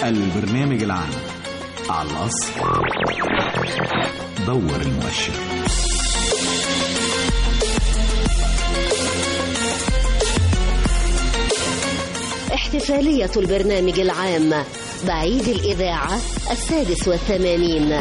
البرنامج العام على الأصل دور المؤشر احتفالية البرنامج العام بعيد الإذاعة السادس والثمانين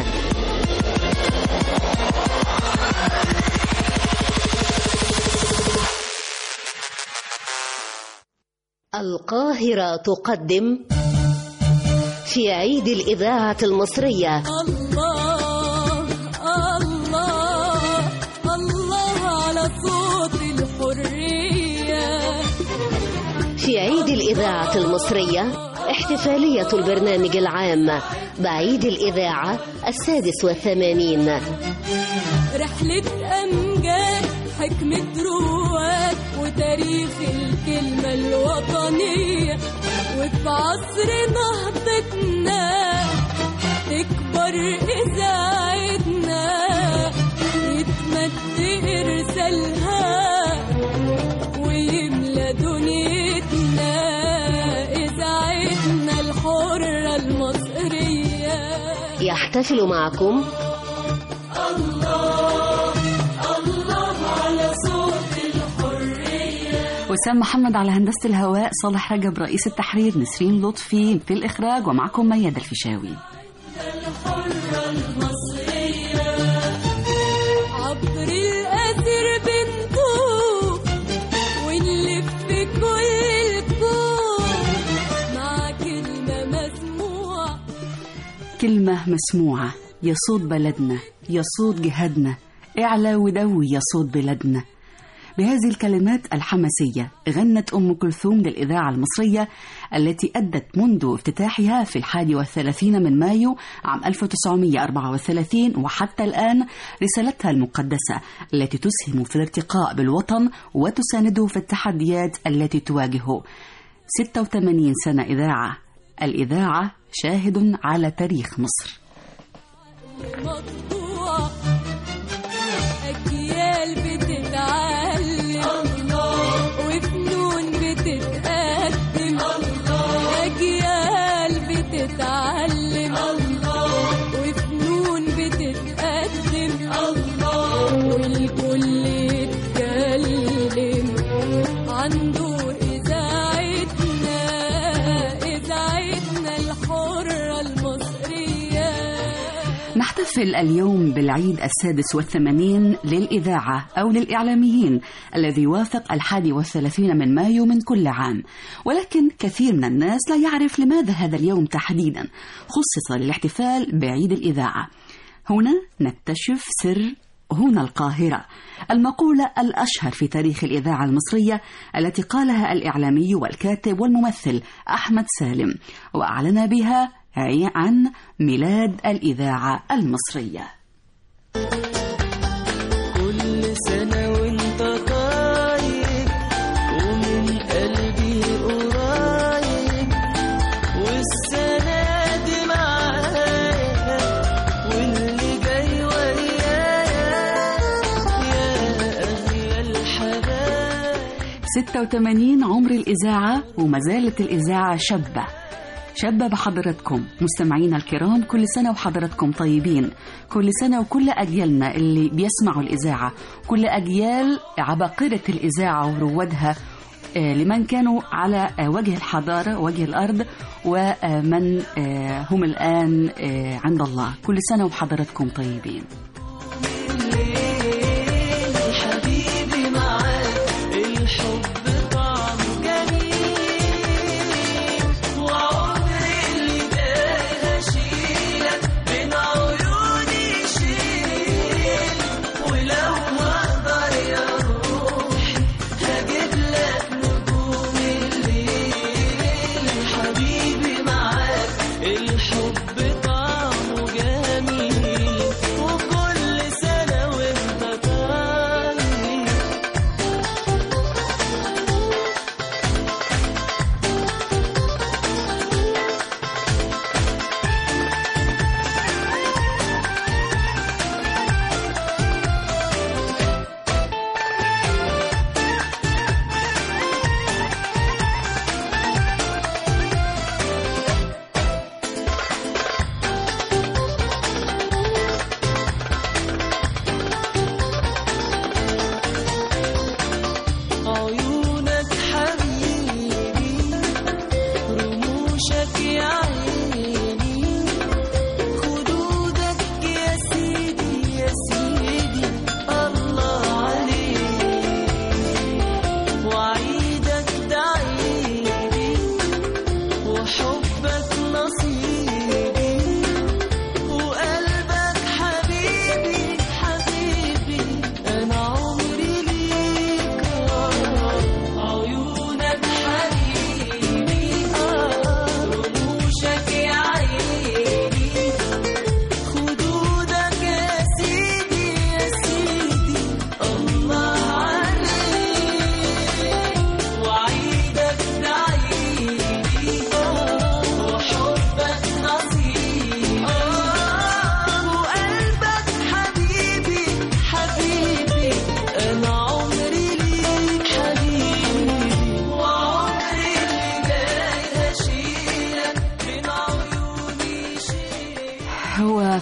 القاهرة تقدم في عيد الإذاعة المصرية الله الله الله على صوت الحرية في عيد الإذاعة المصرية احتفالية البرنامج العام بعيد الإذاعة السادس والثمانين رحلة أمجاد حكمة رواد وتاريخ الكلمة الوطنية وفي عصر نهضتنا تكبر إذاعتنا يتمد إرسالها ويملى دنيتنا إذاعتنا الحرة المصرية يحتفل معكم وسام محمد على هندسة الهواء صالح رجب رئيس التحرير نسرين لطفي في الإخراج ومعكم ميادة الفيشاوي عبر الأثر بنطوف ونلف كل الكون مع كلمة مسموعة كلمة مسموعة يا صوت بلدنا يا صوت جهادنا اعلى ودوي يا صوت بلادنا بهذه الكلمات الحماسية غنت أم كلثوم للإذاعة المصرية التي أدت منذ افتتاحها في الحادي والثلاثين من مايو عام 1934 وحتى الآن رسالتها المقدسة التي تسهم في الارتقاء بالوطن وتسانده في التحديات التي تواجهه 86 سنة إذاعة الإذاعة شاهد على تاريخ مصر مقطوعة أجيال بتتعلم وفنون بتتقدم أجيال بتتعلم وفنون بتتقدم والكل يتكلم عن دور إذاعتنا إذاعتنا الحرة المصرية نحتفل اليوم بالعيد السادس والثمانين للإذاعة أو للإعلاميين الذي يوافق الحادي والثلاثين من مايو من كل عام ولكن كثير من الناس لا يعرف لماذا هذا اليوم تحديدا خصص للاحتفال بعيد الإذاعة هنا نكتشف سر هنا القاهرة المقولة الأشهر في تاريخ الإذاعة المصرية التي قالها الإعلامي والكاتب والممثل أحمد سالم وأعلن بها عن ميلاد الإذاعة المصرية كل سنة وانت طايب ومن قلبي قريب والسنة دي معايا واللي جاي ويايا يا أغلى الحبايب 86 عمر الإذاعة وما زالت الإذاعة شابة شابة بحضراتكم مستمعينا الكرام كل سنة وحضراتكم طيبين كل سنة وكل أجيالنا اللي بيسمعوا الإذاعة كل أجيال عباقرة الإذاعة وروادها آه، لمن كانوا على آه، وجه الحضارة وجه الأرض ومن آه، هم الآن آه، عند الله كل سنة وحضراتكم طيبين حبيبي معاك الحب طعمه جميل وعمري اللي جاي هشيلك بين عيوني شيل ولو اقدر يا روحي هجيب لك نجوم الليل حبيبي معاك الحب طعمه جميل وكل سنة وانت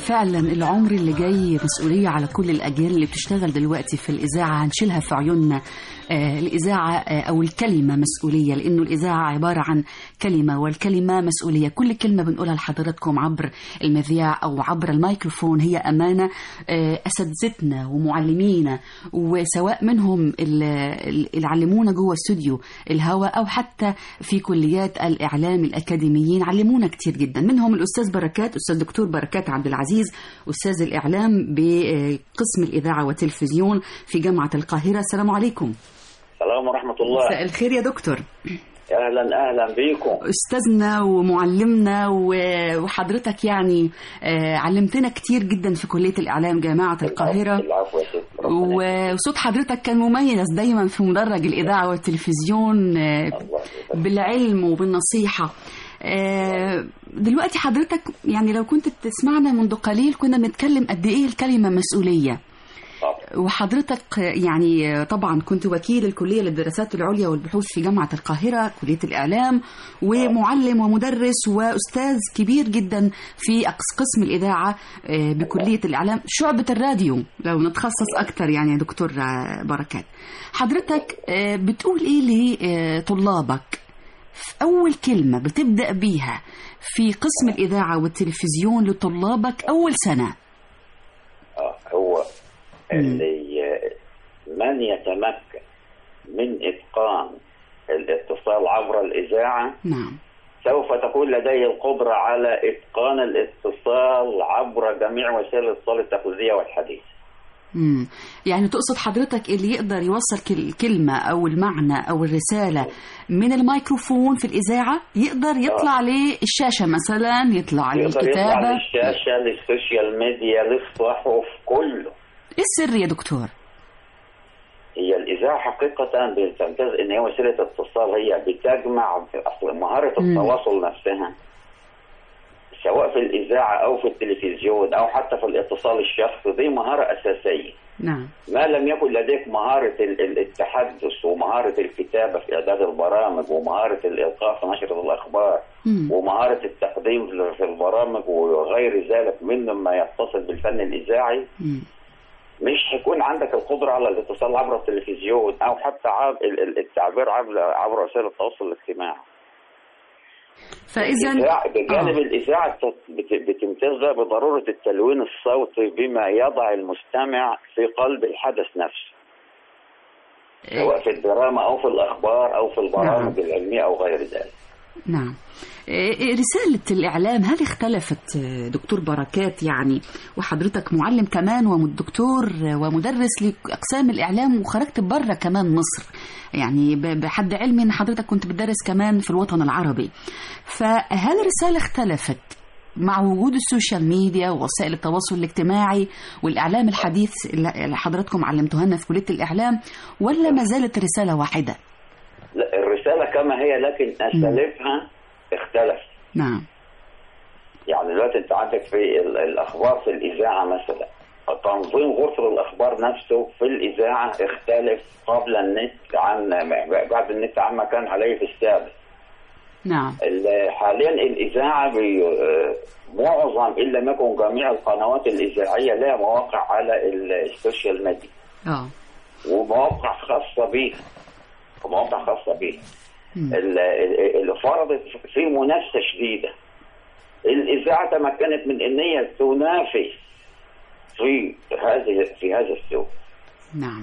فعلا العمر اللي جاي مسؤولية على كل الأجيال اللي بتشتغل دلوقتي في الإذاعة هنشيلها في عيوننا آه، الإذاعة آه، أو الكلمة مسؤولية لأنه الإذاعة عبارة عن كلمة والكلمة مسؤولية كل كلمة بنقولها لحضراتكم عبر المذياع أو عبر الميكروفون هي أمانة آه، أساتذتنا ومعلمينا وسواء منهم ال- ال- اللي علمونا جوه استوديو الهواء أو حتى في كليات الإعلام الأكاديميين علمونا كتير جدا منهم الأستاذ بركات أستاذ دكتور بركات عبد العزيز أستاذ الإعلام بقسم الإذاعة والتلفزيون في جامعة القاهرة السلام عليكم السلام ورحمة الله مساء الخير يا دكتور أهلا أهلا بيكم استاذنا ومعلمنا و- وحضرتك يعني آه، علمتنا كتير جدا في كليه الاعلام جامعه القاهره العفو يا ست ربنا يخليك. وصوت حضرتك كان مميز دايما في مدرج الاذاعه والتلفزيون آه، الله يبارك. بالعلم وبالنصيحه آه، دلوقتي حضرتك يعني لو كنت بتسمعنا منذ قليل كنا بنتكلم قد ايه الكلمه مسؤوليه طبعا. وحضرتك يعني طبعا كنت وكيل الكلية للدراسات العليا والبحوث في جامعة القاهرة كلية الإعلام ومعلم ومدرس وأستاذ كبير جدا في أقس- قسم الإذاعة آه، بكلية الإعلام شعبة الراديو لو نتخصص أكتر يعني يا دكتور آه، بركات حضرتك آه، بتقول إيه لطلابك في أول كلمة بتبدأ بيها في قسم الإذاعة والتلفزيون لطلابك أول سنة آه هو اللي من يتمكن من إتقان الاتصال عبر الإذاعة نعم سوف تكون لديه القدرة على إتقان الاتصال عبر جميع وسائل الاتصال التقليدية والحديثة مم. يعني تقصد حضرتك اللي يقدر يوصل كل- كلمة أو المعنى أو الرسالة من الميكروفون في الإذاعة يقدر يطلع للشاشة مثلا يطلع يقدر يطلع للكتابة للشاشة للسوشيال ميديا للصحف كله إيه السر يا دكتور؟ هي الإذاعة حقيقة بتمتاز إن هي وسيلة اتصال هي بتجمع أصل مهارة مم. التواصل نفسها سواء في الإذاعة أو في التلفزيون أو حتى في الاتصال الشخصي دي مهارة أساسية نعم ما لم يكن لديك مهارة ال- ال- التحدث ومهارة الكتابة في إعداد البرامج ومهارة الإلقاء في نشر الأخبار مم. ومهارة التقديم في البرامج وغير ذلك من ما يتصل بالفن الإذاعي مم. مش هيكون عندك القدرة على الاتصال عبر التلفزيون أو حتى عبر التعبير عبر عبر وسائل التواصل الاجتماعي. فإذا الإذاعة- بجانب آه. الإذاعة بت- بت- بتمتاز بقى بضرورة التلوين الصوتي بما يضع المستمع في قلب الحدث نفسه سواء في الدراما أو في الأخبار أو في البرامج العلمية أو غير ذلك. نعم إيه رسالة الإعلام هل اختلفت آه، دكتور بركات يعني وحضرتك معلم كمان ودكتور ومدرس لأقسام الإعلام وخرجت بره كمان مصر يعني ب- بحد علمي أن حضرتك كنت بتدرس كمان في الوطن العربي فهل الرسالة اختلفت مع وجود السوشيال ميديا ووسائل التواصل الاجتماعي والإعلام الحديث اللي حضراتكم علمتوها لنا في كلية الإعلام ولا ما زالت الرسالة واحدة؟ لا الرسالة كما هي لكن أساليبها اختلفت. نعم يعني دلوقتي انت عندك في ال- الاخبار في الاذاعه مثلا تنظيم غرفه الاخبار نفسه في الاذاعه اختلف قبل النت عن بعد النت عما كان عليه في السابق نعم ال- حاليا الاذاعه بي آه، معظم ان لم يكن جميع القنوات الاذاعيه لها مواقع على ال- السوشيال ميديا اه ومواقع خاصه بيها ومواقع خاصه بيها مم. ال- ال- اللي فرضت في منافسه شديده الاذاعه تمكنت من ان هي تنافس في هذه في هذا السوق نعم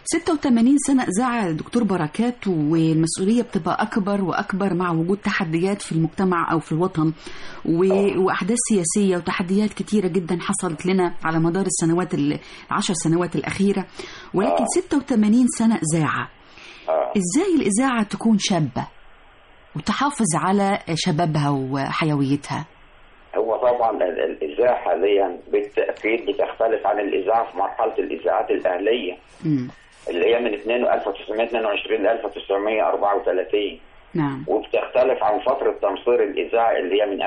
86 سنة إذاعة دكتور بركات والمسؤولية بتبقى أكبر وأكبر مع وجود تحديات في المجتمع أو في الوطن و... وأحداث سياسية وتحديات كتيرة جدا حصلت لنا على مدار السنوات ال- العشر سنوات الأخيرة ولكن آه. 86 سنة إذاعة آه. إزاي الإذاعة تكون شابة وتحافظ على شبابها وحيويتها هو طبعا ال- الاذاعه حاليا بالتاكيد بتختلف عن الاذاعه في مرحله الاذاعات الاهليه مم. اللي هي من 2 1922 ل 1934 نعم وبتختلف عن فترة تمصير الإذاعة اللي هي من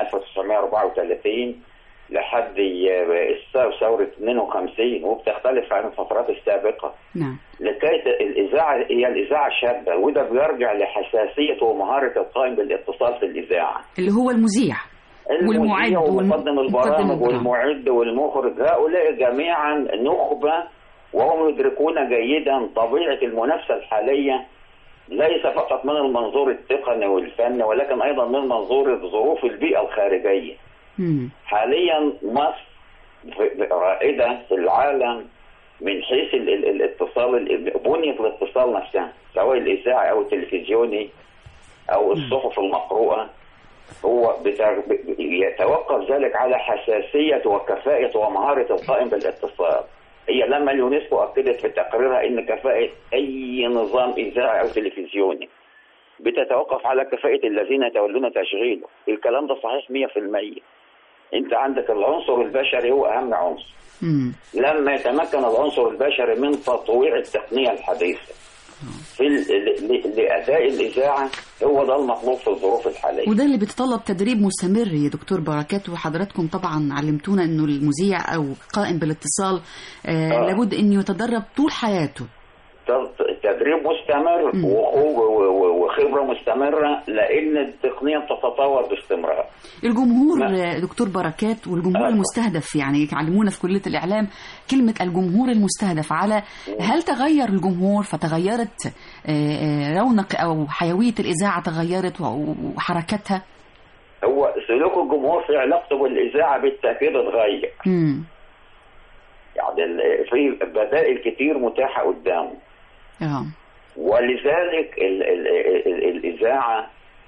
1934 لحد الس- ثورة 52 وبتختلف عن الفترات السابقة نعم لكي ت- الإذاعة هي الإذاعة شابة وده بيرجع لحساسية ومهارة القائم بالاتصال في الإذاعة اللي هو المذيع والمعد المذيع والم- ومقدم مقدم البرامج البرامج. والمعد والمخرج هؤلاء جميعا نخبة وهم يدركون جيدا طبيعة المنافسة الحالية ليس فقط من المنظور التقني والفني ولكن أيضا من منظور ظروف البيئة الخارجية مم. حاليا مصر في- رائدة في العالم من حيث ال- ال- الاتصال ال- بنية الاتصال نفسها سواء الإذاعي أو التلفزيوني أو الصحف المقروءة هو بتر... ب- يتوقف ذلك على حساسية وكفاءة ومهارة القائم بالاتصال هي لما اليونسكو أكدت في تقريرها أن كفاءة أي نظام إذاعي أو تلفزيوني بتتوقف على كفاءة الذين يتولون تشغيله الكلام ده صحيح 100% انت عندك العنصر البشري هو اهم عنصر مم. لما يتمكن العنصر البشري من تطوير التقنيه الحديثه في ال- ل- ل- لاداء الاذاعه هو ده المطلوب في الظروف الحاليه وده اللي بيتطلب تدريب مستمر يا دكتور بركات وحضراتكم طبعا علمتونا انه المذيع او قائم بالاتصال آه آه. لابد انه يتدرب طول حياته ت- تدريب مستمر مم. وخو- و- و- وخبره مستمره لان التقنيه بتتطور باستمرار الجمهور لا. آه، دكتور بركات والجمهور آه. المستهدف يعني يعلمونا في كلية الإعلام كلمة الجمهور المستهدف على هل تغير الجمهور فتغيرت آه، آه، رونق أو حيوية الإذاعة تغيرت و- وحركتها هو سلوك الجمهور في علاقته بالاذاعه بالتاكيد اتغير مم. يعني ال- في بدائل كتير متاحه قدامه اه ولذلك ال ال ال الإذاعة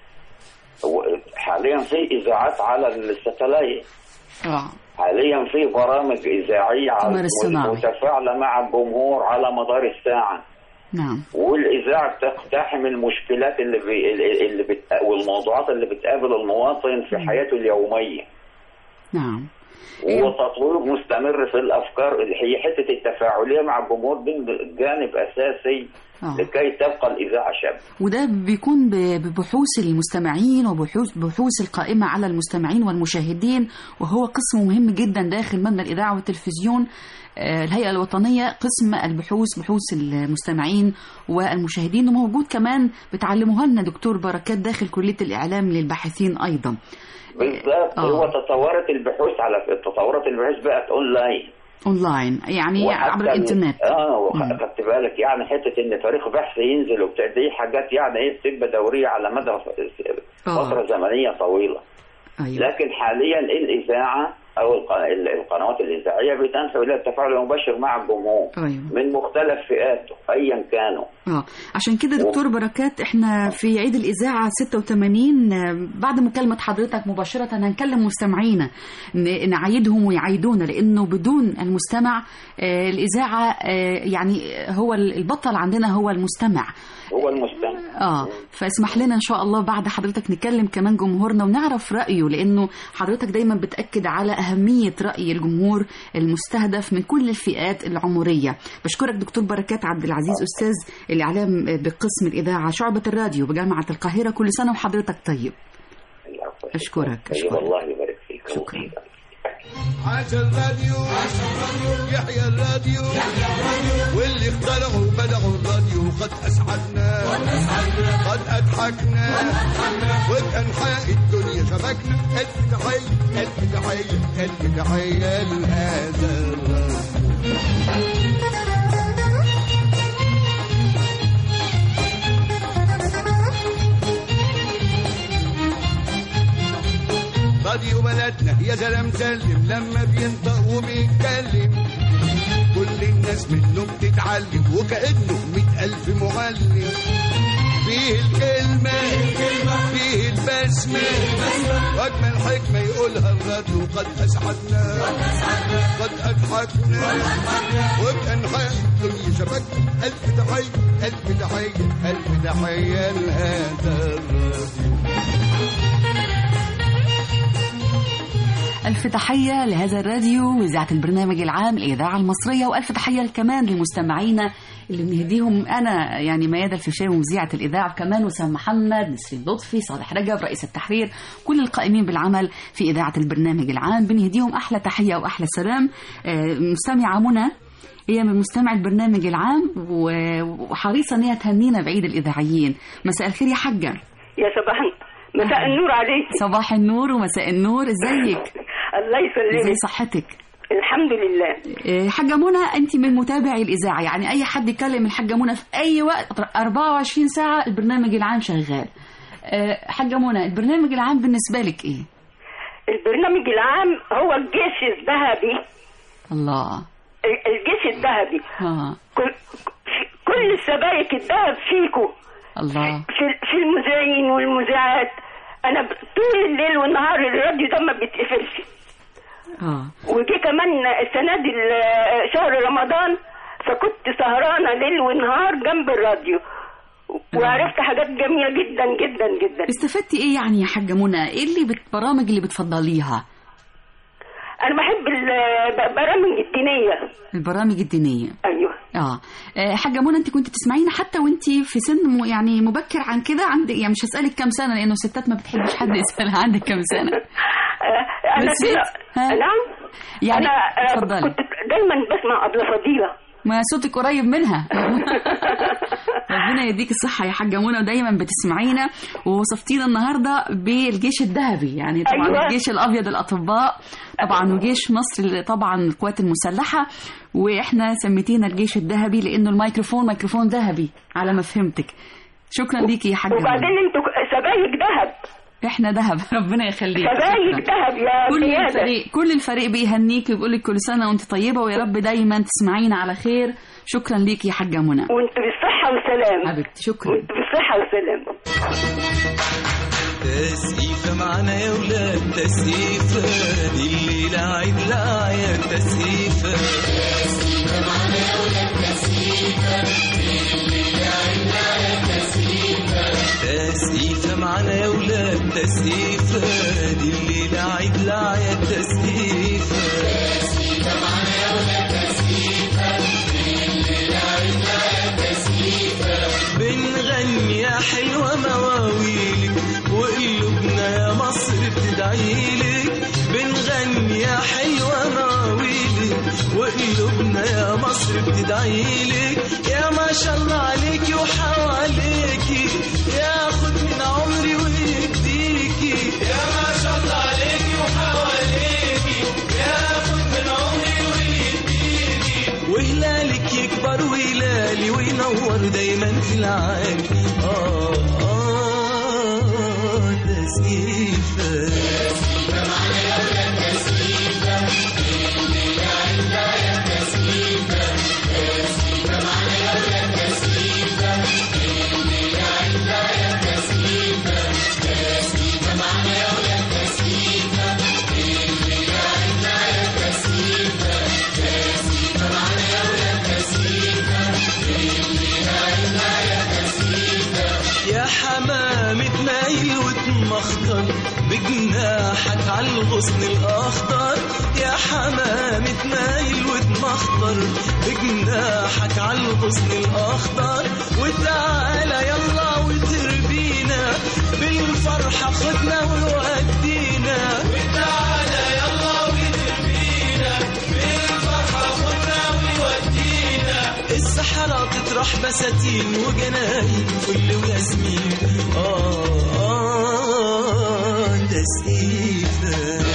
هو- حاليا في إذاعات على الستلايت اه حاليا في برامج إذاعية على- قمر الصناعي. متفاعلة مع الجمهور على مدار الساعة نعم والإذاعة بتقتحم المشكلات اللي بي اللي بت والموضوعات اللي بتقابل المواطن في حياته اليومية نعم إيه. وتطوير مستمر في الأفكار اللي هي حتة التفاعلية مع الجمهور دي جانب أساسي آه. لكي تبقى الإذاعة شابة وده بيكون ب- ببحوث المستمعين وبحوث بحوث القائمة على المستمعين والمشاهدين وهو قسم مهم جدا داخل مبنى الإذاعة والتلفزيون آه، الهيئة الوطنية قسم البحوث بحوث المستمعين والمشاهدين وموجود كمان بتعلموها لنا دكتور بركات داخل كلية الإعلام للباحثين أيضا بالذات آه. هو تطورت البحوث على تطورت البحوث بقت اونلاين أونلاين يعني وحتى عبر ال- الإنترنت اه مم. وخدت بالك يعني حته ان تاريخ بحث ينزل وبتاع دي حاجات يعني ايه بتبقى دوريه على مدى ف- آه. فتره زمنيه طويله أيوة. لكن حاليا الاذاعه او الق- ال- القنوات الاذاعيه بتنفع الى التفاعل المباشر مع الجمهور أيوة. من مختلف فئاته ايا كانوا اه عشان كده دكتور بركات احنا في عيد الاذاعه 86 آه، بعد مكالمه حضرتك مباشره هنكلم مستمعينا ن- نعايدهم ويعايدونا لانه بدون المستمع آه، الاذاعه آه، يعني هو ال- البطل عندنا هو المستمع هو المستمع اه فاسمح لنا ان شاء الله بعد حضرتك نكلم كمان جمهورنا ونعرف رايه لانه حضرتك دايما بتاكد على اهميه راي الجمهور المستهدف من كل الفئات العمريه بشكرك دكتور بركات عبد العزيز استاذ الاعلام بقسم الاذاعه شعبه الراديو بجامعه القاهره كل سنه وحضرتك طيب أشكرك، أيوة أشكرك. الله يبارك فيك شكرا. عاش الراديو يحيى الراديو واللي اخترعوا بدعوا الراديو قد اسعدنا قد اضحكنا وبانحاء الدنيا شبكنا الف تحيه الف تحيه الف تحيه لهذا الراديو راديو بلدنا يا سلام سلم لما بينطق وبيتكلم كل الناس منه بتتعلم وكأنه مئة ألف معلم فيه الكلمة فيه البسمة وأجمل حكمة يقولها الراديو قد أسعدنا قد أضحكنا وبأنحاء الدنيا شبكنا ألف تحية ألف تحية ألف تحية لهذا الراديو ألف تحية لهذا الراديو وإذاعة البرنامج العام الإذاعة المصرية وألف تحية كمان لمستمعينا اللي بنهديهم أنا يعني ميادة الفيشاوي ومذيعة الإذاعة وكمان وسام محمد نسرين لطفي صالح رجب رئيس التحرير كل القائمين بالعمل في إذاعة البرنامج العام بنهديهم أحلى تحية وأحلى سلام آه، مستمعة منى هي من مستمع البرنامج العام و- وحريصة إن هي تهنينا بعيد الإذاعيين مساء الخير يا حاجة يا صباح مساء النور عليك صباح النور ومساء النور ازيك الله ازاي يسلمك صحتك الحمد لله إيه، حاجة منى انت من متابعي الاذاعة يعني اي حد يكلم الحاجة منى في اي وقت 24 ساعة البرنامج العام شغال إيه، حاجة منى البرنامج العام بالنسبة لك ايه البرنامج العام هو الجيش الذهبي الله الجيش الذهبي ها كل كل السبايك الذهب فيكو الله في في المذيعين والمذيعات انا ب- طول الليل والنهار الراديو ده ما بيتقفلش اه وجي كمان السنه دي ال- شهر رمضان فكنت سهرانه ليل ونهار جنب الراديو وعرفت حاجات جميله جدا جدا جدا استفدتي ايه يعني يا حاجة منى ايه اللي بت- البرامج اللي بتفضليها انا بحب البرامج الدينيه البرامج الدينية ايوه اه آه، حاجة منى انت كنت تسمعينا حتى وانت في سن م- يعني مبكر عن كده عندك يعني مش هسألك كام سنة لانه الستات ما بتحبش حد يسألها عندك كام سنة آه، انا بس كده إنت- ها؟ نعم يعني انا آه، اتفضلي. كنت دايما بسمع ابله فضيله ما صوتك قريب منها ربنا يديك الصحة يا حاجة منى ودايما بتسمعينا ووصفتينا النهاردة بالجيش الذهبي يعني طبعا أيوة. الجيش الأبيض الأطباء طبعا وجيش مصر طبعا القوات المسلحة وإحنا سميتينا الجيش الذهبي لأنه الميكروفون ميكروفون ذهبي على ما فهمتك شكرا ليكي يا حاجة وبعدين منى انتوا سبايك ذهب احنا ذهب ربنا يخليك سبايك شكراً. ذهب يا كل قيادة. الفريق كل الفريق بيهنيك وبيقول لك كل سنه وانت طيبه ويا رب دايما تسمعينا على خير شكرا ليك يا حاجه منى وانتوا بالصحه والسلام حبيبتي شكرا وانتوا بالصحه والسلام تسقيفة معانا يا ولاد تسقيفة الليلة عيد الأعياد تسقيفة تسقيفة معانا يا ولاد تسقيفة دي الليلة عيد الأعياد تسقيفة بنغني يا حلوة مواويلك وقلوبنا يا مصر بتدعيلك بنغني يا حلوة مواويلك وقلوبنا يا مصر بتدعيلك يا ما شاء الله عليكي وحواليكي ياخد من عمري ويديكي يا ما شاء الله عليكي وحواليكي ياخد من عمري ويديكي وهلالك يكبر وهلالي وينور دايما في العالي آه آه تسقيفة يا حمامة مايل وتمخضر بجناحك على الغصن الأخضر يا حمامة مايل وتمخضر بجناحك على الغصن الأخضر وتعالى يلا وتربينا بالفرحة خدنا وودينا وتعالى يلا وتربينا بالفرحة خدنا وودينا الصحراء تطرح بساتين وجناين فل وياسمين آه آه تسقيفة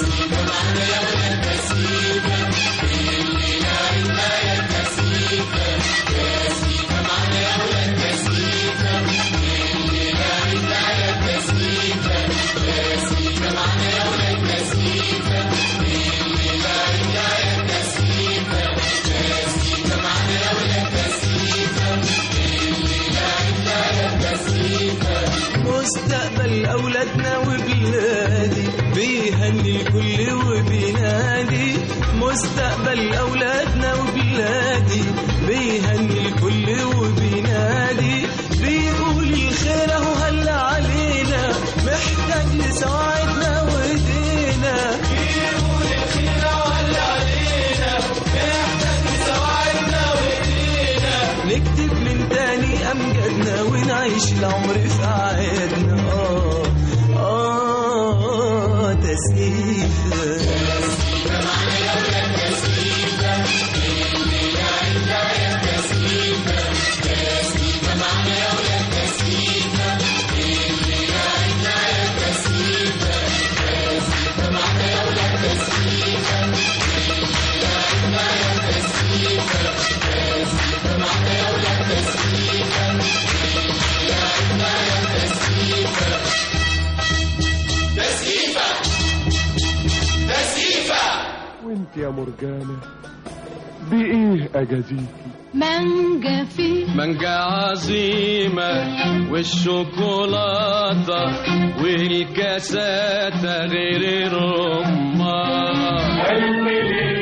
مستقبل أولادنا وبلادي بيهني الكل وبينادي مستقبل أولادنا وبلادي بيهني الكل وبينادي بيقول الخير أهو هلا علينا محتاج لساعدنا وإيدينا بيقول الخير أهو هلا علينا محتاج لساعدنا وإيدينا نكتب من تاني أمجادنا ونعيش العمر في أعيادنا آه آه تسقيفة يا مرجانة بإيه أجازيكي مانجا فيه مانجا عظيمة والشوكولاتة والكاسات غير الرمان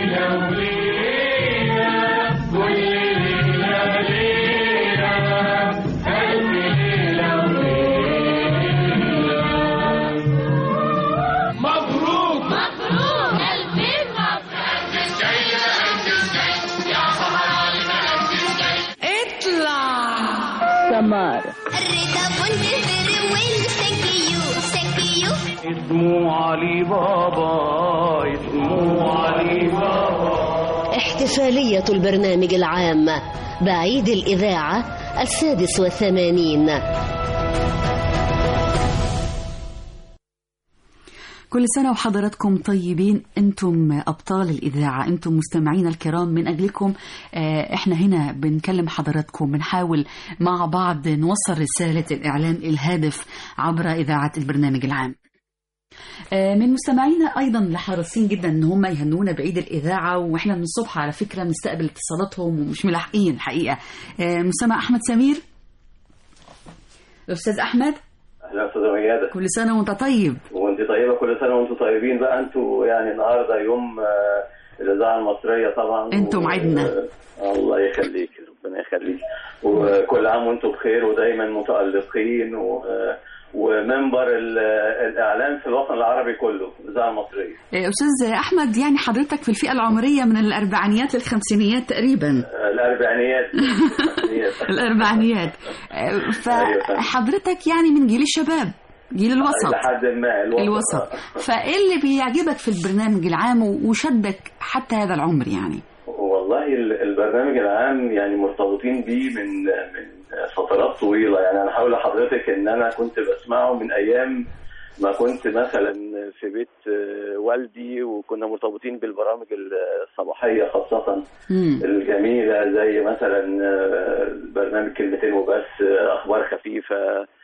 سمار الرضا بنت فرويل سكيو سكيو اسمه علي بابا اسمه علي بابا احتفالية البرنامج العام بعيد الإذاعة السادس والثمانين كل سنة وحضراتكم طيبين انتم أبطال الإذاعة انتم مستمعين الكرام من أجلكم آه، احنا هنا بنكلم حضراتكم بنحاول مع بعض نوصل رسالة الإعلام الهادف عبر إذاعة البرنامج العام آه، من مستمعينا ايضا اللي حريصين جدا ان هم يهنونا بعيد الاذاعه واحنا من الصبح على فكره بنستقبل اتصالاتهم ومش ملاحقين الحقيقه آه، مستمع احمد سمير استاذ احمد اهلا استاذ ميادة كل سنه وانت طيب وانت طيبه كل سنه وانتم طيبين بقى انتوا يعني النهارده يوم آه، الاذاعه المصريه طبعا انتم و- عيدنا. آه، الله يخليك ربنا يخليك وكل عام وانتم بخير ودايما متالقين و آه، ومنبر ال- الاعلام في الوطن العربي كله الاذاعه المصريه آه، استاذ احمد يعني حضرتك في الفئه العمريه من الاربعينيات للخمسينيات تقريبا آه، الاربعينيات الاربعينيات آه، فحضرتك يعني من جيل الشباب جيل الوسط لحد ما الوسط, الوسط فايه اللي بيعجبك في البرنامج العام وشدك حتى هذا العمر يعني والله ال- البرنامج العام يعني مرتبطين بيه من من فترات طويله يعني انا هقول لحضرتك ان انا كنت بسمعه من ايام ما كنت مثلا في بيت آه، والدي وكنا مرتبطين بالبرامج الصباحيه خاصه الجميله زي مثلا آه، برنامج كلمتين وبس آه، اخبار خفيفه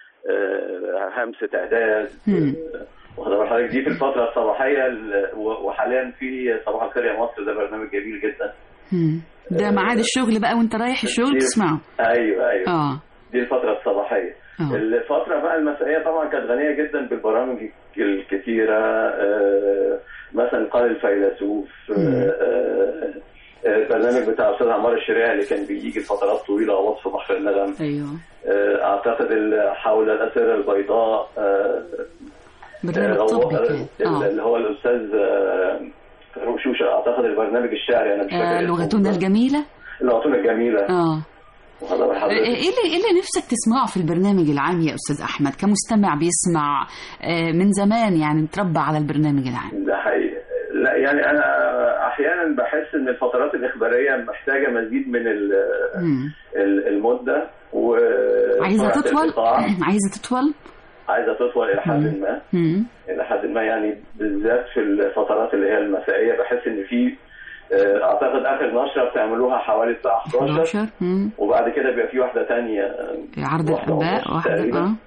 آه، همسه اعداد واخد بال حضرتك دي في الفتره الصباحيه ال- و- وحاليا في صباح الخير يا مصر ده برنامج جميل جدا مم. ده ميعاد الشغل بقى وانت رايح الشغل تسمعه ايوه ايوه اه دي الفتره الصباحيه آه. الفتره بقى المسائيه طبعا كانت غنيه جدا بالبرامج الكثيره آه، مثلا قال الفيلسوف آه، آه، آه، البرنامج بتاع الاستاذ عمار الشريعي اللي كان بيجي لفترات طويله وصف بحر الندم ايوه آه، اعتقد ال- حول الاسره البيضاء آه، برنامج آه، هو- طبي كان ال- اه اللي هو الاستاذ آه، فاروق شوشه اعتقد البرنامج الشعري انا مش آه، فاكر اسمه. لغتنا الجميله لغتنا الجميله اه واخد بال ايه حضرتك؟ اللي ايه اللي نفسك تسمعه في البرنامج العام يا استاذ احمد كمستمع بيسمع آه، من زمان يعني تربى على البرنامج العام ده حقيقي لا يعني انا احيانا بحس ان الفترات الاخباريه محتاجه مزيد من ال- مم. ال- المده و عايزه سرعة تطول القطاع. عايزه تطول عايزه تطول الى حد ما مم. الى حد ما يعني بالذات في الفترات اللي هي المسائيه بحس ان في آه، اعتقد اخر نشره بتعملوها حوالي الساعه 11 11 مم. وبعد كده بيبقى في واحده تانية آه، عرض واحدة الاباء ونص واحده تقريباً. اه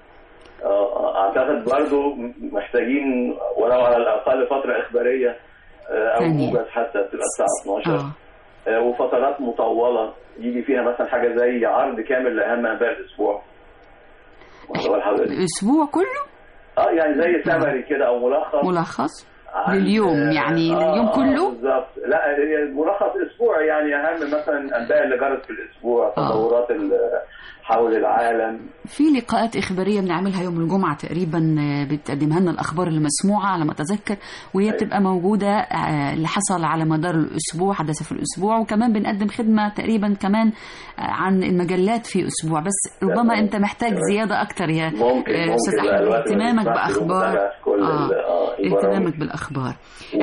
آه، اعتقد برضو محتاجين ولو على الاقل فتره اخباريه آه، او ثانية. موجز حتى بتبقى الساعه 12 اه آه، وفترات مطوله يجي فيها مثلا حاجه زي عرض كامل لاهم انباء الاسبوع واخد بال حضرتك؟ الاسبوع كله اه يعني زي سمري كده او ملخص ملخص عن- لليوم يعني لليوم آه، كله بالظبط لا هي ملخص اسبوع يعني اهم مثلا انباء اللي جرت في الاسبوع تطورات ال- حول العالم في لقاءات إخبارية بنعملها يوم الجمعة تقريبا آه، بتقدمها لنا الأخبار المسموعة على ما أتذكر وهي بتبقى موجودة آه، اللي حصل على مدار الأسبوع حدث في الأسبوع وكمان بنقدم خدمة تقريبا كمان آه، عن المجلات في أسبوع بس ربما أنت محتاج زيادة أكتر يا ممكن آه، أستاذ ممكن لا، أحمد الوقت ما اهتمامك يسمحش بأخبار للمتابعة في كل ال- آه، البرامج. اهتمامك بالأخبار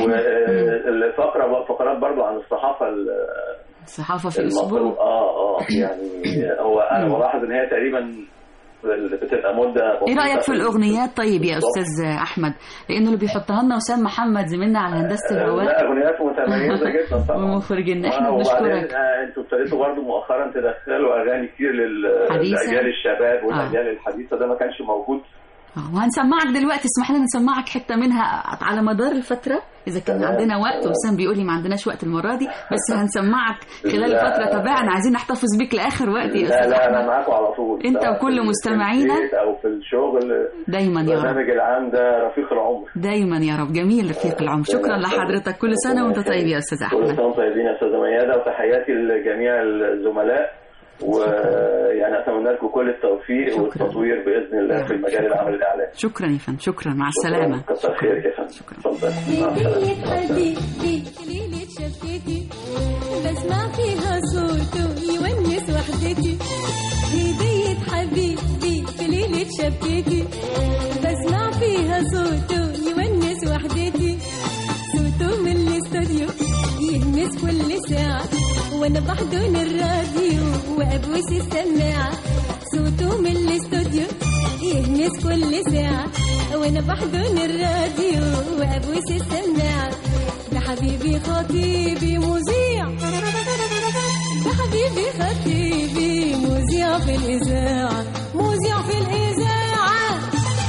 والفقره فقرات برضو عن الصحافه ال- الصحافة في المصرية الأسبوع اه اه يعني هو انا بلاحظ ان هي تقريبا بتبقى مده ايه بسيطة رايك في الاغنيات طيب يا بالظبط. استاذ احمد لانه اللي بيحطها لنا وسام محمد زميلنا على هندسه لا الهواء اغنيات متميزه جدا طبعا ومخرجنا احنا آه، وبعدين بنشكرك آه، انتوا ابتديتوا برضو مؤخرا تدخلوا اغاني كتير لل- حديثة؟ للاجيال الشباب والاجيال الحديثه ده ما كانش موجود آه، وهنسمعك دلوقتي اسمح لنا نسمعك حته منها على مدار الفتره اذا كان تمام. عندنا وقت وسام بيقول لي ما عندناش وقت المره دي بس هنسمعك خلال لا. الفتره تابعنا عايزين نحتفظ بيك لاخر وقت يا لا استاذ لا انا احمد معاكم على طول أنت سواء وكل في- في مستمعينا. البيت او في الشغل دايما يا رب البرنامج العام ده رفيق العمر دايما يا رب جميل رفيق العمر شكرا لحضرتك كل سنه وانت طيب يا استاذ كل احمد سنه وانتم طيبين يا استاذه ميادة وتحياتي لجميع الزملاء ويعني اتمنى لكم كل التوفيق والتطوير باذن الله في المجال العمل الاعلامي شكرا يا فندم شكرا مع السلامه كتر خيرك يا فندم اتفضل مع السلامه هدية حبيبي ليلة شفتي بسمع فيها صوته يونس وحدتي هدية حبيبي في ليلة شبكتي بسمع فيها صوته يونس وحدتي صوته من الاستوديو يهمس كل ساعة وانا بحضن الراديو وابوس السماعة صوته من الاستوديو يهمس كل ساعة وانا بحضن الراديو وابوس السماعة ده حبيبي خطيبي مذيع ده حبيبي خطيبي مذيع في الإذاعة مذيع في الإذاعة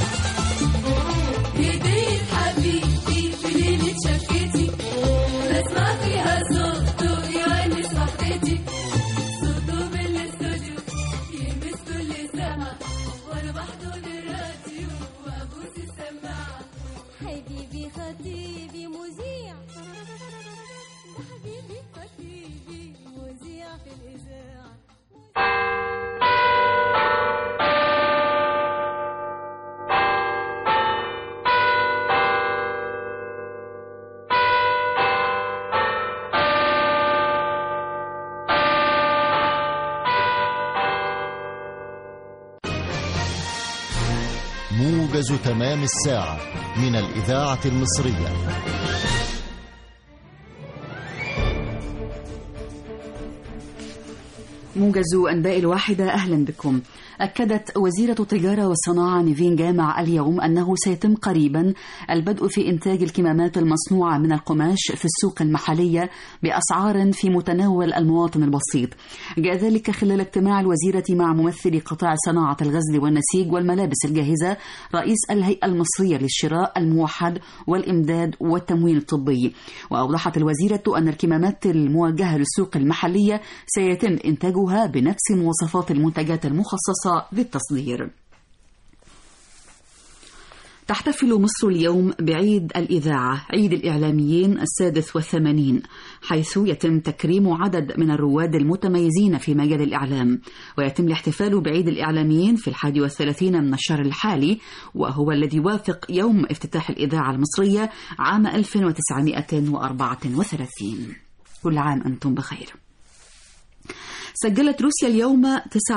هدية حبيبي في ليلة شقتي بسمع فيها صوته يونس وحدتي صوته من الاستوديو يلمس كل ساعة وأنا بحضن الراديو وأبوس السماعة حبيبي خطيبي مذيع ده حبيبي خطيبي مذيع في الإذاعة موجز تمام الساعة من الإذاعة المصرية موجز أنباء الواحدة أهلا بكم أكدت وزيرة التجارة والصناعة نيفين جامع اليوم أنه سيتم قريبا البدء في إنتاج الكمامات المصنوعة من القماش في السوق المحلية بأسعار في متناول المواطن البسيط جاء ذلك خلال اجتماع الوزيرة مع ممثل قطاع صناعة الغزل والنسيج والملابس الجاهزة رئيس الهيئة المصرية للشراء الموحد والإمداد والتموين الطبي وأوضحت الوزيرة أن الكمامات الموجهة للسوق المحلية سيتم إنتاجها بنفس مواصفات المنتجات المخصصة للتصدير تحتفل مصر اليوم بعيد الإذاعة عيد الإعلاميين السادس والثمانين حيث يتم تكريم عدد من الرواد المتميزين في مجال الإعلام ويتم الاحتفال بعيد الإعلاميين في الحادي والثلاثين من الشهر الحالي وهو الذي يوافق يوم افتتاح الإذاعة المصرية عام 1934 كل عام أنتم بخير سجلت روسيا اليوم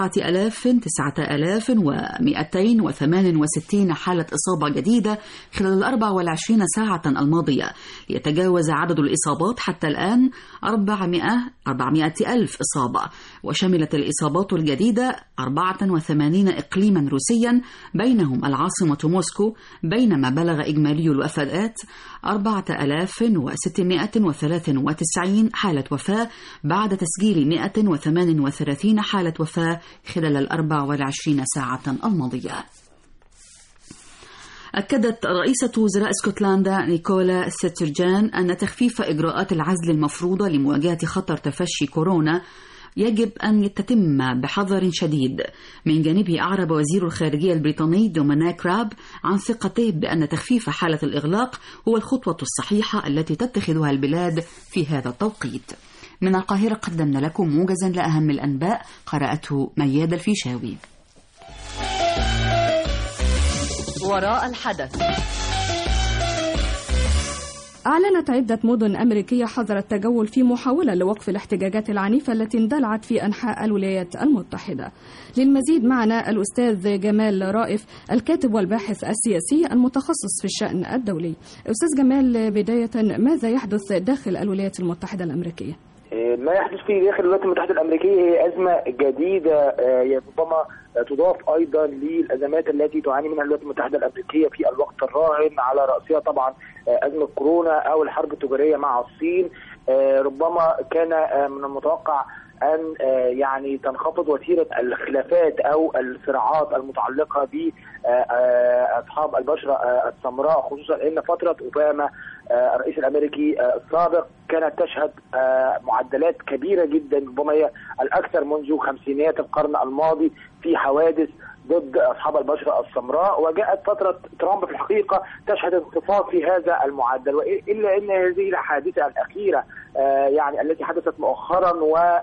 9268 حالة إصابة جديدة خلال ال 24 ساعة الماضية ليتجاوز عدد الإصابات حتى الآن 400 400 ألف إصابة وشملت الإصابات الجديدة 84 إقليما روسيا بينهم العاصمة موسكو بينما بلغ إجمالي الوفاات 4693 حالة وفاة بعد تسجيل 138 حالة وفاة خلال ال 24 ساعة الماضية. أكدت رئيسة وزراء اسكتلندا نيكولا سترجان أن تخفيف إجراءات العزل المفروضة لمواجهة خطر تفشي كورونا يجب أن تتم بحذر شديد من جانبه أعرب وزير الخارجية البريطاني دومينيك راب عن ثقته بأن تخفيف حالة الإغلاق هو الخطوة الصحيحة التي تتخذها البلاد في هذا التوقيت من القاهرة قدمنا لكم موجزا لأهم الأنباء قرأته مياد الفيشاوي وراء الحدث أعلنت عدة مدن أمريكية حظر التجول في محاولة لوقف الاحتجاجات العنيفة التي اندلعت في أنحاء الولايات المتحدة للمزيد معنا الأستاذ جمال رائف الكاتب والباحث السياسي المتخصص في الشأن الدولي أستاذ جمال بداية ماذا يحدث داخل الولايات المتحدة الأمريكية؟ ما يحدث في داخل الولايات المتحدة الأمريكية هي أزمة جديدة ربما تضاف أيضا للأزمات التي تعاني منها الولايات المتحدة الأمريكية في الوقت الراهن على رأسها طبعا أزمة كورونا أو الحرب التجارية مع الصين ربما كان من المتوقع ان آه، يعني تنخفض وتيره الخلافات او الصراعات المتعلقه ب آه، آه، اصحاب البشره آه، السمراء خصوصا ان فتره اوباما آه، الرئيس الامريكي آه، السابق كانت تشهد آه، معدلات كبيره جدا ربما هي الاكثر منذ خمسينيات القرن الماضي في حوادث ضد اصحاب البشره السمراء وجاءت فتره ترامب في الحقيقه تشهد انخفاض في هذا المعدل وإ- الا ان هذه الحادثه الاخيره آه، يعني التي حدثت مؤخرا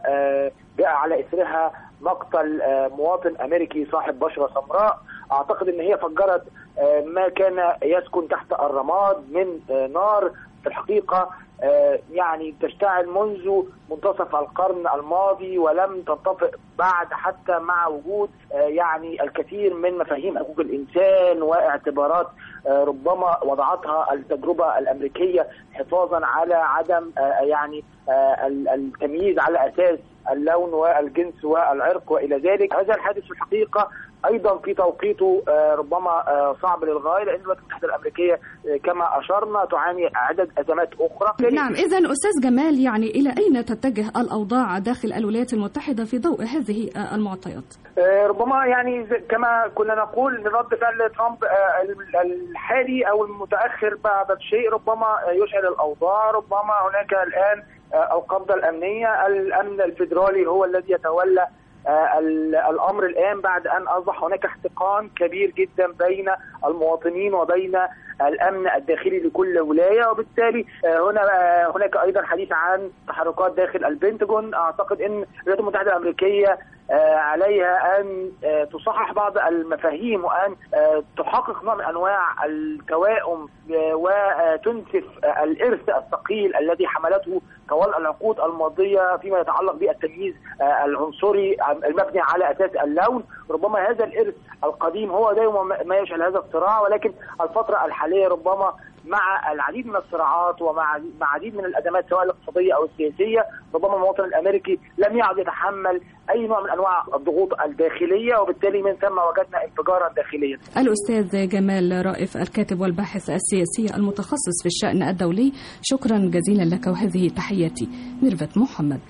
وجاء على اثرها مقتل آه، مواطن امريكي صاحب بشره سمراء اعتقد ان هي فجرت آه، ما كان يسكن تحت الرماد من آه، نار في الحقيقه آه، يعني تشتعل منذ منتصف القرن الماضي ولم تنطفئ بعد حتى مع وجود آه، يعني الكثير من مفاهيم حقوق الانسان واعتبارات آه، ربما وضعتها التجربه الامريكيه حفاظا على عدم آه، يعني آه، ال- التمييز على اساس اللون والجنس والعرق والى ذلك هذا الحادث في الحقيقه ايضا في توقيته آه، ربما آه، صعب للغايه لان الولايات المتحده الامريكيه آه، كما اشرنا تعاني عدد ازمات اخرى نعم إذا أستاذ جمال يعني إلى أين تتجه الأوضاع داخل الولايات المتحدة في ضوء هذه آه، المعطيات؟ آه، ربما يعني زي- كما كنا نقول من رد فعل ترامب آه، ال- الحالي او المتاخر بعد الشيء ربما آه، يشعل الاوضاع ربما هناك الان آه، القبضه الامنيه الامن الفيدرالي هو الذي يتولى آه، ال- الامر الان بعد ان اصبح هناك احتقان كبير جدا بين المواطنين وبين الامن الداخلي لكل ولايه وبالتالي آه، هنا آه، هناك ايضا حديث عن تحركات داخل البنتاجون اعتقد ان الولايات المتحده الامريكيه آه، عليها ان آه، تصحح بعض المفاهيم وان آه، تحقق نوع من انواع التوائم آه، وتنسف آه، الارث الثقيل الذي حملته طوال العقود الماضيه فيما يتعلق بالتمييز آه، العنصري المبني على اساس اللون ربما هذا الارث القديم هو دائما ما يشعل هذا الصراع ولكن الفتره الحاليه ربما مع العديد من الصراعات ومع مع العديد من الازمات سواء الاقتصاديه او السياسيه ربما المواطن الامريكي لم يعد يتحمل اي نوع من انواع الضغوط الداخليه وبالتالي من ثم وجدنا انفجارا داخليا. الأستاذ جمال رائف الكاتب والباحث السياسي المتخصص في الشأن الدولي شكرا جزيلا لك وهذه تحياتي ميرفت محمد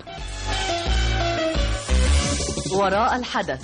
وراء الحدث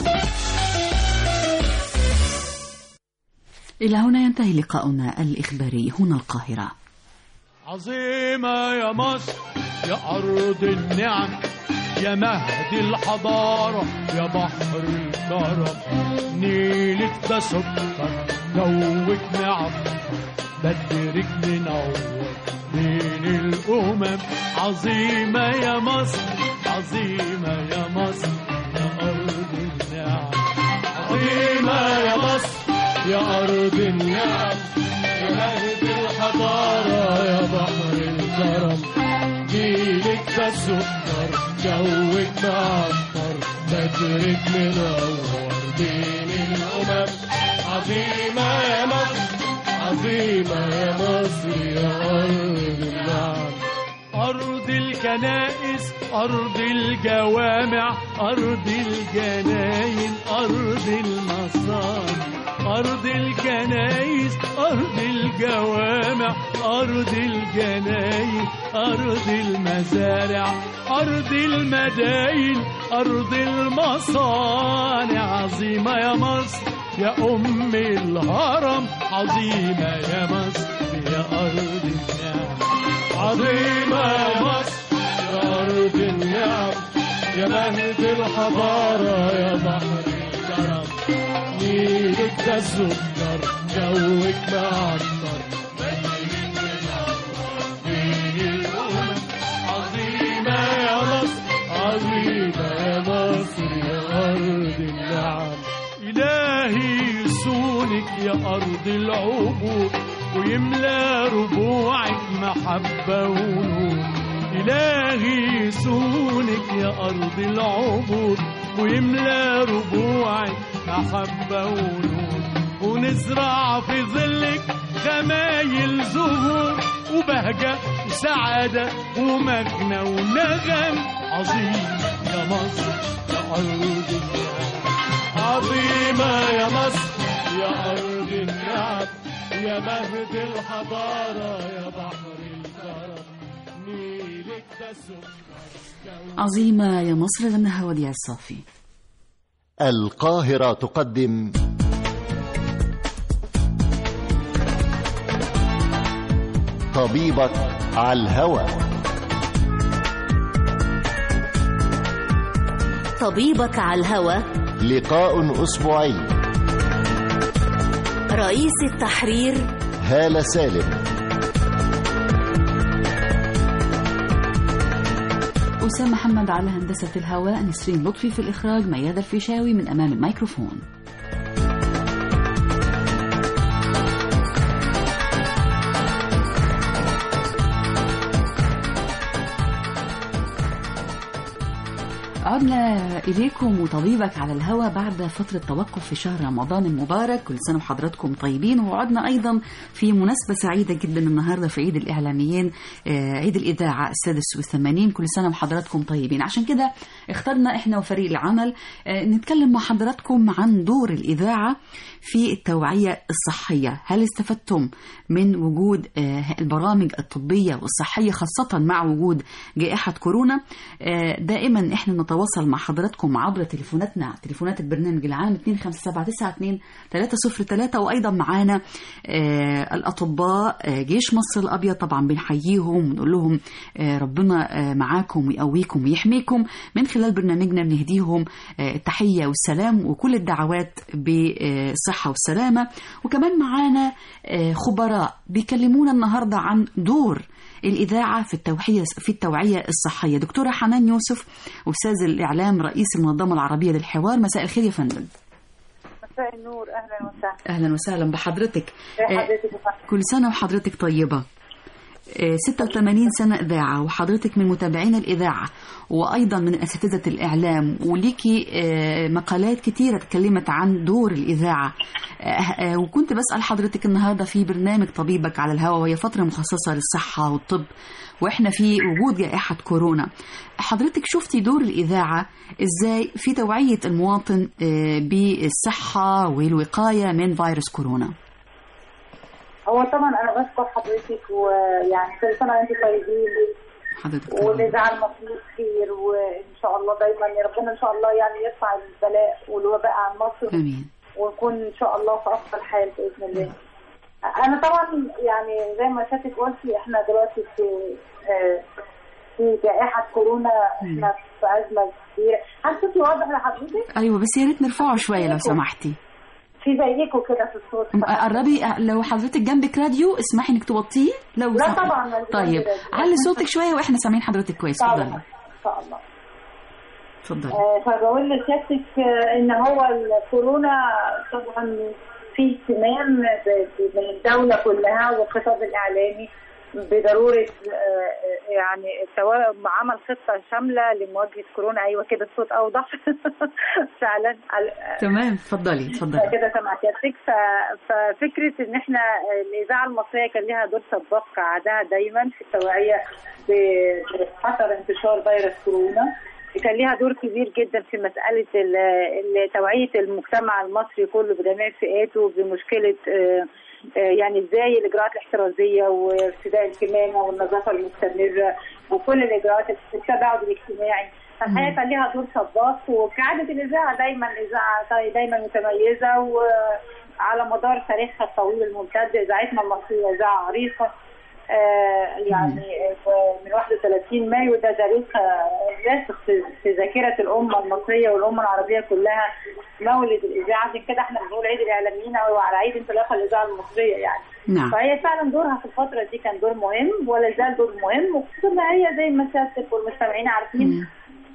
إلى هنا ينتهي لقاؤنا الإخباري هنا القاهرة عظيمة يا مصر يا أرض النعم يا مهد الحضارة يا بحر الكرم نيلك ده سكر جوك نعم بدرك منور بين الأمم عظيمة يا مصر عظيمة يا مصر يا أرض النعم عظيمة يا مصر يا أرض النعم يا مهد الحضارة يا بحر الكرم جيلك ده سكر جوك معطر بدرك منور بين الأمم عظيمة يا مصر عظيمة يا مصر يا أرض النعم أرض الكنائس أرض الجوامع أرض الجناين أرض المصانع أرض الكنائس أرض الجوامع أرض الجناين أرض المزارع أرض المداين أرض المصانع عظيمة يا مصر يا أم الهرم عظيمة يا مصر يا أرض النعم عظيمة يا مصر يا أرض النعم يا مهد الحضارة يا بحر الكرم نيلك ده سكر جوك معطر بين الأمم عظيمة يا مصر عظيمة يا مصر يا أرض النعم إلهي يسونك يا أرض العبور ويملى ربوعك محبة ونور إلهي يسونك يا أرض العبور ويملى ربوعك محبة ونور ونزرع في ظلك خمايل زهور وبهجة وسعادة ومجنى ونغم عظيم يا مصر يا أرض النعم عظيمة يا مصر يا أرض النعم يا مهد الحضارة يا بحر الكرم النيل ده سكر عظيمة يا مصر غناها وديع الصافي القاهرة تقدم طبيبك على الهوى طبيبك على الهوى لقاء أسبوعي رئيس التحرير هالة سالم أسامة محمد على هندسة الهواء نسرين لطفي في الإخراج ميادة الفيشاوي من أمام الميكروفون عدنا إليكم وطبيبك على الهوى بعد فترة توقف في شهر رمضان المبارك كل سنة وحضراتكم طيبين وعدنا أيضا في مناسبة سعيدة جدا النهاردة في عيد الإعلاميين آه، عيد الإذاعة السادس والثمانين كل سنة وحضراتكم طيبين عشان كده اخترنا إحنا وفريق العمل آه، نتكلم مع حضراتكم عن دور الإذاعة في التوعية الصحية هل استفدتم من وجود آه، البرامج الطبية والصحية خاصة مع وجود جائحة كورونا آه، دائما احنا نتواصل مع حضراتكم عبر تليفوناتنا تليفونات البرنامج العام 2579 303 وايضا معانا آه، الاطباء آه، جيش مصر الابيض طبعا بنحييهم ونقول لهم آه، ربنا آه، معاكم ويقويكم ويحميكم من خلال برنامجنا بنهديهم آه، التحيه والسلام وكل الدعوات بالصحه والسلامه وكمان معانا آه، خبراء بيكلمونا النهارده عن دور الإذاعة في التوعية في التوعية الصحية دكتورة حنان يوسف أستاذ الإعلام رئيس المنظمة العربية للحوار مساء الخير يا فندم مساء النور اهلا وسهلا أهلا وسهلا بحضرتك ازي آه، حضرتك يا فندم؟ كل سنة وحضرتك طيبة آه، 86 سنة إذاعة وحضرتك من متابعين الإذاعة وأيضا من أساتذة الإعلام وليكي آه، مقالات كتيرة اتكلمت عن دور الإذاعة آه، آه، وكنت بسأل حضرتك النهاردة في برنامج طبيبك على الهواء وهي فترة مخصصة للصحة والطب وإحنا في وجود جائحة كورونا حضرتك شفتي دور الإذاعة إزاي في توعية المواطن آه، بالصحة والوقاية من فيروس كورونا هو طبعا انا بشكر حضرتك ويعني كل سنه وانتم طيبين حضرتك والاذاعه المصريه بخير وان شاء الله دايما يا ربنا ان شاء الله يعني يرفع البلاء والوباء عن مصر آمين ونكون ان شاء الله في افضل حال باذن الله. انا طبعا يعني زي ما سيادتك قلتي احنا دلوقتي في آه، في جائحه كورونا احنا في ازمه كبيره هل صوتي واضح لحضرتك؟ ايوه بس يا ريت نرفعه شويه لو سمحتي في زيكم كده في الصوت قربي لو حضرتك جنبك راديو اسمحي انك توطيه لو لا سمحتي. طبعا، ما طيب جنبي راديو. علي صوتك شويه واحنا سامعين حضرتك كويس طبعا اتفضلي ان شاء الله اتفضلي آه، فبقول لسيادتك آه، ان هو الكورونا طبعا في اهتمام ب- ب- من الدوله كلها والخطاب الاعلامي بضروره آه، آه، يعني سواء عمل خطه شامله لمواجهه كورونا ايوه كده الصوت اوضح فعلا على- تمام اتفضلي اتفضلي كده سمعت سيادتك ف- ففكره ان احنا الاذاعه المصريه كان لها دور سباق كعادها دايما في التوعيه ب- بخطر انتشار فيروس كورونا كان لها دور كبير جدا في مساله ال- ال- توعيه المجتمع المصري كله بجميع فئاته بمشكله آه، آه، يعني ازاي الاجراءات الاحترازيه وارتداء الكمامه والنظافه المستمره وكل الاجراءات التباعد الاجتماعي فالحقيقه كان لها دور سباق وكعاده الاذاعه دايما الاذاعه دايما متميزه وعلى مدار تاريخها الطويل الممتد اذاعتنا المصريه اذاعه عريقه آه، يعني آه، من 31 مايو ده تاريخ آه، راسخ في في ذاكره الامه المصريه والامه العربيه كلها مولد الاذاعه عشان كده احنا بنقول عيد الاعلاميين او على عيد انطلاق الاذاعه المصريه يعني نعم. فهي فعلا دورها في الفتره دي كان دور مهم ولا زال دور مهم وخصوصا إن هي زي ما سيادتك والمستمعين عارفين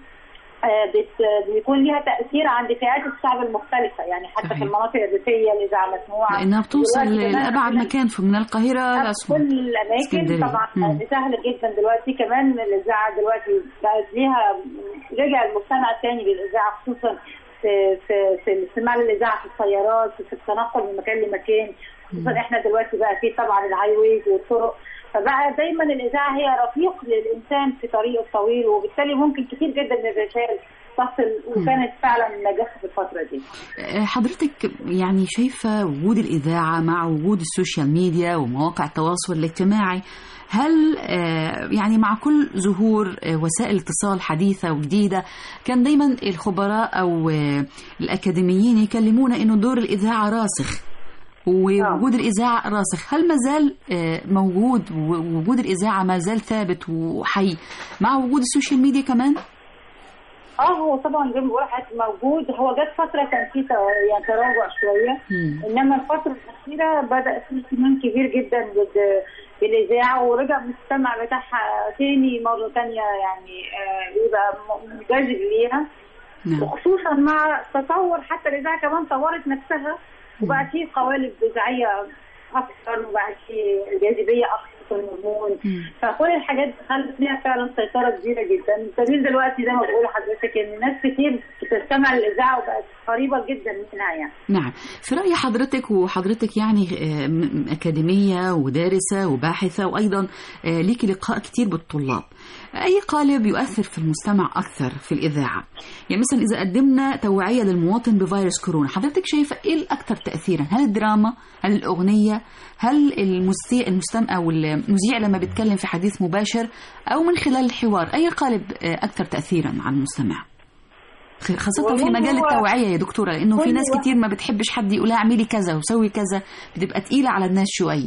آه، بت- بيكون ليها تاثير عند فئات الشعب المختلفه يعني حتى في المناطق الريفيه الاذاعه مسموعه لانها بتوصل دلوقتي كمان لابعد عندنا- مكان في من القاهره في لاسوان كل الاماكن اسكندرية. طبعا مم. سهل جدا دلوقتي كمان الاذاعه دلوقتي بقت ليها رجع المجتمع تاني للاذاعه خصوصا في في في الاستماع للاذاعه في السيارات في التنقل من مكان لمكان خصوصا احنا دلوقتي بقى في طبعا الهاي ويز والطرق فبقى دايما الاذاعه هي رفيق للانسان في طريقه الطويل وبالتالي ممكن كتير جدا من الرسائل تصل وكانت فعلا نجاح في الفتره دي آه، حضرتك يعني شايفة وجود الإذاعة مع وجود السوشيال ميديا ومواقع التواصل الاجتماعي هل آه، يعني مع كل ظهور آه، وسائل اتصال حديثة وجديدة كان دايما الخبراء أو آه، الأكاديميين يكلمونا إنه دور الإذاعة راسخ ووجود الإذاعة راسخ هل ما زال آه، موجود ووجود الإذاعة ما زال ثابت وحي مع وجود السوشيال ميديا كمان؟ اه هو طبعا زي ما بقول لحضرتك موجود هو جت فتره كان في ت- يعني تراجع شويه انما الفتره الاخيره بدا في اهتمام كبير جدا بال- بالاذاعه ورجع المستمع بتاعها تاني مره تانيه يعني آه، يبقى م- منجذب ليها وخصوصا مع تطور حتى الاذاعه كمان طورت نفسها وبقى في قوالب اذاعيه اكثر وبقى في جاذبيه اكثر في المضمون فكل الحاجات دي خلت ليها فعلا سيطره كبيره جدا الدليل دلوقتي زي ما بقول لحضرتك ان ناس كتير بتستمع للاذاعه وبقت قريبه جدا منها يعني نعم في رأي حضرتك وحضرتك يعني آه، م- م- أكاديمية ودارسة وباحثة وأيضا آه، ليكي لقاء كتير بالطلاب أي قالب يؤثر في المستمع أكثر في الإذاعة يعني مثلا إذا قدمنا توعية للمواطن بفيروس كورونا حضرتك شايفة إيه الأكثر تأثيرا هل الدراما هل الأغنية هل المستمع المستمع أو المذيع لما بيتكلم في حديث مباشر أو من خلال الحوار أي قالب آه، أكثر تأثيرا على المستمع خاصة في والله مجال هو التوعية يا دكتورة لأنه في كل ناس واحد- كتير ما بتحبش حد يقولها اعملي كذا وسوي كذا بتبقى تقيلة على الناس شوية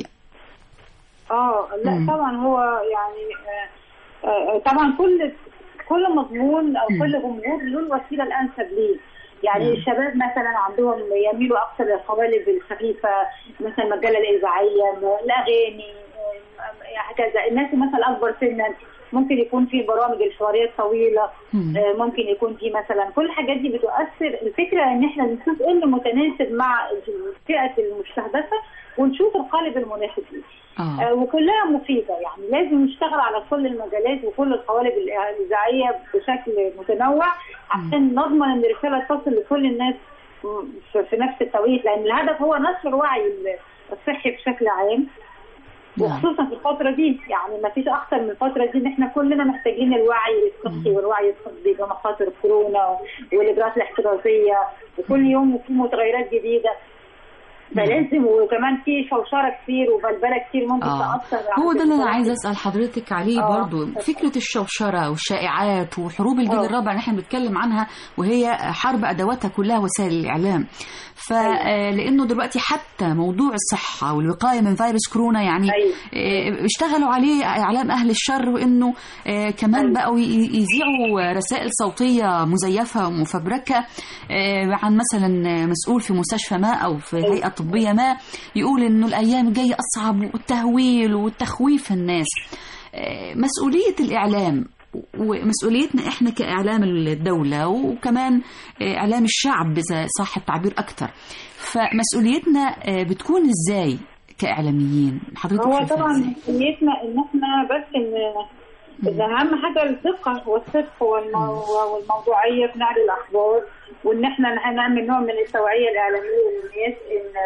اه لا مم. طبعا هو يعني آه، آه، طبعا كل كل مضمون او كل جمهور له الوسيله الانسب ليه يعني مم. الشباب مثلا عندهم يميلوا اكثر للقوالب الخفيفه مثلا المجله الاذاعيه الاغاني آه، هكذا الناس مثلا الاكبر سنا ممكن يكون في برامج الحواريه الطويله مم. آه، ممكن يكون في مثلا كل الحاجات دي بتؤثر الفكره ان احنا نشوف ايه اللي متناسب مع الفئه المستهدفه ونشوف القالب المناسب ليه آه، وكلها مفيدة يعني لازم نشتغل على كل المجالات وكل القوالب الإذاعية بشكل متنوع عشان نضمن إن الرسالة تصل لكل الناس م- في في نفس التوقيت لأن الهدف هو نشر الوعي الصحي بشكل عام وخصوصا في الفترة دي يعني ما فيش أكتر من الفترة دي إن إحنا كلنا محتاجين الوعي الصحي والوعي الطبي بمخاطر كورونا والإجراءات الاحترازية وكل يوم في متغيرات جديدة فلازم وكمان في شوشره كتير وبلبله كتير ممكن آه. تاثر على هو ده اللي انا الإنسان. عايزه اسال حضرتك عليه آه. برضو فكره الشوشره والشائعات وحروب الجيل آه. الرابع اللي احنا بنتكلم عنها وهي حرب ادواتها كلها وسائل الاعلام فلانه دلوقتي حتى موضوع الصحه والوقايه من فيروس كورونا يعني آه، اشتغلوا عليه اعلام اهل الشر وانه آه، كمان بقوا ي- يذيعوا رسائل صوتيه مزيفه ومفبركه آه، عن مثلا مسؤول في مستشفى ما او في هيئه طبيه ما يقول انه الايام الجايه اصعب والتهويل والتخويف الناس آه، مسؤوليه الاعلام ومسؤوليتنا احنا كاعلام الدوله وكمان آه، اعلام الشعب اذا صح التعبير اكثر فمسؤوليتنا آه، بتكون ازاي كاعلاميين حضرتك هو شايفة طبعا إزاي؟ مسؤوليتنا ان احنا بس ان ان اهم حاجه الثقه والصدق والمو... والموضوعيه في نقل الاخبار وان احنا نعمل نوع من التوعيه الاعلاميه للناس ان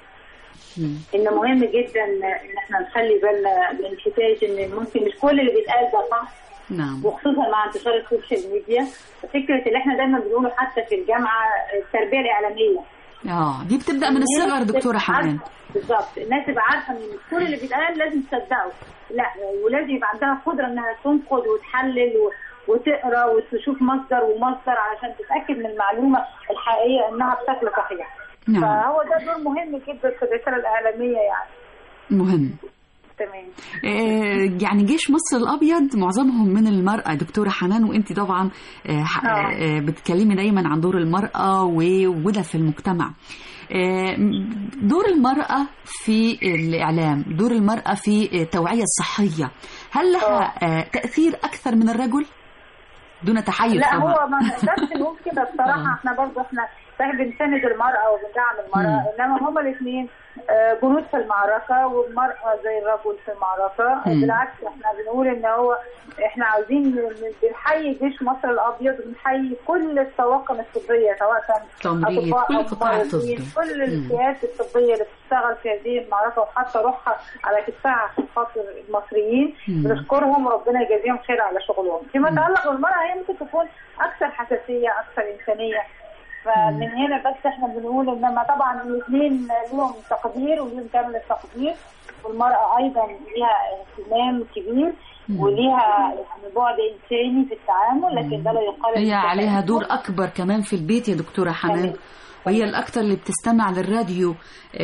ان مهم جدا ان احنا نخلي بالنا من حكايه ان ممكن مش كل اللي بيتقال ده صح نعم وخصوصا مع انتشار السوشيال ميديا فكره اللي احنا دايما بنقوله حتى في الجامعه التربيه الاعلاميه اه دي بتبدا من الصغر دكتوره حنان بالظبط الناس تبقى عارفه ان مش كل اللي بيتقال لازم تصدقه لا ولازم يبقى عندها قدره انها تنقد وتحلل و... وتقرا وتشوف مصدر ومصدر علشان تتاكد من المعلومه الحقيقيه انها بشكل صحيح نعم. فهو ده دور مهم جدا في الرساله الاعلاميه يعني مهم تمام آه، يعني جيش مصر الابيض معظمهم من المراه دكتوره حنان وانت طبعا آه، ح- آه، بتتكلمي دايما عن دور المراه ووجودها في المجتمع آه، دور المراه في الاعلام دور المراه في التوعيه الصحيه هل لها آه، تاثير اكثر من الرجل دون تحيز لا طبعا هو ما نقدرش نقول كده بصراحه احنا برضه احنا صحيح بنساند المراه وبندعم المراه انما هما الاثنين آه، جنود في المعركة والمرأة زي الرجل في المعركة مم. بالعكس احنا بنقول ان هو احنا عاوزين ن- بنحيي جيش مصر الابيض وبنحيي كل الطواقم الطبية سواء كان تمريض، أطباء كل أو القطاع ممرضين، الطبي. كل مم. الفئات الطبية اللي بتشتغل في هذه المعركة وحتى روحها على كتفها عشان خاطر المصريين مم. بنشكرهم وربنا يجازيهم خير على شغلهم فيما يتعلق بالمرأة هي ممكن تكون أكثر حساسية أكثر إنسانية فمن هنا بس احنا بنقول انما طبعا الاثنين لهم تقدير وليهم كامل التقدير والمرأة أيضا ليها اهتمام كبير وليها يعني بعد إنساني في التعامل لكن ده لا يقال هي عليها دور أكبر كمان في البيت يا دكتورة حنان وهي الأكثر اللي بتستمع للراديو آه،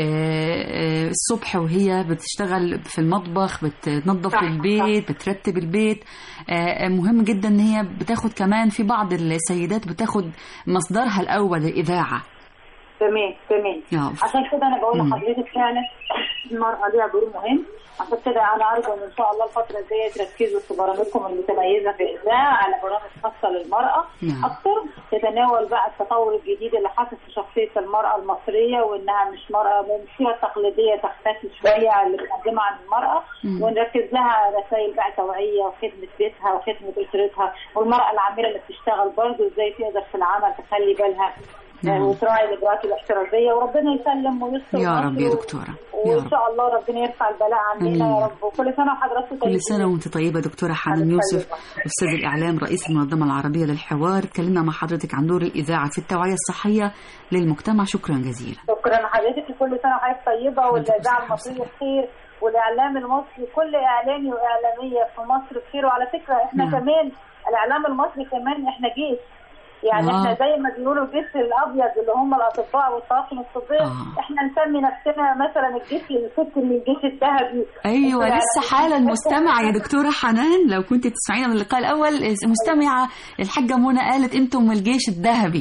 آه، الصبح وهي بتشتغل في المطبخ بتنظف صح، البيت بترتب البيت آه، مهم جدا ان هي بتاخد كمان في بعض السيدات بتاخد مصدرها الأول الإذاعة تمام تمام يلا. عشان كده انا بقول مم. لحضرتك فعلا المرأة ليها دور مهم عشان كده انا ارجو ان ان شاء الله الفترة الجاية تركزوا في برامجكم المتميزة في الاذاعة على برامج خاصة للمرأة نعم. اكتر تتناول بقى التطور الجديد اللي حصل في شخصية المرأة المصرية وانها مش مرأة مش فيها التقليدية تختفي شوية اللي بتقدمها عن المرأة مم. ونركز لها رسائل بقى توعية وخدمة بيتها وخدمة أسرتها والمرأة العاملة اللي بتشتغل برضه ازاي تقدر في العمل تخلي بالها نعم. وتراعي الاجراءات الاحترازيه وربنا يسلم ويستر يا رب يا مصر دكتورة يا وان رب شاء الله ربنا يرفع البلاء عننا آمين. يا رب وكل سنه وحضراتكم كل سنة وانت طيبة دكتورة حنان يوسف أستاذ الإعلام رئيس المنظمة العربية للحوار اتكلمنا مع حضرتك عن دور الإذاعة في التوعية الصحية للمجتمع شكرا جزيلا شكرا لحضرتك كل سنه وحضرتك طيبه والاذاعه المصريه بخير والاعلام المصري كل اعلامي واعلاميه في مصر بخير وعلى فكره احنا نعم. كمان الاعلام المصري كمان احنا جيش يعني آه. احنا زي ما بيقولوا الجيش الابيض اللي هم الاطباء والطواقم الطبيه آه. احنا نسمي نفسنا مثلا الجيش الست من الجيش الذهبي أيوة انتوا لسه يعني- حالا مستمعة يا دكتورة حنان لو كنت تسمعينا من اللقاء الأول مستمعة الحاجة منى قالت أنتم الجيش الذهبي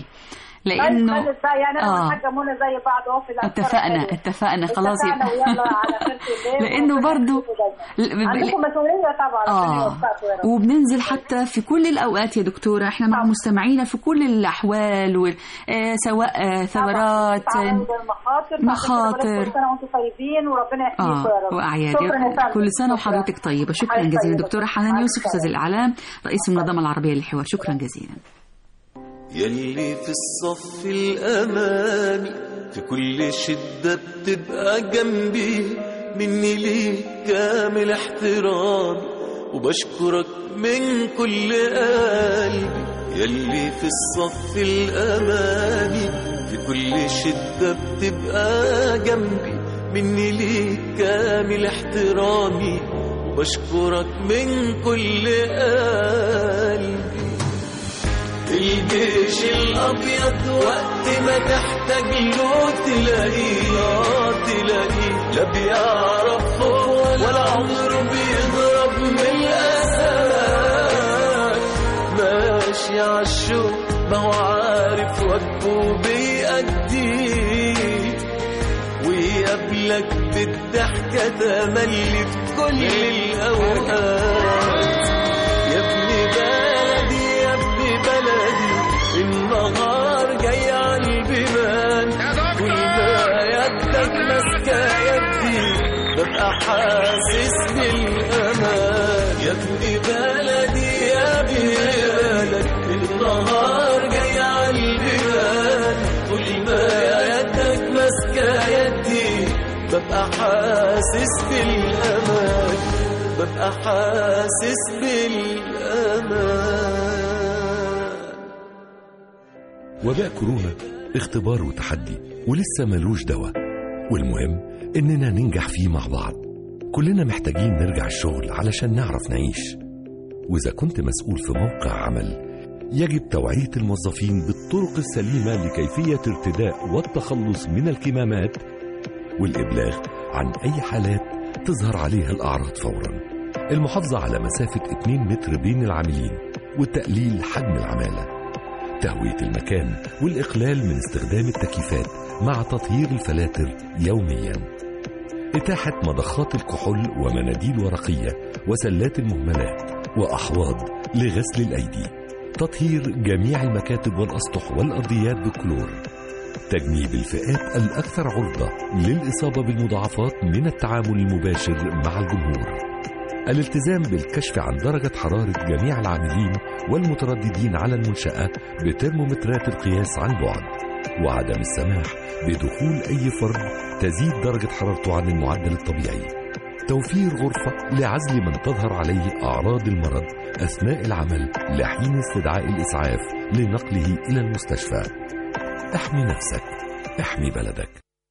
لأنه طيب بقى يعني انا آه. والحاجه منى زي بعض اهو في الأفكار اتفقنا الحلوة. اتفقنا خلاص اتفقنا يبقى ويلا على خير الله لأنه برضو عندكم مسؤوليه طبعا ربنا آه يوفقكم يا رب. وبننزل حتى في كل الأوقات يا دكتورة احنا مع مستمعينا في كل الأحوال وال- آه، سواء آه، ثورات تعرض المخاطر مخاطر. كل سنه وانتم طيبين وربنا يحميكم اه يا رب وأعياد شكرا يا فندم. كل سنة شكراً. وحضرتك طيبة شكرا حضرتك جزيلا طيبة. دكتورة حنان يوسف أستاذ الإعلام رئيس المنظمة العربية للحوار شكرا جزيلا يلي في الصف الأمامي في كل شدة بتبقى جنبي مني ليك كامل احترامي وبشكرك من كل قلبي يلي في الصف الأمامي في كل شدة بتبقى جنبي مني ليك كامل احترامي وبشكرك من كل قلبي الجيش الابيض وقت ما تحتاج له تلاقيه آه تلاقيه لا بيعرف هو ولا عمره بيهرب من الاسد ماشي عالشوق ما هو عارف واجبه بيأديه ويقابلك بالضحكة تملي في كل الأوقات يا ابن بلدي يا ابن بلدي النهار جاي على البيبان كل ما يدك ماسكة يدي ببقى حاسس بالأمان يا ابن بلدي يا ابن بلدي النهار جاي على البيبان كل ما يدك ماسكة يدي ببقى حاسس بالأمان ببقى حاسس بالأمان وباء كورونا اختبار وتحدي ولسه ملوش دواء والمهم إننا ننجح فيه مع بعض كلنا محتاجين نرجع الشغل علشان نعرف نعيش وإذا كنت مسؤول في موقع عمل يجب توعية الموظفين بالطرق السليمة لكيفية ارتداء والتخلص من الكمامات والإبلاغ عن أي حالات تظهر عليها الأعراض فورا المحافظة على مسافة 2 متر بين العاملين وتقليل حجم العمالة تهوية المكان والإقلال من استخدام التكييفات مع تطهير الفلاتر يوميا إتاحة مضخات الكحول ومناديل ورقية وسلات المهملات وأحواض لغسل الأيدي تطهير جميع المكاتب والأسطح والأرضيات بالكلور تجنيب الفئات الأكثر عرضة للإصابة بالمضاعفات من التعامل المباشر مع الجمهور الالتزام بالكشف عن درجة حرارة جميع العاملين والمترددين على المنشأة بترمومترات القياس عن بعد وعدم السماح بدخول أي فرد تزيد درجة حرارته عن المعدل الطبيعي توفير غرفة لعزل من تظهر عليه أعراض المرض أثناء العمل لحين استدعاء الإسعاف لنقله إلى المستشفى احمي نفسك احمي بلدك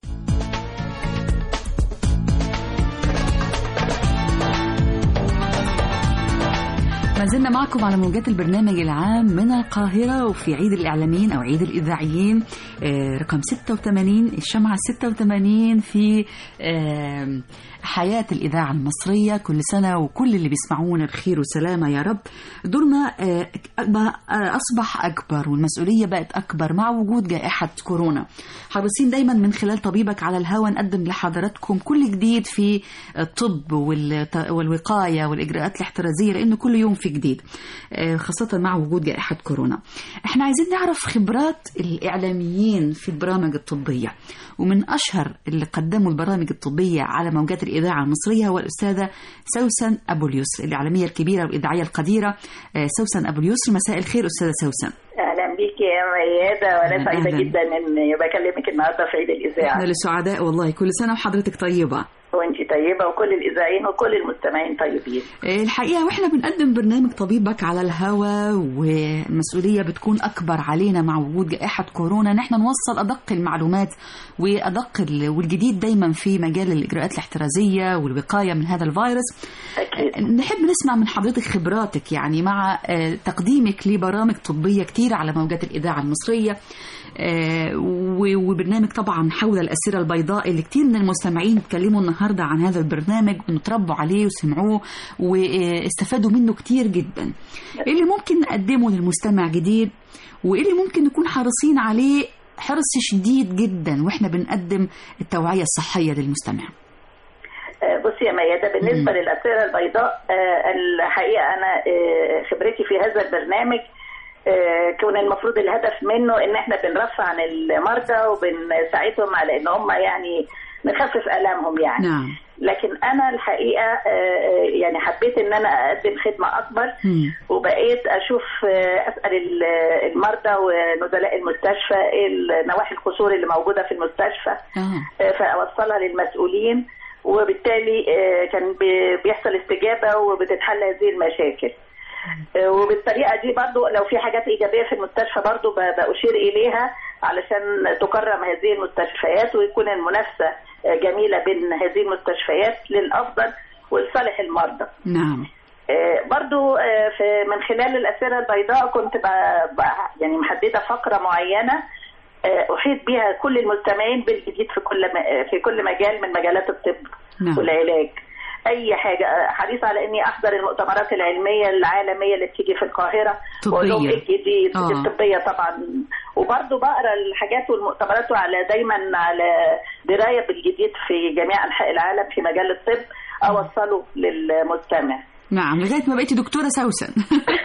ما زلنا معكم على موجات البرنامج العام من القاهرة وفي عيد الإعلاميين أو عيد الإذاعيين آه، رقم 86 الشمعة 86 في آه، حياة الإذاعة المصرية كل سنة وكل اللي بيسمعونا بخير وسلامة يا رب دورنا آه، بقى- آه، أصبح أكبر والمسؤولية بقت أكبر مع وجود جائحة كورونا حريصين دايما من خلال طبيبك على الهوى نقدم لحضراتكم كل جديد في الطب والت- والوقاية والإجراءات الاحترازية لأنه كل يوم في جديد آه، خاصة مع وجود جائحة كورونا احنا عايزين نعرف خبرات الإعلاميين في البرامج الطبية ومن أشهر اللي قدموا البرامج الطبية على موجات الإذاعة المصرية هو الأستاذة سوسن أبو اليسر الإعلامية الكبيرة والإذاعية القديرة آه، سوسن أبو اليسر مساء الخير أستاذة سوسن اهلا بيك يا ميادة وانا سعيده أهلاً. جدا ان بكلمك النهارده في عيد الاذاعه احنا لسعداء والله كل سنة وحضرتك طيبة وانت طيبه وكل الاذاعيين وكل المستمعين طيبين الحقيقة واحنا بنقدم برنامج طبيبك على الهوا والمسؤولية بتكون أكبر علينا مع وجود جائحة كورونا ان احنا نوصل أدق المعلومات وأدق ال- والجديد دايما في مجال الإجراءات الاحترازية والوقاية من هذا الفيروس أكيد. نحب نسمع من حضرتك خبراتك يعني مع آه، تقديمك لبرامج طبية كتير على موجات الإذاعة المصرية آه، و- وبرنامج طبعا حول الأسيرة البيضاء اللي كتير من المستمعين اتكلموا النهاردة عن هذا البرنامج ونتربوا عليه وسمعوه واستفادوا منه كتير جدا ايه اللي ممكن نقدمه للمستمع جديد وايه اللي ممكن نكون حريصين عليه حرص شديد جدا واحنا بنقدم التوعية الصحية للمستمع آه، بصي يا ميادة بالنسبة للأسئلة البيضاء آه، الحقيقة أنا آه، خبرتي في هذا البرنامج آه، كون المفروض الهدف منه ان احنا بنرفع عن المرضى وبنساعدهم على ان هم يعني نخفف الامهم يعني نعم لكن انا الحقيقه آه، آه، يعني حبيت ان انا اقدم خدمه اكبر وبقيت اشوف آه، اسال ال- المرضى ونزلاء المستشفى ايه نواحي القصور اللي موجوده في المستشفى آه، فاوصلها للمسؤولين وبالتالي آه، كان بي- بيحصل استجابه وبتتحل هذه المشاكل آه، وبالطريقه دي برضو لو في حاجات ايجابيه في المستشفى برضو ب- باشير اليها علشان تكرم هذه المستشفيات ويكون المنافسه آه، جميله بين هذه المستشفيات للافضل ولصالح المرضى نعم آه، برضو آه، في من خلال الأسئلة البيضاء كنت ب- ب- يعني محددة فقرة معينة آه، أحيط بها كل المستمعين بالجديد في كل م- في كل مجال من مجالات الطب نعم. والعلاج أي حاجة آه، حريصة على إني أحضر المؤتمرات العلمية العالمية اللي بتيجي في القاهرة طبية. وأقول لهم إيه الجديد آه. الطبية طبعا وبرضو بقرا الحاجات والمؤتمرات وعلى دايما على دراية بالجديد في جميع أنحاء العالم في مجال الطب أوصله للمستمع نعم لغاية ما بقيتي دكتورة سوسن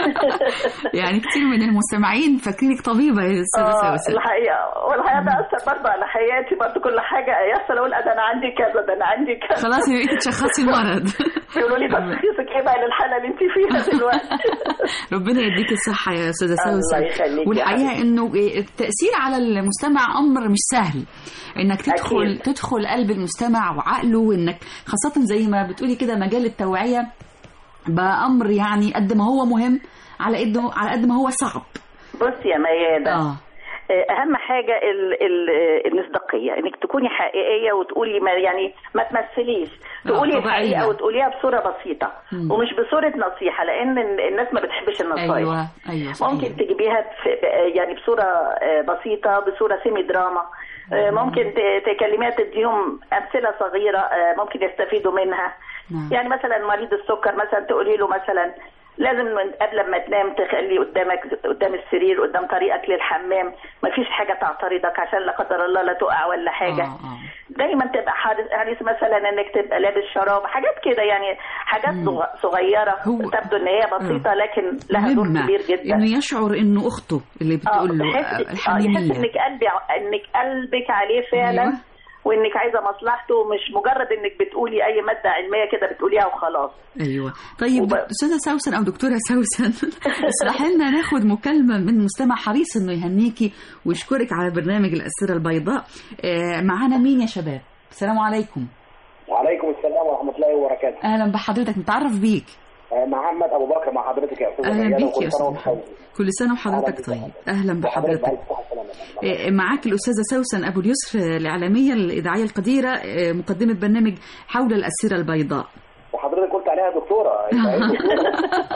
يعني كتير من المستمعين فاكرينك طبيبة يا أستاذة آه، سوسن الحقيقه والحقيقه ده اثر برضه على حياتي برضه كل حاجه يحصل اقول ده انا عندي كذا ده انا عندي كذا خلاص بقيتي تشخصي المرض يقولوا لي تشخيصك ايه بقى للحاله اللي انت فيها دلوقتي ربنا يديك الصحة يا أستاذة الله سوسن يخليك يا والحقيقة حبيبتي. إنه التأثير على المستمع أمر مش سهل إنك تدخل أكيد. تدخل قلب المستمع وعقله وإنك خاصة زي ما بتقولي كده مجال التوعية بقى أمر يعني قد ما هو مهم على قد على قد ما هو صعب بص يا ميادة آه. اهم حاجه ال ال المصداقيه انك تكوني حقيقيه وتقولي ما يعني ما تمثليش آه، تقولي طبيعية. الحقيقه وتقوليها بصوره بسيطه مم. ومش بصوره نصيحه لان الناس ما بتحبش النصايح أيوه أيوه صحيح. ممكن تجيبيها في يعني بصورة آه، بسيطة بصورة سيمي دراما آه، ممكن ت- تكلميها تديهم أمثلة صغيرة آه، ممكن يستفيدوا منها نعم. يعني مثلا مريض السكر مثلا تقولي له مثلا لازم من قبل ما تنام تخلي قدامك قدام السرير قدام طريقك للحمام ما فيش حاجة تعترضك عشان لا قدر الله لا تقع ولا حاجة دايما تبقى حارس حريص مثلا انك تبقى لابس شراب حاجات كده يعني حاجات صغ- صغيره تبدو ان هي بسيطه لكن لها دور مهمة كبير جدا انه يشعر انه اخته اللي بتقول له تحس- آه، آه، الحميمية يحس انك قلبي انك قلبك عليه فعلا أيوة. وانك عايزه مصلحته مش مجرد انك بتقولي اي ماده علميه كده بتقوليها وخلاص ايوه طيب استاذه سوسن او دكتوره سوسن اسمح لنا ناخد مكالمه من مستمع حريص انه يهنيكي ويشكرك على برنامج الاسره البيضاء آه، معانا مين يا شباب السلام عليكم وعليكم السلام ورحمه الله وبركاته اهلا بحضرتك نتعرف بيك آه، محمد ابو بكر مع حضرتك يا استاذ اهلا ميادة، بيك وكل يا سنة استاذ وانت طيب. كل سنه وحضرتك طيب اهلا وحضرتك بحضرتك بألف صحة وسلامة. آه، معاك الأستاذة سوسن أبو اليسر آه، الإعلامية الإذاعية القديرة آه، مقدمة برنامج حول الأسيرة البيضاء وحضرتك قلت عليها دكتوره يبقى هي دكتورة.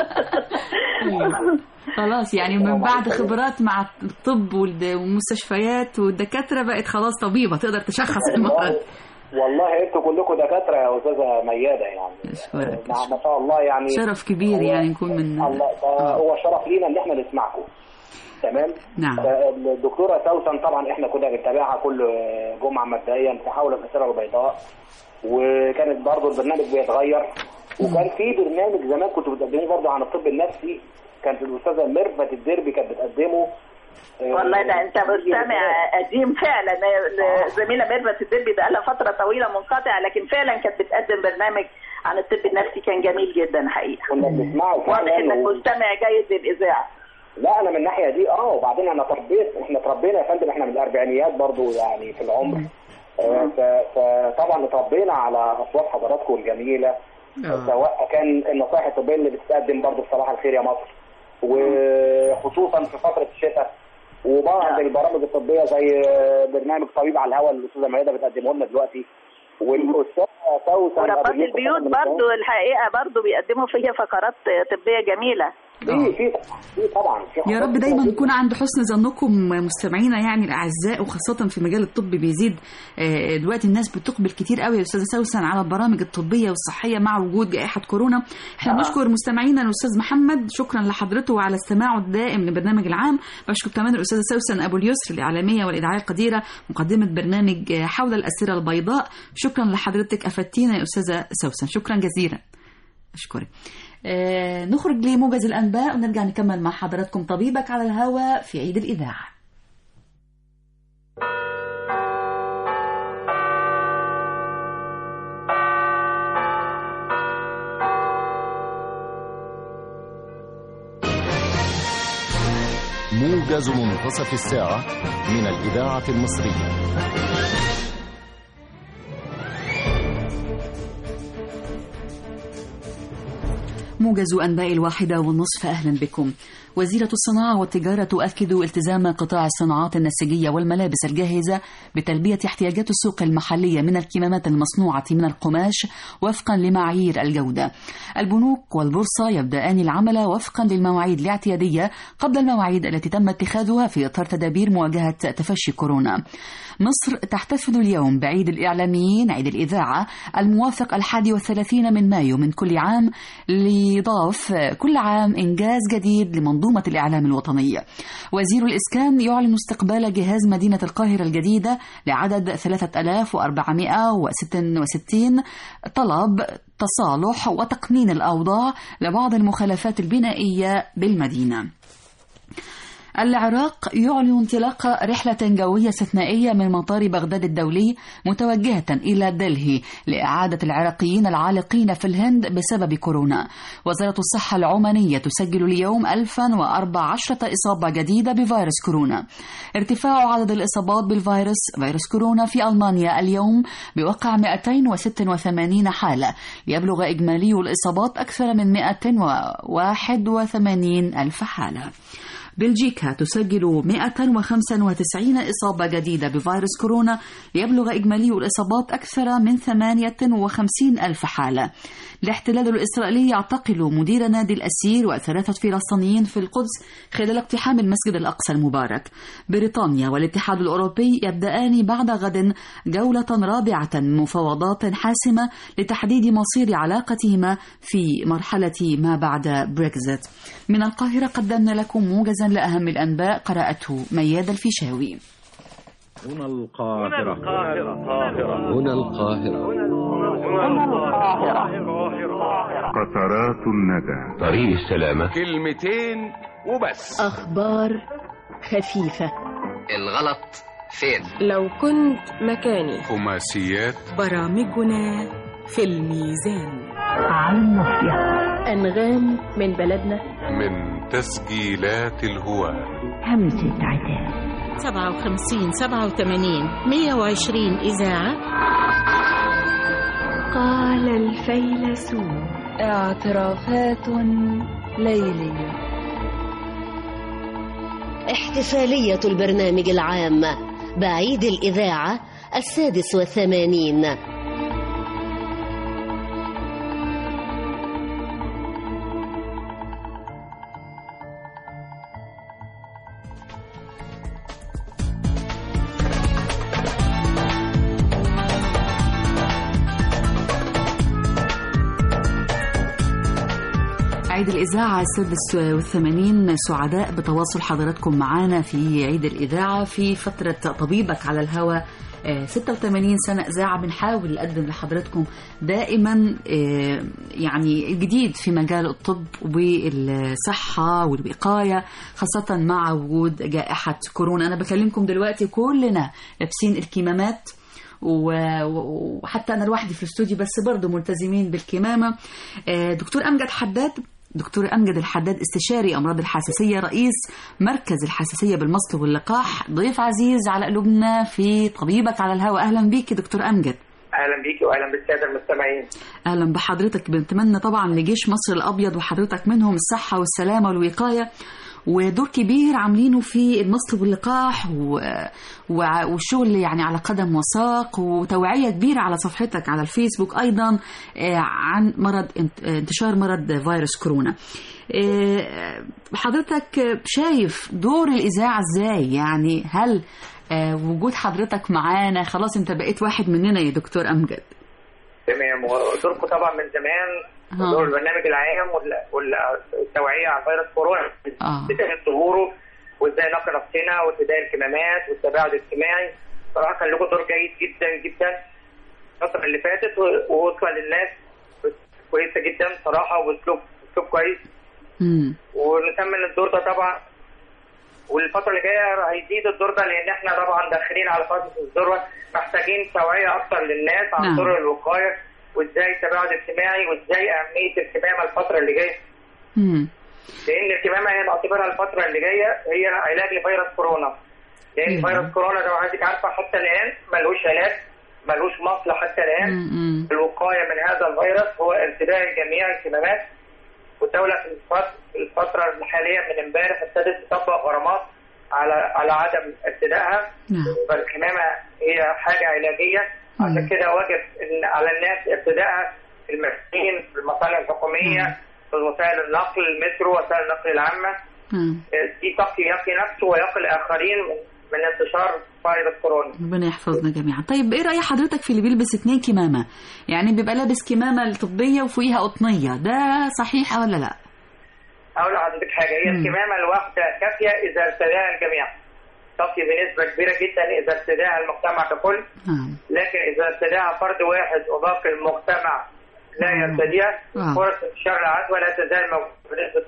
خلاص يعني من بعد خبرات مع الطب والد- والمستشفيات والدكاترة بقت خلاص طبيبة تقدر تشخص المرض والله انتوا كلكم دكاتره يا استاذه مياده يعني أشكرك مع ما شاء الله يعني شرف كبير يعني نكون من الله ده هو شرف لينا ان احنا نسمعكم تمام نعم. الدكتوره سوسن طبعا احنا كنا بنتابعها كل جمعه مبدئيا في حول الاسره البيضاء وكانت برضه البرنامج بيتغير وكان في برنامج زمان كنت بتقدموه برضه عن الطب النفسي كانت الاستاذه ميرفت الدربي كانت بتقدمه والله ده انت مستمع قديم فعلا الزميله ميرفت الدربي بقى لها فتره طويله منقطعه لكن فعلا كانت بتقدم برنامج عن الطب النفسي كان جميل جدا حقيقه كنا بنسمعه واضح فعلا انك و- مستمع جيد للاذاعه لا انا من الناحيه دي اه وبعدين انا تربيت احنا تربينا يا فندم احنا من الاربعينيات برضو يعني في العمر آه، ف- فطبعا اتربينا على اصوات حضراتكم الجميله سواء كان النصائح الطبيه اللي بتتقدم برضو في صباح الخير يا مصر وخصوصا في فتره الشتاء وبعض البرامج الطبيه زي برنامج طبيب على الهواء اللي الاستاذه ميادة بتقدمه لنا دلوقتي والاستاذه سوسن ورباط أبو يوسف البيوت من برضو الحقيقه برضو بيقدموا فيها فقرات طبيه جميله في في في طبعا في يا رب دايما نكون عند حسن ظنكم مستمعينا يعني الاعزاء وخاصه في مجال الطب بيزيد آه، دلوقتي الناس بتقبل كتير قوي يا استاذه سوسن على البرامج الطبيه والصحيه مع وجود جائحه كورونا احنا بنشكر مستمعينا الاستاذ محمد شكرا لحضرته وعلى استماعه الدائم لبرنامج العام بشكر كمان الاستاذه سوسن ابو اليسر الاعلاميه والاذاعيه القديره مقدمه برنامج آه، حول الاسيره البيضاء شكرا لحضرتك افدتينا يا استاذه سوسن شكرا جزيلا أشكرك آه نخرج لموجز الأنباء ونرجع نكمل مع حضراتكم طبيبك على الهواء في عيد الإذاعة موجز منتصف الساعة من الإذاعة المصرية موجز أنباء الواحدة والنصف أهلا بكم وزيرة الصناعة والتجارة تؤكد التزام قطاع الصناعات النسيجية والملابس الجاهزة بتلبية احتياجات السوق المحلية من الكمامات المصنوعة من القماش وفقا لمعايير الجودة البنوك والبورصة يبدأان العمل وفقا للمواعيد الاعتيادية قبل المواعيد التي تم اتخاذها في إطار تدابير مواجهة تفشي كورونا مصر تحتفل اليوم بعيد الإعلاميين عيد الإذاعة الموافق الحادي والثلاثين من مايو من كل عام ليضاف كل عام إنجاز جديد لمنظومة الإعلام الوطنية وزير الإسكان يعلن استقبال جهاز مدينة القاهرة الجديدة لعدد 3466 طلب تصالح وتقنين الأوضاع لبعض المخالفات البنائية بالمدينة العراق يعلن انطلاق رحلة جوية استثنائية من مطار بغداد الدولي متوجهة إلى دلهي لإعادة العراقيين العالقين في الهند بسبب كورونا وزارة الصحة العمانية تسجل اليوم 1014 إصابة جديدة بفيروس كورونا ارتفاع عدد الإصابات بالفيروس فيروس كورونا في ألمانيا اليوم بوقع 286 حالة ليبلغ إجمالي الإصابات أكثر من 181 ألف حالة بلجيكا تسجل 195 إصابة جديدة بفيروس كورونا ليبلغ إجمالي الإصابات أكثر من 58 ألف حالة الاحتلال الإسرائيلي يعتقل مدير نادي الأسير وثلاثة فلسطينيين في القدس خلال اقتحام المسجد الأقصى المبارك بريطانيا والاتحاد الأوروبي يبدأان بعد غد جولة رابعة من مفاوضات حاسمة لتحديد مصير علاقتهما في مرحلة ما بعد بريكزيت من القاهرة قدمنا لكم موجزا لأهم الأنباء قرأته مياد الفيشاوي هنا القاهرة هنا القاهرة قطرات الندى طريق السلامة كلمتين وبس أخبار خفيفة الغلط فين لو كنت مكاني خماسيات برامجنا في الميزان على النصيحة أنغام من بلدنا من تسجيلات الهواة همسة عتاب 57 87 120 إذاعة قال الفيلسوف اعترافات ليلية احتفالية البرنامج العام بعيد الإذاعة السادس والثمانين عيد الإذاعة السادس والثمانين سعداء بتواصل حضراتكم معنا في عيد الإذاعة في فترة طبيبك على الهواء آه، 86 سنة إذاعة بنحاول نقدم لحضراتكم دائما آه، يعني الجديد في مجال الطب والصحة والوقاية خاصة مع وجود جائحة كورونا أنا بكلمكم دلوقتي كلنا لابسين الكمامات و- و- وحتى انا لوحدي في الاستوديو بس برضه ملتزمين بالكمامه آه، دكتور امجد حداد دكتور امجد الحداد استشاري امراض الحساسيه رئيس مركز الحساسيه بالمصل واللقاح ضيف عزيز على قلوبنا في طبيبك على الهواء اهلا بيك يا دكتور امجد اهلا بيكي واهلا بالساده المستمعين اهلا بحضرتك بنتمنى طبعا لجيش مصر الابيض وحضرتك منهم الصحه والسلامه والوقايه ودور كبير عاملينه في المصل واللقاح و... و... والشغل يعني على قدم وساق وتوعيه كبيره على صفحتك على الفيسبوك ايضا آه، عن مرض انت- انتشار مرض فيروس كورونا. آه، حضرتك شايف دور الاذاعه ازاي؟ يعني هل آه، وجود حضرتك معانا خلاص انت بقيت واحد مننا يا دكتور امجد؟ تمام ودوركم طبعا من زمان ها. دور البرنامج العام وال- والتوعيه عن فيروس كورونا آه. بدايه ظهوره وازاي نقي نفسنا وارتداء الكمامات والتباعد الاجتماعي صراحه كان لكم دور جيد جدا جدا الفتره اللي فاتت و- ووصل للناس كويسه جدا صراحه واسلوب اسلوب كويس مم. ونكمل الدور ده طبعا والفترة اللي جاية هيزيد الدور ده لأن احنا طبعا داخلين على فترة الذروة محتاجين توعية أكتر للناس عن نعم. طرق الوقاية وإزاي التباعد الاجتماعي وإزاي أهمية الكمامة الفترة اللي جاية مم. لأن الكمامة هي بعتبرها الفترة اللي جاية هي علاج لفيروس كورونا لأن نعم. فيروس كورونا زي ما حضرتك عارفة حتى الآن ملهوش علاج ملهوش مصل حتى الآن مم. الوقاية من هذا الفيروس هو ارتداء جميع الكمامات والدولة في الفت- في الفترة الحالية من امبارح ابتدت تطبق غرامات على على عدم ارتدائها نعم. فالكمامة هي حاجة علاجية عشان كده واجب إن على الناس ارتدائها في المساكين في المصالح الحكومية في وسائل النقل المترو وسائل النقل العامة مم. دي تقي يقي نفسه ويقي الآخرين من, من انتشار فيروس كورونا ربنا يحفظنا جميعا طيب ايه رأي حضرتك في اللي بيلبس اتنين كمامة يعني بيبقى لابس كمامة الطبية وفوقيها قطنية ده صحيح ولا لا أقول لحضرتك حاجة هي مم. الكمامة الواحدة كافية إذا ارتداها الجميع تقي بنسبة كبيرة جدا إذا ارتداها المجتمع ككل نعم لكن إذا ارتداها فرد واحد وباقي المجتمع لا يرتديها آه. فرص انتشار العدوى لا تزال موجودة بنسبة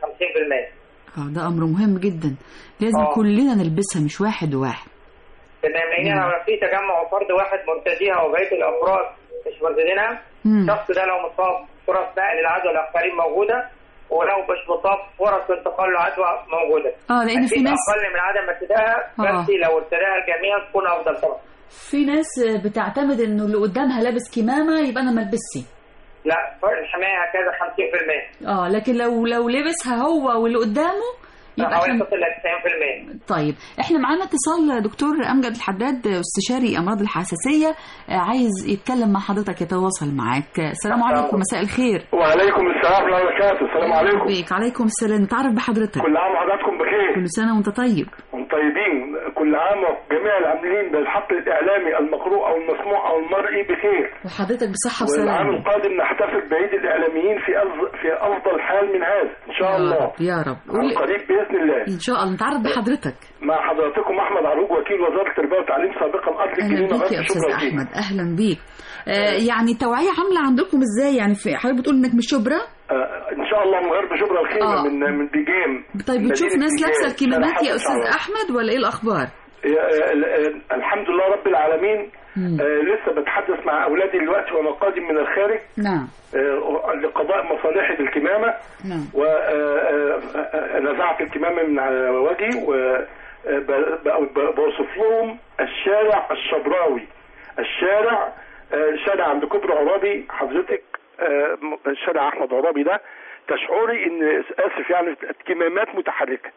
50% اه ده امر مهم جدا لازم آه. كلنا نلبسها مش واحد وواحد تمام لان نعم. لو في تجمع فرد واحد مرتديها وبقيه الافراد مش مرتدينها مم. الشخص ده لو مصاب فرص نقل العدوى للاخرين موجوده ولو مش مصاب فرص انتقال العدوى موجوده اه لان في أكيد ناس اقل من عدم ارتدائها آه. بس لو ارتداها الجميع تكون افضل طبعا في ناس بتعتمد انه اللي قدامها لابس كمامة يبقى انا ما البسش لا فرق الحمايه هكذا 50% اه لكن لو لو لبسها هو واللي قدامه يبقى حوالي احنا تصل ل 90% طيب احنا معانا اتصال دكتور امجد الحداد استشاري امراض الحساسيه آه، عايز يتكلم مع حضرتك يتواصل معاك السلام عليكم مساء الخير وعليكم السلام ورحمة الله وبركاته السلام عليكم بيك عليكم السلام نتعرف بحضرتك كل عام وحضراتكم بخير كل سنه وانت طيب وانتم طيبين كل عام وجميع العاملين بالحقل الإعلامي المقروء أو المسموع أو المرئي بخير وحضرتك بصحه والعام وسلامه القادم نحتفل بعيد الإعلاميين في أفضل في أفضل حال من هذا إن شاء يا الله رب يا رب عن قريب بإذن الله ان شاء الله نتعرف بحضرتك مع حضراتكم أحمد عروج وكيل وزاره التربيه والتعليم سابقا ارض اهلا الجنينه بيك يا غرب استاذ شبرا الخيمة. احمد اهلا بيك آه يعني التوعيه عامله عندكم ازاي يعني في حضرتك بتقول انك مش شبرا آه، ان شاء الله من غرب شبرا الخيمه آه. من من بيجام طيب بتشوف مدينة ناس بيجام. لابسه الكمامات شارع يا حسن استاذ شعراوي. احمد ولا ايه الاخبار آه، آه، الحمد لله رب العالمين آه، لسه بتحدث مع اولادي دلوقتي وانا قادم من الخارج نعم آه، لقضاء مصالحي بالكمامه نعم ونزعت الكمامه من على وجهي وبوصف لهم الشارع الشبراوي الشارع آه، شارع عند كوبري عرابي حضرتك آه، م- شارع احمد عرابي ده تشعري ان اسف يعني كمامات متحركه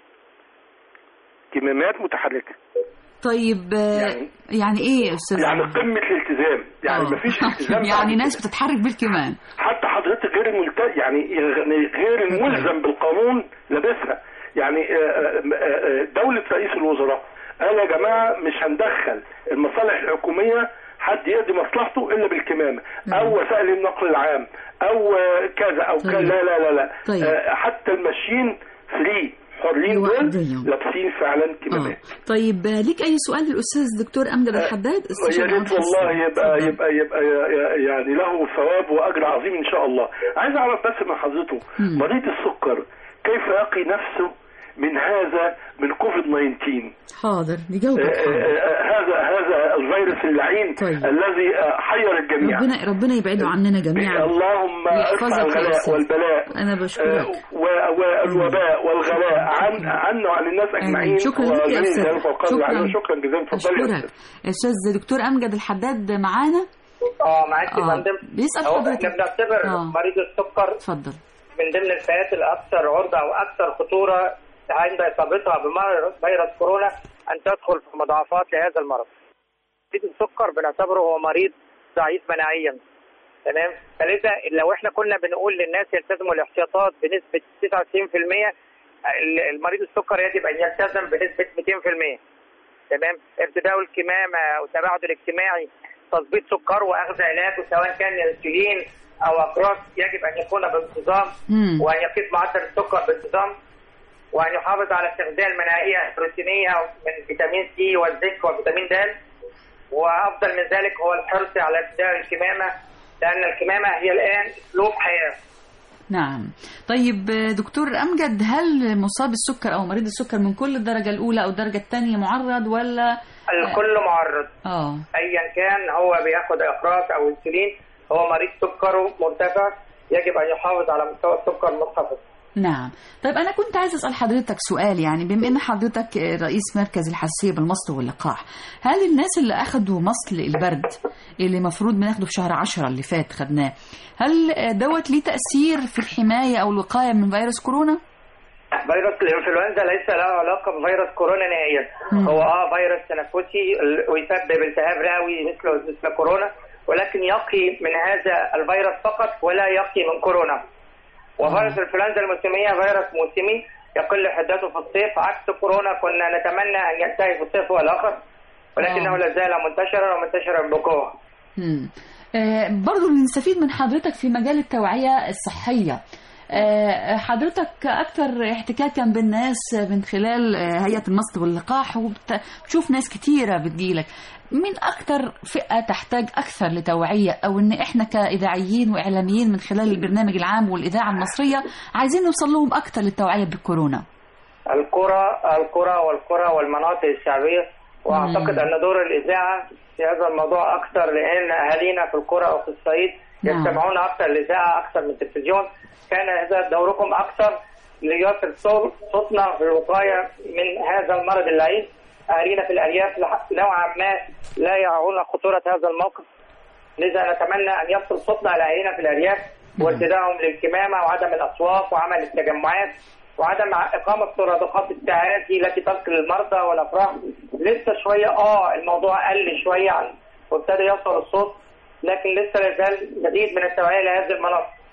كمامات متحركه طيب آه، يعني ايه يا استاذ يعني أحمد؟ قمه الالتزام يعني آه. مفيش التزام يعني ناس بتتحرك بالكمان حتى حضرتك غير الملت... يعني غير الملزم بالقانون لابسها يعني آه، آه، آه، دولة رئيس الوزراء قال يا جماعة مش هندخل المصالح الحكومية حد يقضي مصلحته إلا بالكمامة أو وسائل النقل العام أو آه، كذا أو كذا طيب. لا لا لا لا طيب. آه، حتى الماشيين فري حرين دول لوحدهم. لابسين فعلا كمامات طيب آه، ليك اي سؤال للاستاذ دكتور امجد الحداد يا استشاري ريت عام والله حسين. يبقى اتفضل. يبقى يبقى ي- يعني له ثواب واجر عظيم ان شاء الله عايز اعرف بس من حضرته مم. مريض السكر كيف يقي نفسه من هذا من كوفيد 19 حاضر نجاوبك آه، حاضر. آه، هذا هذا الفيروس اللعين طيب. الذي آه، حير الجميع ربنا ربنا يبعده عننا جميعا اللهم ارفع ويحفظك يا الغلاء أستاذ. والبلاء انا بشكرك و- والوباء والغلاء عن عنا وعن الناس اجمعين شكرا لك يا ومن أستاذ. يرفع قدر علينا. شكرا. شكرا جزيلا اتفضلي يا اشكرك أستاذ. استاذ دكتور امجد الحداد معانا اه معاك يا آه. فندم بيسأل هو حضرتك. احنا بنعتبر آه. مريض السكر اتفضل من ضمن الفئات الاكثر عرضه او اكثر خطوره عند اصابتها بفيروس كورونا ان تدخل في مضاعفات لهذا المرض. مريض السكر بنعتبره هو مريض ضعيف مناعيا تمام فلذا لو احنا كنا بنقول للناس يلتزموا الاحتياطات بنسبه 99% ال- المريض السكر يجب ان يلتزم بنسبه 200% تمام ارتداء الكمامه والتباعد الاجتماعي تظبيط سكر واخذ علاجه سواء كان انسولين او اقراص يجب ان يكون بانتظام مم. وان يقيس معدل السكر بانتظام وان يحافظ على التغذيه المناعيه البروتينيه من فيتامين سي والزنك وفيتامين د وافضل من ذلك هو الحرص على ارتداء الكمامه لان الكمامه هي الان اسلوب حياه نعم طيب آه، دكتور امجد هل مصاب السكر او مريض السكر من كل الدرجه الاولى او الدرجه الثانيه معرض ولا الكل معرض اه ايا كان هو بياخد اقراص او انسولين هو مريض سكره مرتفع يجب ان يحافظ على مستوى السكر منخفض نعم طيب أنا كنت عايز أسأل حضرتك سؤال يعني بما أن حضرتك رئيس مركز الحساسية بالمصل واللقاح هل الناس اللي أخدوا مصل البرد اللي مفروض بناخده في شهر عشرة اللي فات خدناه هل دوت ليه تأثير في الحماية أو الوقاية من فيروس كورونا؟ فيروس الانفلونزا ليس له علاقه بفيروس كورونا نهائيا مم. هو اه فيروس تنفسي ال- ويسبب التهاب رئوي مثل مثل كورونا ولكن يقي من هذا الفيروس فقط ولا يقي من كورونا وفيروس الانفلونزا الموسميه فيروس موسمي يقل حدته في الصيف عكس كورونا كنا نتمنى ان ينتهي في الصيف والاخر ولكنه آه. لا زال منتشرا ومنتشرا بقوه مم. آه برضو نستفيد من حضرتك في مجال التوعية الصحية آه حضرتك أكثر احتكاكا بالناس من خلال آه، هيئة المصل واللقاح وبتشوف ناس كتيرة بتجيلك مين أكثر فئة تحتاج أكثر لتوعية أو إن إحنا كإذاعيين وإعلاميين من خلال البرنامج العام والإذاعة المصرية عايزين نوصل لهم أكثر للتوعية بالكورونا القرى القرى والقرى والمناطق الشعبيه واعتقد ان دور الاذاعه في هذا الموضوع اكثر لان اهالينا في القرى وفي الصعيد نعم. يستمعون اكثر للاذاعه اكثر من التلفزيون كان هذا دوركم اكثر ليصل صوت- صوتنا في الوقايه من هذا المرض اللعين اهالينا في الارياف لح- نوعا ما لا يعون خطوره هذا الموقف لذا نتمنى ان يصل صوتنا لاهالينا في الارياف وارتدائهم للكمامه وعدم الاسواق وعمل التجمعات وعدم اقامه صندوقات التعازي التي تنقل المرضى والافراح لسه شويه اه الموضوع قل شويه عن وابتدى يوصل الصوت لكن لسه لا يزال مزيد من التوعيه لهذه المناطق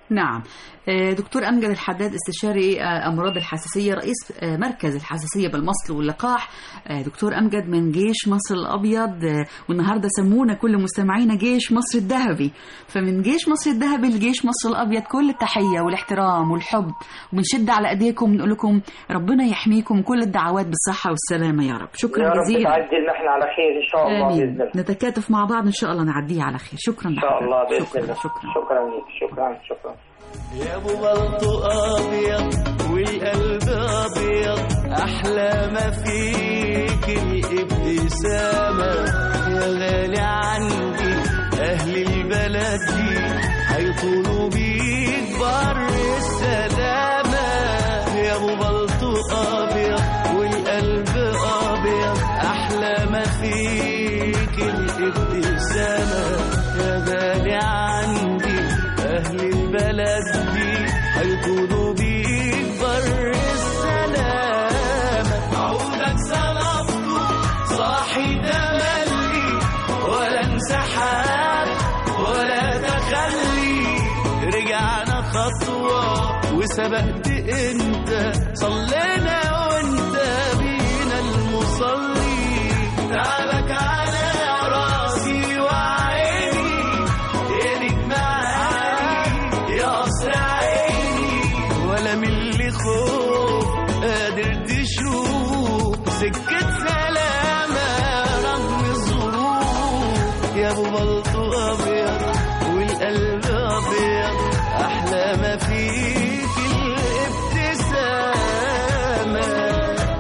نعم آه، دكتور أمجد الحداد استشاري آه، أمراض الحساسية رئيس آه، مركز الحساسية بالمصل واللقاح آه، دكتور أمجد من جيش مصر الأبيض آه، والنهاردة سمونا كل مستمعينا جيش مصر الذهبي فمن جيش مصر الذهبي لجيش مصر الأبيض كل التحية والاحترام والحب وبنشد على أيديكم نقول لكم ربنا يحميكم كل الدعوات بالصحة والسلامة يا رب شكرا يا رب جزيلا تعدي ان احنا على خير ان شاء الله باذن آمين الله نتكاتف مع بعض إن شاء الله نعديه على خير شكرا ان شاء الله باذن شكرا الله شكرا شكرا ليك شكرا شكرا يا ابو بلطو ابيض والقلب ابيض احلى ما فيك الابتسامه يا غالي عندي اهل البلد دي هيطولوا بيك بر السلامه يا ابو بلطو ابيض والقلب ابيض احلى ما فيك الابتسامه يا غالي عندي أهل البلد دي هيكونوا بيك بر السلامة عودك صلبته صاحي تملي ولا انسحاب ولا تخلي رجعنا خطوة وسبقت انت صلينا وانت بينا المصلي تعبك على راسي وعيني ايدك معاي يا قصر عيني ولا من اللي خوف قادر تشوف سكة سلامة رغم الظروف يا ابو بلطو ابيض والقلب ابيض احلى ما فيك الابتسامة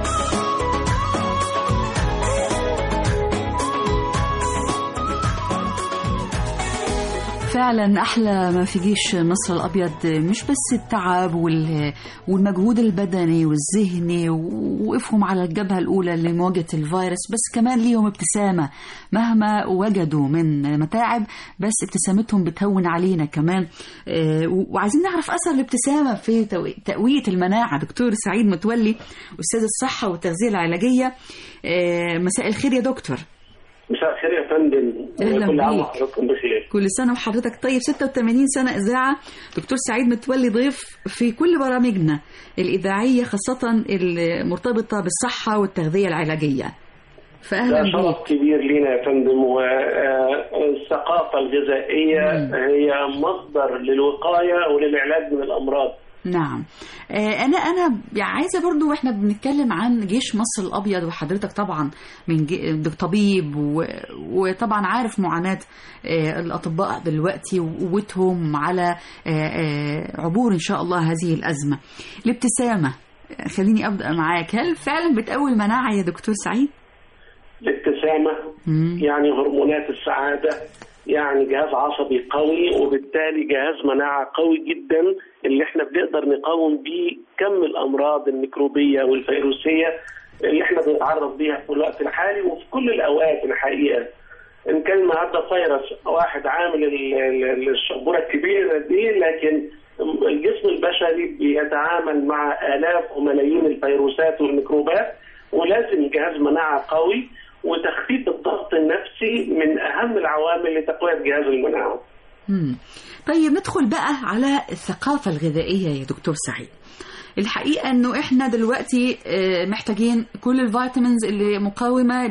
فعلا احلى ما في جيش مصر الابيض مش بس التعب وال- والمجهود البدني والذهني ووقفهم على الجبهه الاولى لمواجهه الفيروس بس كمان ليهم ابتسامه مهما وجدوا من متاعب بس ابتسامتهم بتهون علينا كمان آه، وعايزين نعرف اثر الابتسامه في تو- تقويه المناعه دكتور سعيد متولي استاذ الصحه والتغذيه العلاجيه آه، مساء الخير يا دكتور مساء الخير يا فندم أهلا كل عام بيك. وحضراتكم بخير كل سنة وحضرتك طيب 86 سنة إذاعة دكتور سعيد متولي ضيف في كل برامجنا الإذاعية خاصة المرتبطة بالصحة والتغذية العلاجية ده فأهلا بيك شرف كبير لينا يا فندم والثقافة الغذائية هي مصدر للوقاية وللعلاج من الأمراض نعم آه، انا انا يعني عايزه برضو واحنا بنتكلم عن جيش مصر الابيض وحضرتك طبعا من جي- دك- طبيب و- وطبعا عارف معاناه آه، الاطباء دلوقتي وقوتهم على آه، آه، عبور ان شاء الله هذه الازمه الابتسامه آه، خليني ابدا معاك هل فعلا بتقوي المناعه يا دكتور سعيد الابتسامة يعني هرمونات السعادة يعني جهاز عصبي قوي وبالتالي جهاز مناعة قوي جدا اللي احنا بنقدر نقاوم بيه كم الأمراض الميكروبية والفيروسية اللي احنا بنتعرض بيها في الوقت الحالي وفي كل الأوقات الحقيقة إن كان النهارده فيروس واحد عامل ال- ال- الشبورة الكبيرة دي لكن الجسم البشري بيتعامل مع آلاف وملايين الفيروسات والميكروبات ولازم جهاز مناعة قوي وتخفيف الضغط النفسي من أهم العوامل لتقوية جهاز المناعة مم. طيب ندخل بقى على الثقافة الغذائية يا دكتور سعيد الحقيقة انه احنا دلوقتي آه، محتاجين كل الفيتامينز اللي مقاومة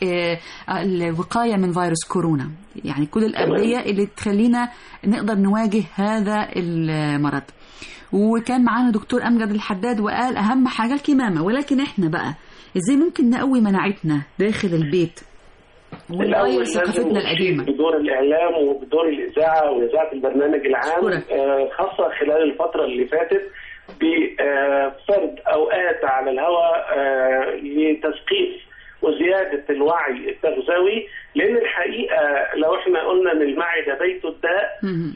للوقاية من فيروس كورونا يعني كل الأدوية اللي تخلينا نقدر نواجه هذا المرض وكان معانا دكتور أمجد الحداد وقال أهم حاجة الكمامة ولكن احنا بقى ازاي ممكن نقوي مناعتنا داخل البيت ونغير ثقافتنا القديمة بدور الإعلام وبدور الإذاعة وإذاعة البرنامج العام أشكرك. آه، خاصة خلال الفترة اللي فاتت بفرض أوقات على الهواء آه، لتثقيف وزيادة الوعي التغذوي لأن الحقيقة لو احنا قلنا إن المعدة بيت الداء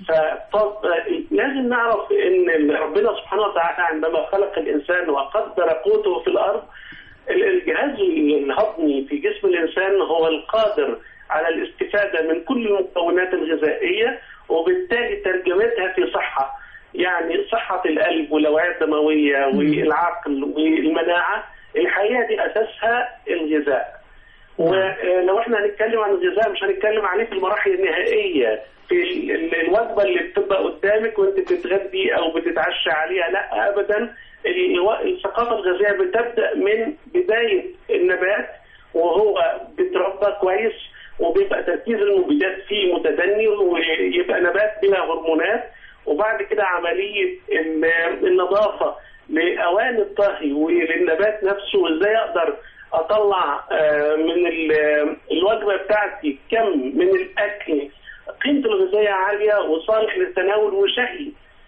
فلازم نعرف ان ربنا سبحانه وتعالى عندما خلق الانسان وقدر قوته في الارض الجهاز الهضمي في جسم الانسان هو القادر على الاستفاده من كل المكونات الغذائيه وبالتالي ترجمتها في صحه يعني صحه القلب والاوعيه الدمويه والعقل والمناعه الحقيقه دي اساسها الغذاء ولو احنا هنتكلم عن الغذاء مش هنتكلم عليه في المراحل النهائيه في ال- ال- الوجبه اللي بتبقى قدامك وانت بتتغدي او بتتعشى عليها لا ابدا الو- الثقافه الغذائيه بتبدا من بدايه النبات وهو بيتربى كويس وبيبقى تركيز المبيدات فيه متدني ويبقى نبات بلا هرمونات وبعد كده عمليه ال- النظافه لاواني الطهي وللنبات نفسه وازاي اقدر اطلع آه، من ال- الوجبه بتاعتي كم من الاكل قيمته الغذائيه عاليه وصالح للتناول وشهي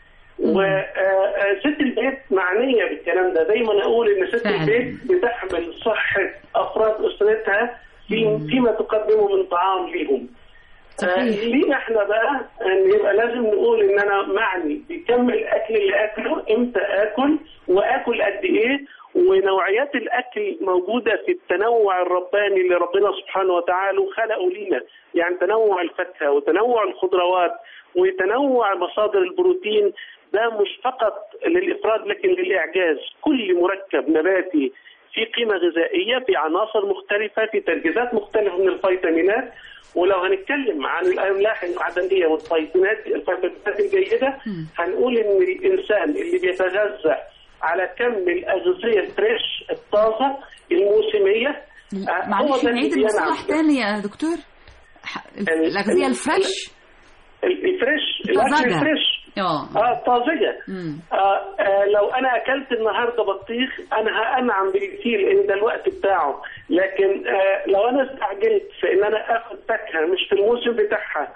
وست البيت معنيه بالكلام ده دايما اقول ان ست فعلا. البيت بتحمل صحه افراد اسرتها في فيما تقدمه من طعام ليهم آه، لينا احنا بقى ان يبقى لازم نقول ان انا معني بكم الاكل اللي اكله امتى اكل واكل قد ايه ونوعيات الاكل موجوده في التنوع الرباني اللي ربنا سبحانه وتعالى خلقه لينا يعني تنوع الفاكهه وتنوع الخضروات وتنوع مصادر البروتين ده مش فقط للافراد لكن للاعجاز كل مركب نباتي في قيمه غذائيه في عناصر مختلفه في تركيزات مختلفه من الفيتامينات ولو هنتكلم عن الاملاح المعدنيه والفيتامينات الفيتامينات الجيده هنقول ان الانسان اللي بيتغذى على كم الاغذيه الفريش الطازه الموسميه آه، هو معلش ده اللي نعيد بينعم. المصطلح تاني يا دكتور ح- الأغذية الفريش ال- الفريش الاكل طازجة. الفريش اه اه طازجه مم. آه آه لو انا اكلت النهارده بطيخ انا هانعم بكتير لان ده الوقت بتاعه لكن آه لو انا استعجلت في ان انا اخد فاكهه مش في الموسم بتاعها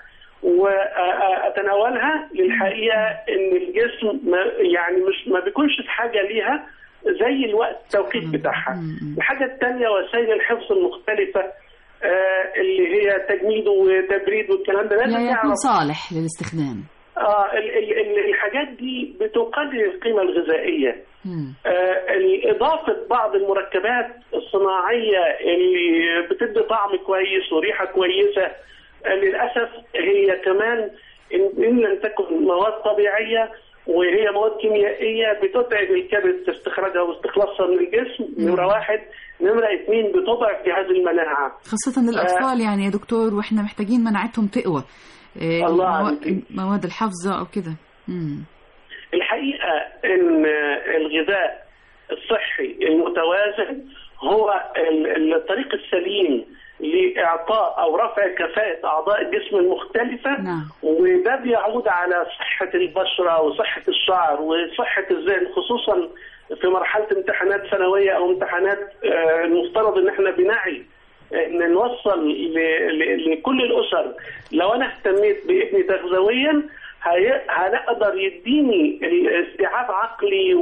واتناولها للحقيقه ان الجسم ما يعني مش ما بيكونش في حاجه ليها زي الوقت التوقيت بتاعها الحاجه الثانيه وسائل الحفظ المختلفه آه اللي هي تجميد وتبريد والكلام ده لازم لا يكون نعرف صالح للاستخدام اه ال- ال- ال- الحاجات دي بتقلل القيمه الغذائيه مم. آه، إضافة بعض المركبات الصناعية اللي بتدي طعم كويس وريحة كويسة آه، للأسف هي كمان إن إن لم تكن مواد طبيعية وهي مواد كيميائية بتتعب الكبد في استخراجها واستخلاصها من الجسم نمرة واحد نمرة اثنين بتضعف جهاز المناعة خاصة للأطفال يعني يا دكتور وإحنا محتاجين مناعتهم تقوى آه، الله الموا- عليك. مواد الحافظة أو كده مم. الحقيقة ان الغذاء الصحي المتوازن هو ال- الطريق السليم لإعطاء أو رفع كفاءة أعضاء الجسم المختلفة نعم. وده بيعود على صحة البشرة وصحة الشعر وصحة الذهن خصوصا في مرحلة امتحانات ثانوية أو امتحانات آه، المفترض إن احنا بنعي ان نوصل ل- ل- لكل الاسر لو انا اهتميت بابني تغذويا هي- هنقدر يديني استيعاب عقلي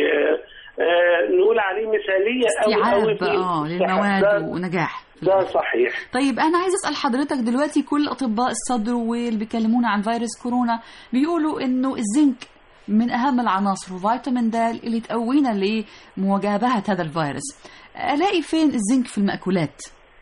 ونقول عليه مثاليه أوي استيعاب أوي في اه الصحة. ده- للمواد ونجاح ده صحيح طيب انا عايز اسال حضرتك دلوقتي كل اطباء الصدر واللي بيكلمونا عن فيروس كورونا بيقولوا انه الزنك من اهم العناصر وفيتامين د اللي تقوينا لمواجهه هذا الفيروس الاقي فين الزنك في المأكولات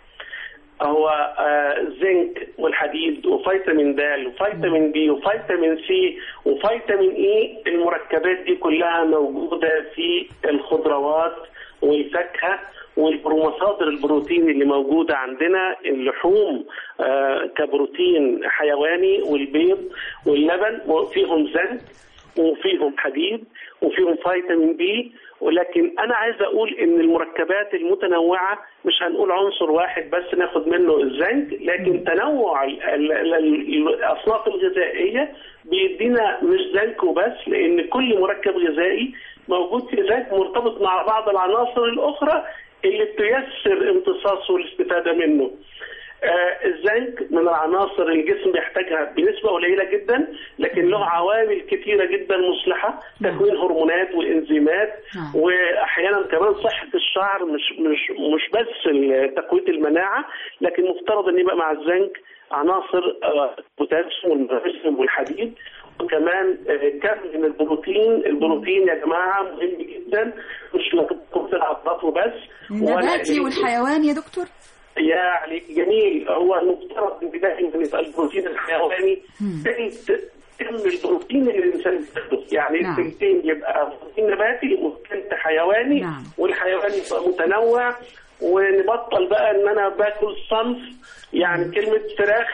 هو آه، زنك والحديد وفيتامين د وفيتامين بي وفيتامين سي وفيتامين اي المركبات دي كلها موجوده في الخضروات والفاكهه ومصادر البروتين اللي موجوده عندنا اللحوم آه، كبروتين حيواني والبيض واللبن وفيهم زنك وفيهم حديد وفيهم فيتامين بي ولكن انا عايز اقول ان المركبات المتنوعه مش هنقول عنصر واحد بس ناخد منه الزنك لكن تنوع ال- ال- ال- الاصناف الغذائيه بيدينا مش زنك وبس لان كل مركب غذائي موجود في زنك مرتبط مع بعض العناصر الاخرى اللي بتيسر امتصاصه والاستفاده منه. آه، الزنك من العناصر اللي الجسم بيحتاجها بنسبة قليلة جدا لكن له عوامل كثيرة جدا مصلحة تكوين هرمونات وإنزيمات وأحيانا كمان صحة الشعر مش مش مش بس ال- تقوية المناعة لكن مفترض أن يبقى مع الزنك عناصر آه، البوتاسيوم والمغنيسيوم والحديد وكمان آه، كم من البروتين البروتين يا جماعة مهم جدا مش لقوة العضلات وبس ولا النباتي ال- والحيواني يا دكتور يا عليك جميل هو المفترض من بدايه ان يبقى البروتين الحيواني تلت كم البروتين اللي الانسان بياخده يعني نعم. التلتين يبقى بروتين نباتي والتلت حيواني نعم. والحيواني يبقى متنوع ونبطل بقى ان انا باكل صنف يعني كلمه فراخ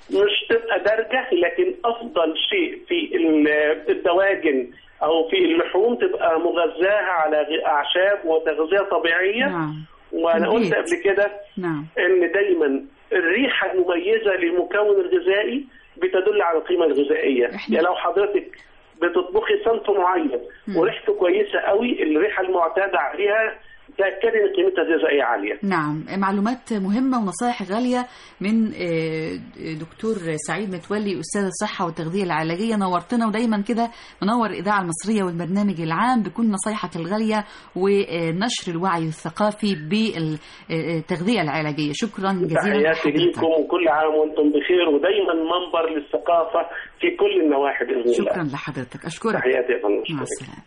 مش تبقى دارجه لكن افضل شيء في ال- الدواجن او في اللحوم تبقى مغذاها على غ- اعشاب وتغذيه طبيعيه نعم وانا قلت البيت. قبل كده نعم ان دايما الريحه المميزه للمكون الغذائي بتدل على القيمه الغذائيه يعني لو حضرتك بتطبخي صنف معين وريحته كويسه قوي الريحه المعتاده عليها تاكدي ان قيمتها الغذائيه عاليه نعم معلومات مهمة ونصائح غالية من آه، دكتور سعيد متولي أستاذ الصحة والتغذية العلاجية نورتنا ودايما كده منور الإذاعة المصرية والبرنامج العام بكل نصايحك الغالية ونشر الوعي الثقافي بالتغذية العلاجية شكرا جزيلا تحياتي لحضرتك. ليكم وكل عام وانتم بخير ودايما منبر للثقافه في كل النواحي باذن الله شكرا لحضرتك أشكرك تحياتي يا فندم مع السلامة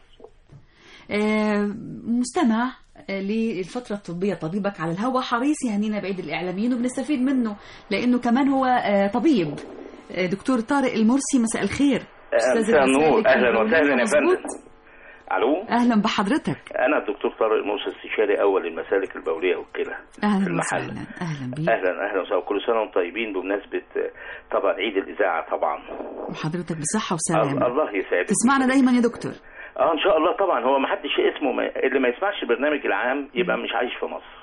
آه، مستمع آه، للفترة الطبية طبيبك على الهواء حريص يهنينا بعيد الإعلاميين وبنستفيد منه لأنه كمان هو آه، طبيب آه، دكتور طارق المرسي مساء الخير أستاذ مساء النور المسالك اهلا البولية، وسهلا يا مظبوط؟ فندم الو أهلا بحضرتك انا الدكتور طارق الموسى استشاري اول للمسالك البوليه والكلى في أهلا المحل وسهلا أهلا بيك اهلا اهلا وسهلا كل سنه وانتم طيبين بمناسبه آه، طبعا عيد الاذاعه طبعا وحضرتك بصحة ال- وسلامة الله يسعدك تسمعنا دايما يا دكتور اه ان شاء الله طبعا هو ما حدش اسمه ما اللي ما يسمعش البرنامج العام يبقى مش عايش في مصر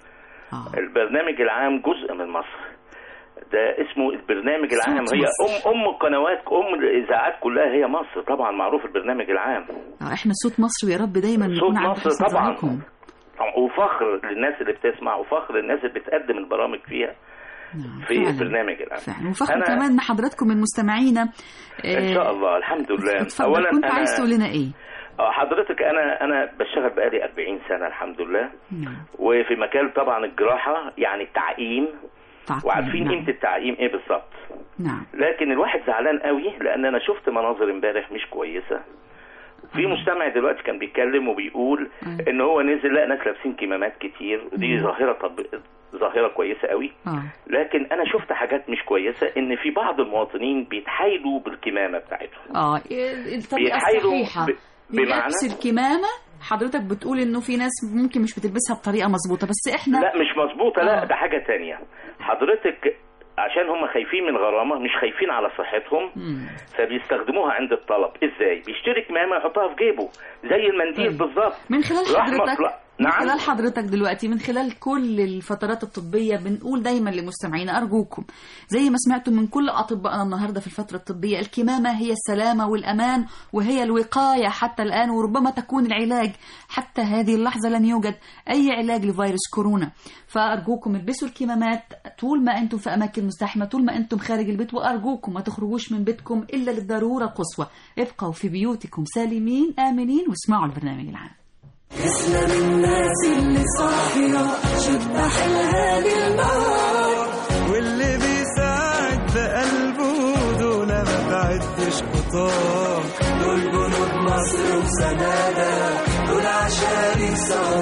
البرنامج العام جزء من مصر ده اسمه البرنامج العام صوت هي مصر. ام ام القنوات ام الاذاعات كلها هي مصر طبعا معروف البرنامج العام آه، احنا صوت مصر ويا رب دايما صوت نكون عند مصر حسن طبعاً. ظنكم طبعاً، وفخر للناس اللي بتسمع وفخر للناس اللي بتقدم البرامج فيها في فعلاً. البرنامج العام فعلا وفخر أنا- كمان ان حضراتكم من مستمعينا ان شاء الله الحمد لله اتفضل كنت عايز تقول لنا ايه آه، حضرتك انا انا بشتغل بقالي 40 سنه الحمد لله وفي مجال طبعا الجراحه يعني التعقيم تعقيم، وعارفين نعم. قيمه التعقيم ايه بالظبط نعم لكن الواحد زعلان قوي لان انا شفت مناظر امبارح مش كويسه في مستمع دلوقتي كان بيتكلم وبيقول ان هو نزل لقى ناس لابسين كمامات كتير ودي مم. ظاهره طب... ظاهره كويسه قوي اه لكن انا شفت حاجات مش كويسه ان في بعض المواطنين بيتحايلوا بالكمامه بتاعتهم اه الطريقه بيتحايلوا الصحيحه ب... بمعنى لبس الكمامه حضرتك بتقول انه في ناس ممكن مش بتلبسها بطريقه مظبوطه بس احنا لا مش مظبوطه لا ده حاجه تانية حضرتك عشان هم خايفين من غرامه مش خايفين على صحتهم فبيستخدموها عند الطلب ازاي بيشتري كمامه يحطها في جيبه زي المنديل بالظبط من خلال راح حضرتك مصلحة- من نعم خلال حضرتك دلوقتي من خلال كل الفترات الطبية بنقول دايما لمستمعينا أرجوكم زي ما سمعتم من كل أطبائنا النهاردة في الفترة الطبية الكمامة هي السلامة والأمان وهي الوقاية حتى الآن وربما تكون العلاج حتى هذه اللحظة لن يوجد أي علاج لفيروس كورونا فأرجوكم البسوا الكمامات طول ما أنتم في أماكن مزدحمة طول ما أنتم خارج البيت وأرجوكم ما تخرجوش من بيتكم إلا للضرورة قصوى ابقوا في بيوتكم سالمين آمنين واسمعوا البرنامج العام اسلم الناس اللي صاحية شد حيلها للنار واللي بيساعد بقلبه دول ما بعدش خطاه دول جنود مصر وسنادة دول عشان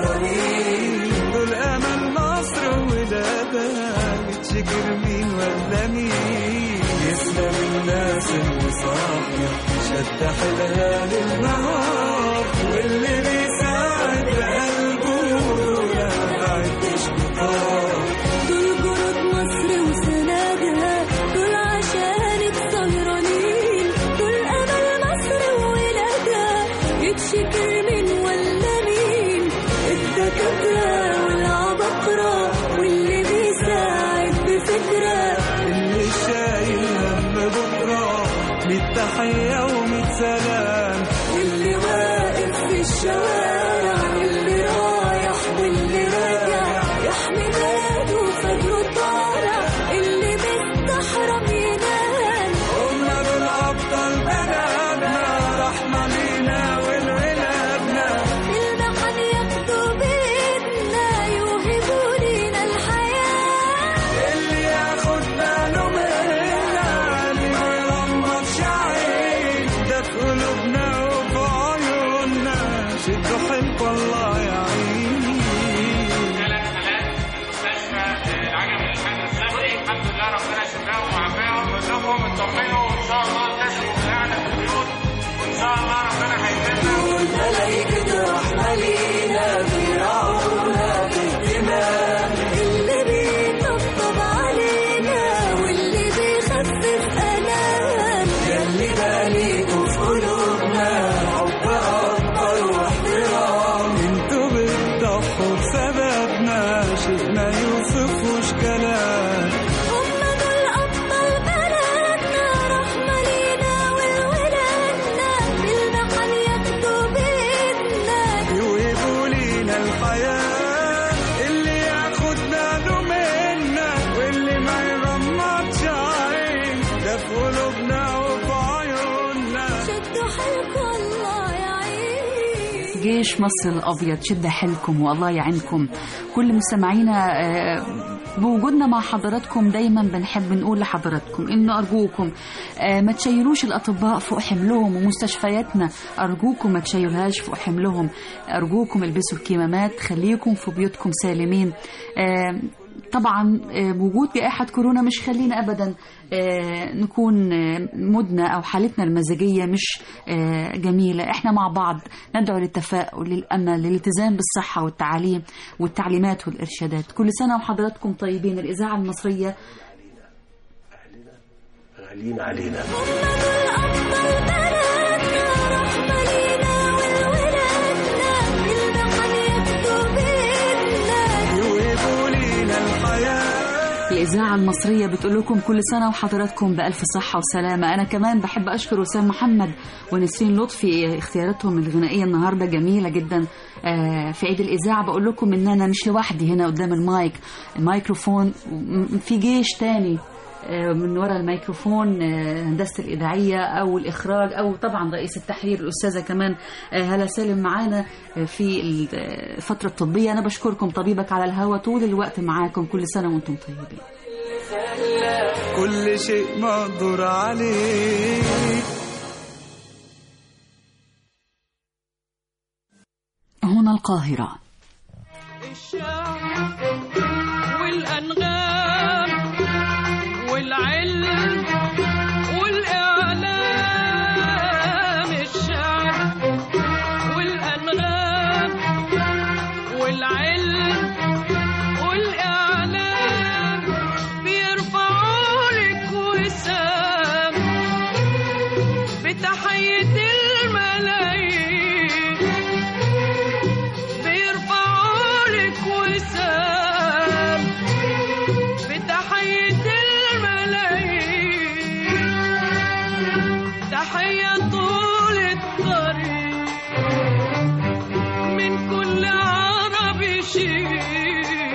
سهرانين دول امل مصر وولادها بتشكر مين ولا مين يسلم الناس اللي صاحية شد حيلها للنهار واللي بيساعد بقلبه دول ما بعدش خطاه دول جنود مصر وسنادها دول عشانك سهرانين دول امل مصر وولادها يتشكر من ولا مين الدكاتره والعبقره واللي بيساعد بفكره اللي شايل هم بكرة ميت تحية وميت سلام اللي واقف في الشوارع اللي رايح واللي راجع يحمي بلاده فجره طالع اللي مستحرم ينام هم دول أبطال بلدنا رحمة لينا ولولادنا المحن ياخدوا بيدنا يوهبوا لينا الحياة اللي ياخد باله منا اللي ما يغمضش عين ده في جيش مصر الأبيض شد حيلكم والله يعينكم كل مستمعينا آه، بوجودنا مع حضراتكم دايما بنحب نقول لحضراتكم انه ارجوكم آه، ما تشيلوش الاطباء فوق حملهم ومستشفياتنا ارجوكم ما تشيلوهاش فوق حملهم ارجوكم البسوا الكمامات خليكم في بيوتكم سالمين آه، طبعا آه، وجود جائحة كورونا مش خلينا أبدا آه، نكون آه، مودنا أو حالتنا المزاجية مش آه، جميلة احنا مع بعض ندعو للتفاؤل للأمل للالتزام بالصحة والتعاليم والتعليمات والإرشادات كل سنة وحضراتكم طيبين الإذاعة المصرية غاليين علينا يوهبوا لينا الحياة الإذاعة المصرية بتقول لكم كل سنة وحضراتكم بألف صحة وسلامة أنا كمان بحب أشكر وسام محمد ونسرين لطفي اختياراتهم الغنائية النهاردة جميلة جدا آه، في عيد الإذاعة بقول لكم إن أنا مش لوحدي هنا قدام المايك الميكروفون م- في جيش تاني آه، من وراء الميكروفون آه، هندسة الإذاعية أو الإخراج أو طبعا رئيس التحرير الأستاذة كمان آه، هلا سالم معانا آه، في الفترة الطبية أنا بشكركم طبيبك على الهوا طول الوقت معاكم كل سنة وأنتم طيبين كل شيء مقدور عليه هنا القاهرة والأنغام والعلم والإعلام الشعر والأنغام والعلم والإعلام بيرفعوا لك وسام بتحية الملايين بيرفعوا لك وسام بتحية الملايين تحية طول الطريق من كل عربي شيء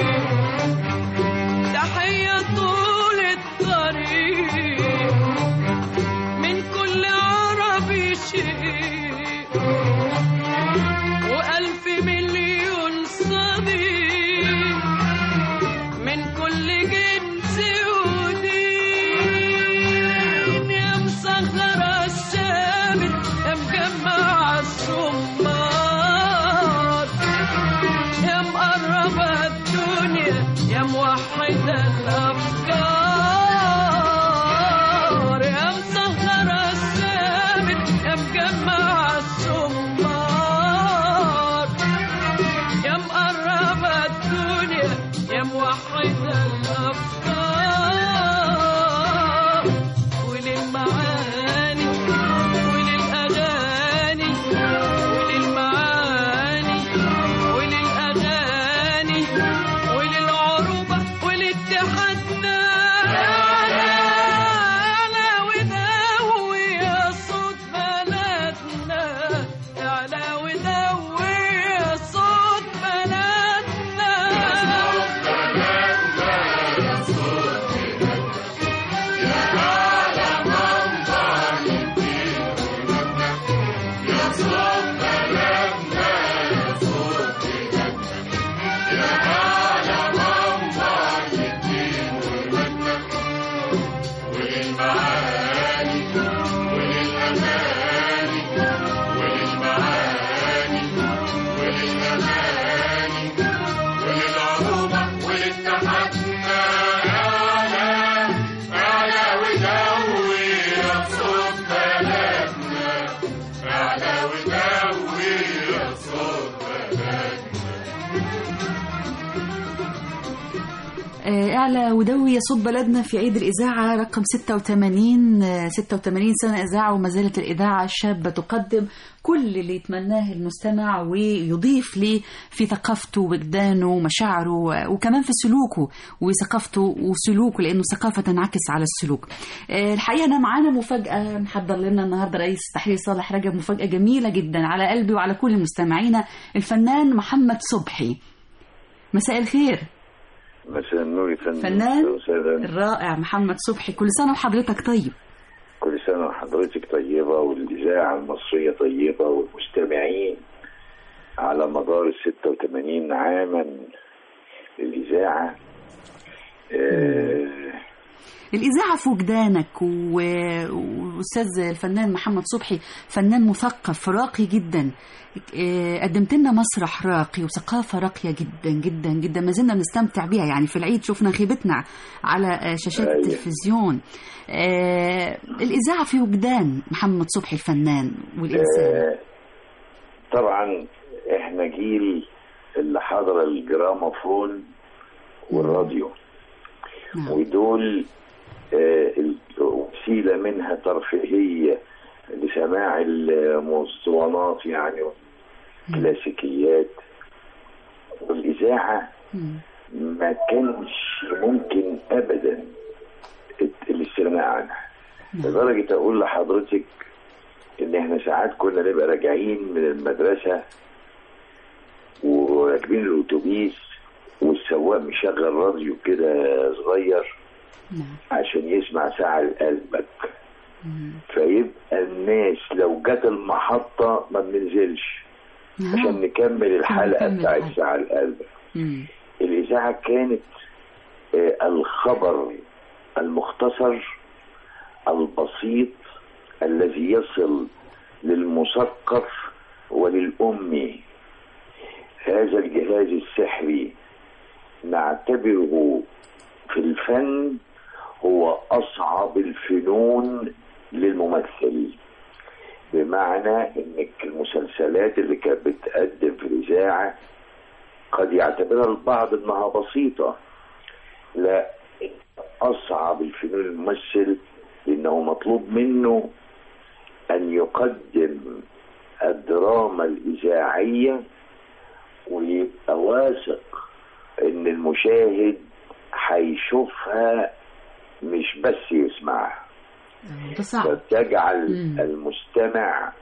تحية طول الطريق من كل عربي شيء وألف مليون صديق من كل جنس ودين يا مسخرة الشامل يا مجمع الصمار يا مقربة الدنيا يا موحدة الأفكار يا مسخرة الشامل يا مجمع الصمار يا مقربة الدنيا يا موحدة الأفكار وللمعاني وللأغاني وللمعاني وللأغاني وللعروبة ولاتحادنا أعلى أعلى ودوي يا صوت بلدنا أعلى ودوي يا صوت بلدنا آه، اعلى ودوي يصوت بلدنا في عيد الاذاعه رقم 86 آه، 86 سنه اذاعه وما زالت الاذاعه الشابه تقدم كل اللي يتمناه المستمع ويضيف ليه في ثقافته ووجدانه ومشاعره آه، وكمان في سلوكه وثقافته وسلوكه لانه ثقافه تنعكس على السلوك. آه، الحقيقه انا معانا مفاجاه محضر لنا النهارده رئيس التحرير صالح رجب مفاجاه جميله جدا على قلبي وعلى كل مستمعينا الفنان محمد صبحي. مساء الخير. مساء النور يا فندم فنان وسهلا الرائع محمد صبحي كل سنة وحضرتك طيب كل سنة وحضرتك طيبة والإذاعة المصرية طيبة والمستمعين على مدار ال 86 عاما للإذاعة آه، الإذاعة في وجدانك و- وأستاذ الفنان محمد صبحي فنان مثقف راقي جدا آه، قدمت لنا مسرح راقي وثقافة راقية جدا جدا جدا ما زلنا بنستمتع بيها يعني في العيد شفنا خيبتنا على آه، شاشات أيوة. التلفزيون آه، الإذاعة في وجدان محمد صبحي الفنان والإنسان آه، طبعا احنا جيل اللي حضر الجراموفون والراديو ودول آه، وسيلة منها ترفيهية لسماع المسطوانات يعني كلاسيكيات والإذاعة ما كانش ممكن أبدا الاستغناء عنها لدرجة أقول لحضرتك إن إحنا ساعات كنا نبقى راجعين من المدرسة وراكبين الأتوبيس والسواق مشغل راديو كده صغير عشان يسمع ساعة لقلبك فيبقى الناس لو جت المحطة ما بننزلش عشان نكمل الحلقة نكمل بتاعت الحلقة. ساعة لقلبك الإذاعة كانت آه، الخبر المختصر البسيط الذي يصل للمثقف وللأمي هذا الجهاز السحري نعتبره في الفن هو أصعب الفنون للممثل بمعنى انك المسلسلات اللي كانت بتقدم في الاذاعه قد يعتبرها البعض انها بسيطه لا اصعب الفنون الممثل لانه مطلوب منه ان يقدم الدراما الاذاعيه ويبقى واثق ان المشاهد هيشوفها مش بس يسمعها ده صعب فتجعل المستمع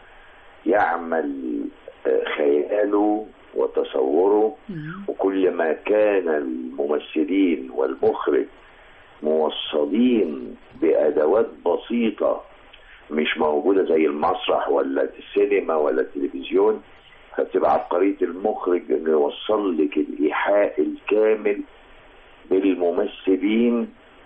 يعمل آه، خياله وتصوره وكلما كان الممثلين والمخرج موصلين بأدوات بسيطة مش موجودة زي المسرح ولا السينما ولا التلفزيون فبتبقى عبقرية المخرج انه يوصل لك الإيحاء الكامل بالممثلين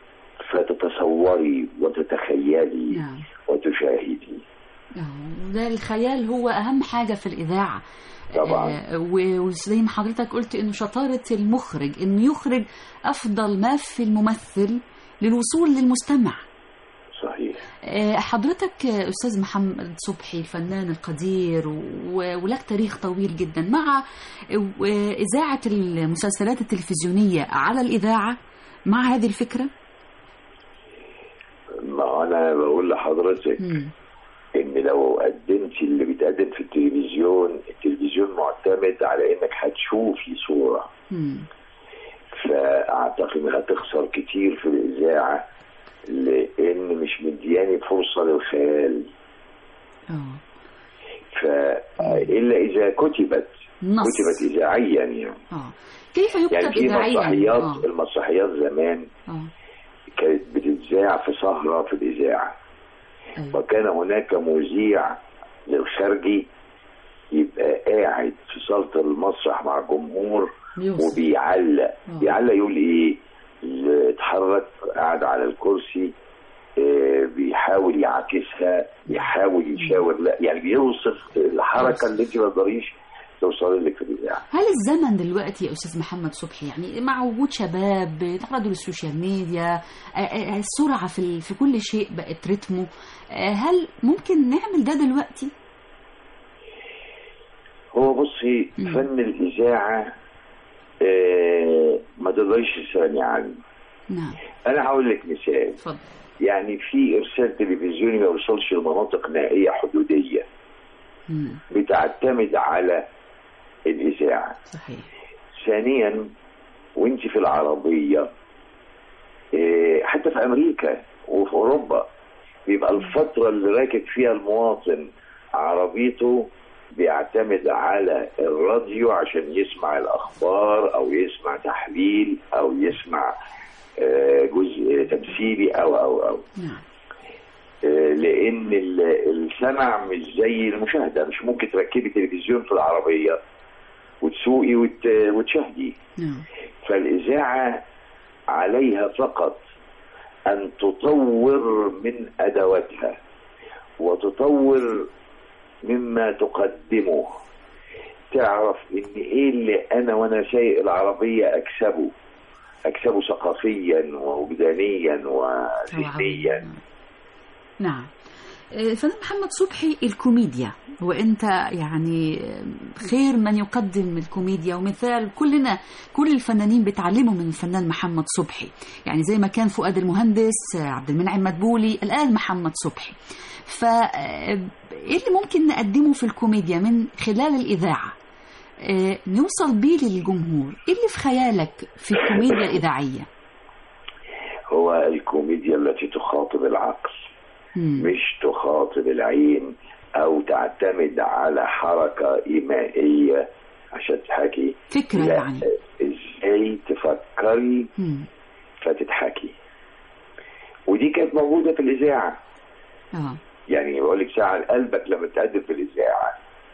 فتتصوري وتتخيلي نعم. وتشاهدي ده الخيال هو أهم حاجة في الإذاعة طبعا. آه، و- وزي ما حضرتك قلت إنه شطارة المخرج إنه يخرج أفضل ما في الممثل للوصول للمستمع صحيح آه، حضرتك آه، أستاذ محمد صبحي الفنان القدير و- ولك تاريخ طويل جدا مع آه، إذاعة المسلسلات التلفزيونية على الإذاعة مع هذه الفكرة ما انا بقول لحضرتك ان لو قدمت اللي بيتقدم في التلفزيون التلفزيون معتمد على انك هتشوفي صورة فاعتقد انها تخسر كتير في الاذاعة لان مش مدياني فرصة للخيال فإلا إذا كتبت نص. كتبت إذاعيا يعني آه. كيف يكتب يعني في إذاعيا مسرحيات آه. المسرحيات زمان آه. كانت بتتذاع في سهرة في الإذاعة وكان هناك مذيع للخارجي يبقى قاعد في صالة المسرح مع الجمهور يوصف. وبيعلق بيعلق يقول ايه اللي اتحرك قاعد على الكرسي آه، بيحاول يعاكسها بيحاول يشاور لا يعني بيوصف الحركة اللي انت ما تقدريش توصلي لك في الإذاعة هل الزمن دلوقتي يا استاذ محمد صبحي يعني مع وجود شباب بيتعرضوا للسوشيال ميديا آه، آه، السرعه في ال- في كل شيء بقت رتمه آه، هل ممكن نعمل ده دلوقتي؟ هو بصي فن الإذاعة آه، ما تقدريش تستغني عنه نعم أنا هقول لك مثال اتفضل يعني في إرسال تلفزيوني ما يوصلش لمناطق نائية حدودية بتعتمد على الإذاعة صحيح ثانيا وانت في العربية آه، حتى في أمريكا وفي أوروبا بيبقى الفترة اللي راكب فيها المواطن عربيته بيعتمد على الراديو عشان يسمع الأخبار أو يسمع تحليل أو يسمع آه، جزء تمثيلي أو أو أو آه، لأن ال- السمع مش زي المشاهدة مش ممكن تركبي تلفزيون في العربية وتسوقي وت... وتشاهدي نعم فالإذاعة عليها فقط أن تطور من أدواتها وتطور مما تقدمه تعرف إن إيه اللي أنا وأنا سايق العربية أكسبه أكسبه ثقافيا ووجدانيا وذهنيا نعم آه، الفنان محمد صبحي الكوميديا وانت يعني خير من يقدم الكوميديا ومثال كلنا كل الفنانين بيتعلموا من الفنان محمد صبحي يعني زي ما كان فؤاد المهندس آه، عبد المنعم مدبولي الان محمد صبحي ف آه، ايه اللي ممكن نقدمه في الكوميديا من خلال الاذاعه آه، نوصل بيه للجمهور ايه اللي في خيالك في الكوميديا الاذاعيه هو الكوميديا التي تخاطب العقل مش تخاطب العين او تعتمد على حركة ايمائية عشان تحكي فكرة لا، يعني. ازاي تفكري فتضحكي ودي كانت موجودة في الاذاعة اه يعني بقول لك ساعة قلبك لما تقدم في الاذاعة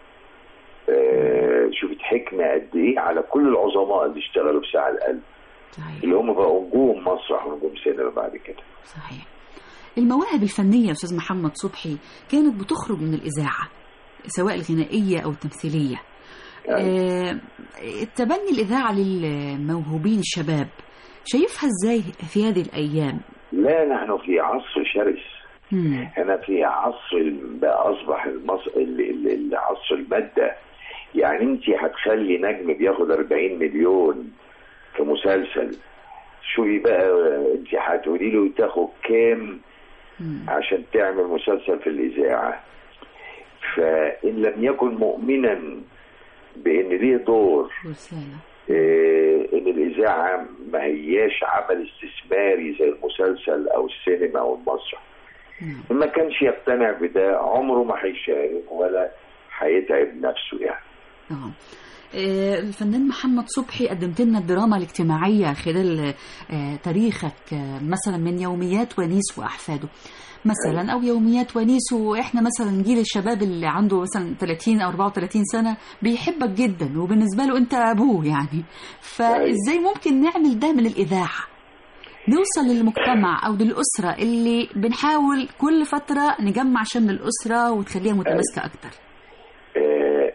آه شوفت حكمة قد ايه على كل العظماء اللي اشتغلوا في ساعة القلب اللي هم بقوا نجوم مسرح ونجوم سينما بعد كده صحيح المواهب الفنية يا أستاذ محمد صبحي كانت بتخرج من الإذاعة سواء الغنائية أو التمثيلية آه، تبني الإذاعة للموهوبين الشباب شايفها إزاي في هذه الأيام لا نحن في عصر شرس احنا في عصر ال- بقى اصبح المص... ال- ال- ال- عصر الماده يعني انت هتخلي نجم بياخد 40 مليون في مسلسل شوفي بقى انت هتقولي له تاخد كام عشان تعمل مسلسل في الاذاعه فان لم يكن مؤمنا بان ليه دور آه، ان الاذاعه ما هياش عمل استثماري زي المسلسل او السينما او المسرح إن ما كانش يقتنع بده عمره ما هيشارك ولا هيتعب نفسه يعني آه. آه، الفنان محمد صبحي قدمت لنا الدراما الاجتماعية خلال آه، تاريخك آه، مثلا من يوميات ونيس وأحفاده مثلا أو يوميات ونيس وإحنا مثلا جيل الشباب اللي عنده مثلا 30 أو 34 سنة بيحبك جدا وبالنسبة له أنت أبوه يعني فإزاي ممكن نعمل ده من الإذاعة نوصل للمجتمع أو للأسرة اللي بنحاول كل فترة نجمع شمل الأسرة وتخليها متماسكة أكتر آه،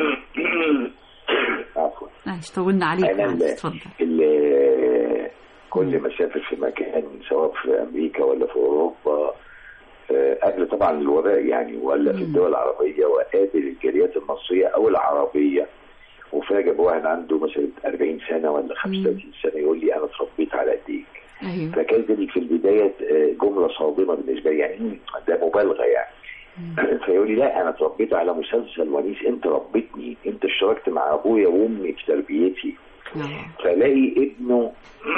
عفوا معلش طولنا عليك أنا معلش، ال- اتفضل ال- كل ما اسافر في مكان سواء في امريكا ولا في اوروبا آه، قبل طبعا الوباء يعني ولا في الدول العربيه وقابل الجاليات المصريه او العربيه وفاجئ بواحد عنده مثلا 40 سنه ولا 35 سنه يقول لي انا اتربيت على ايديك أيوه فكانت دي في البدايه آه، جمله صادمه بالنسبه لي يعني "مم، ده مبالغه يعني فيقول لي لا انا اتربيت على مسلسل ونيس انت ربيتني انت اشتركت مع ابويا وامي في تربيتي فلاقي ابنه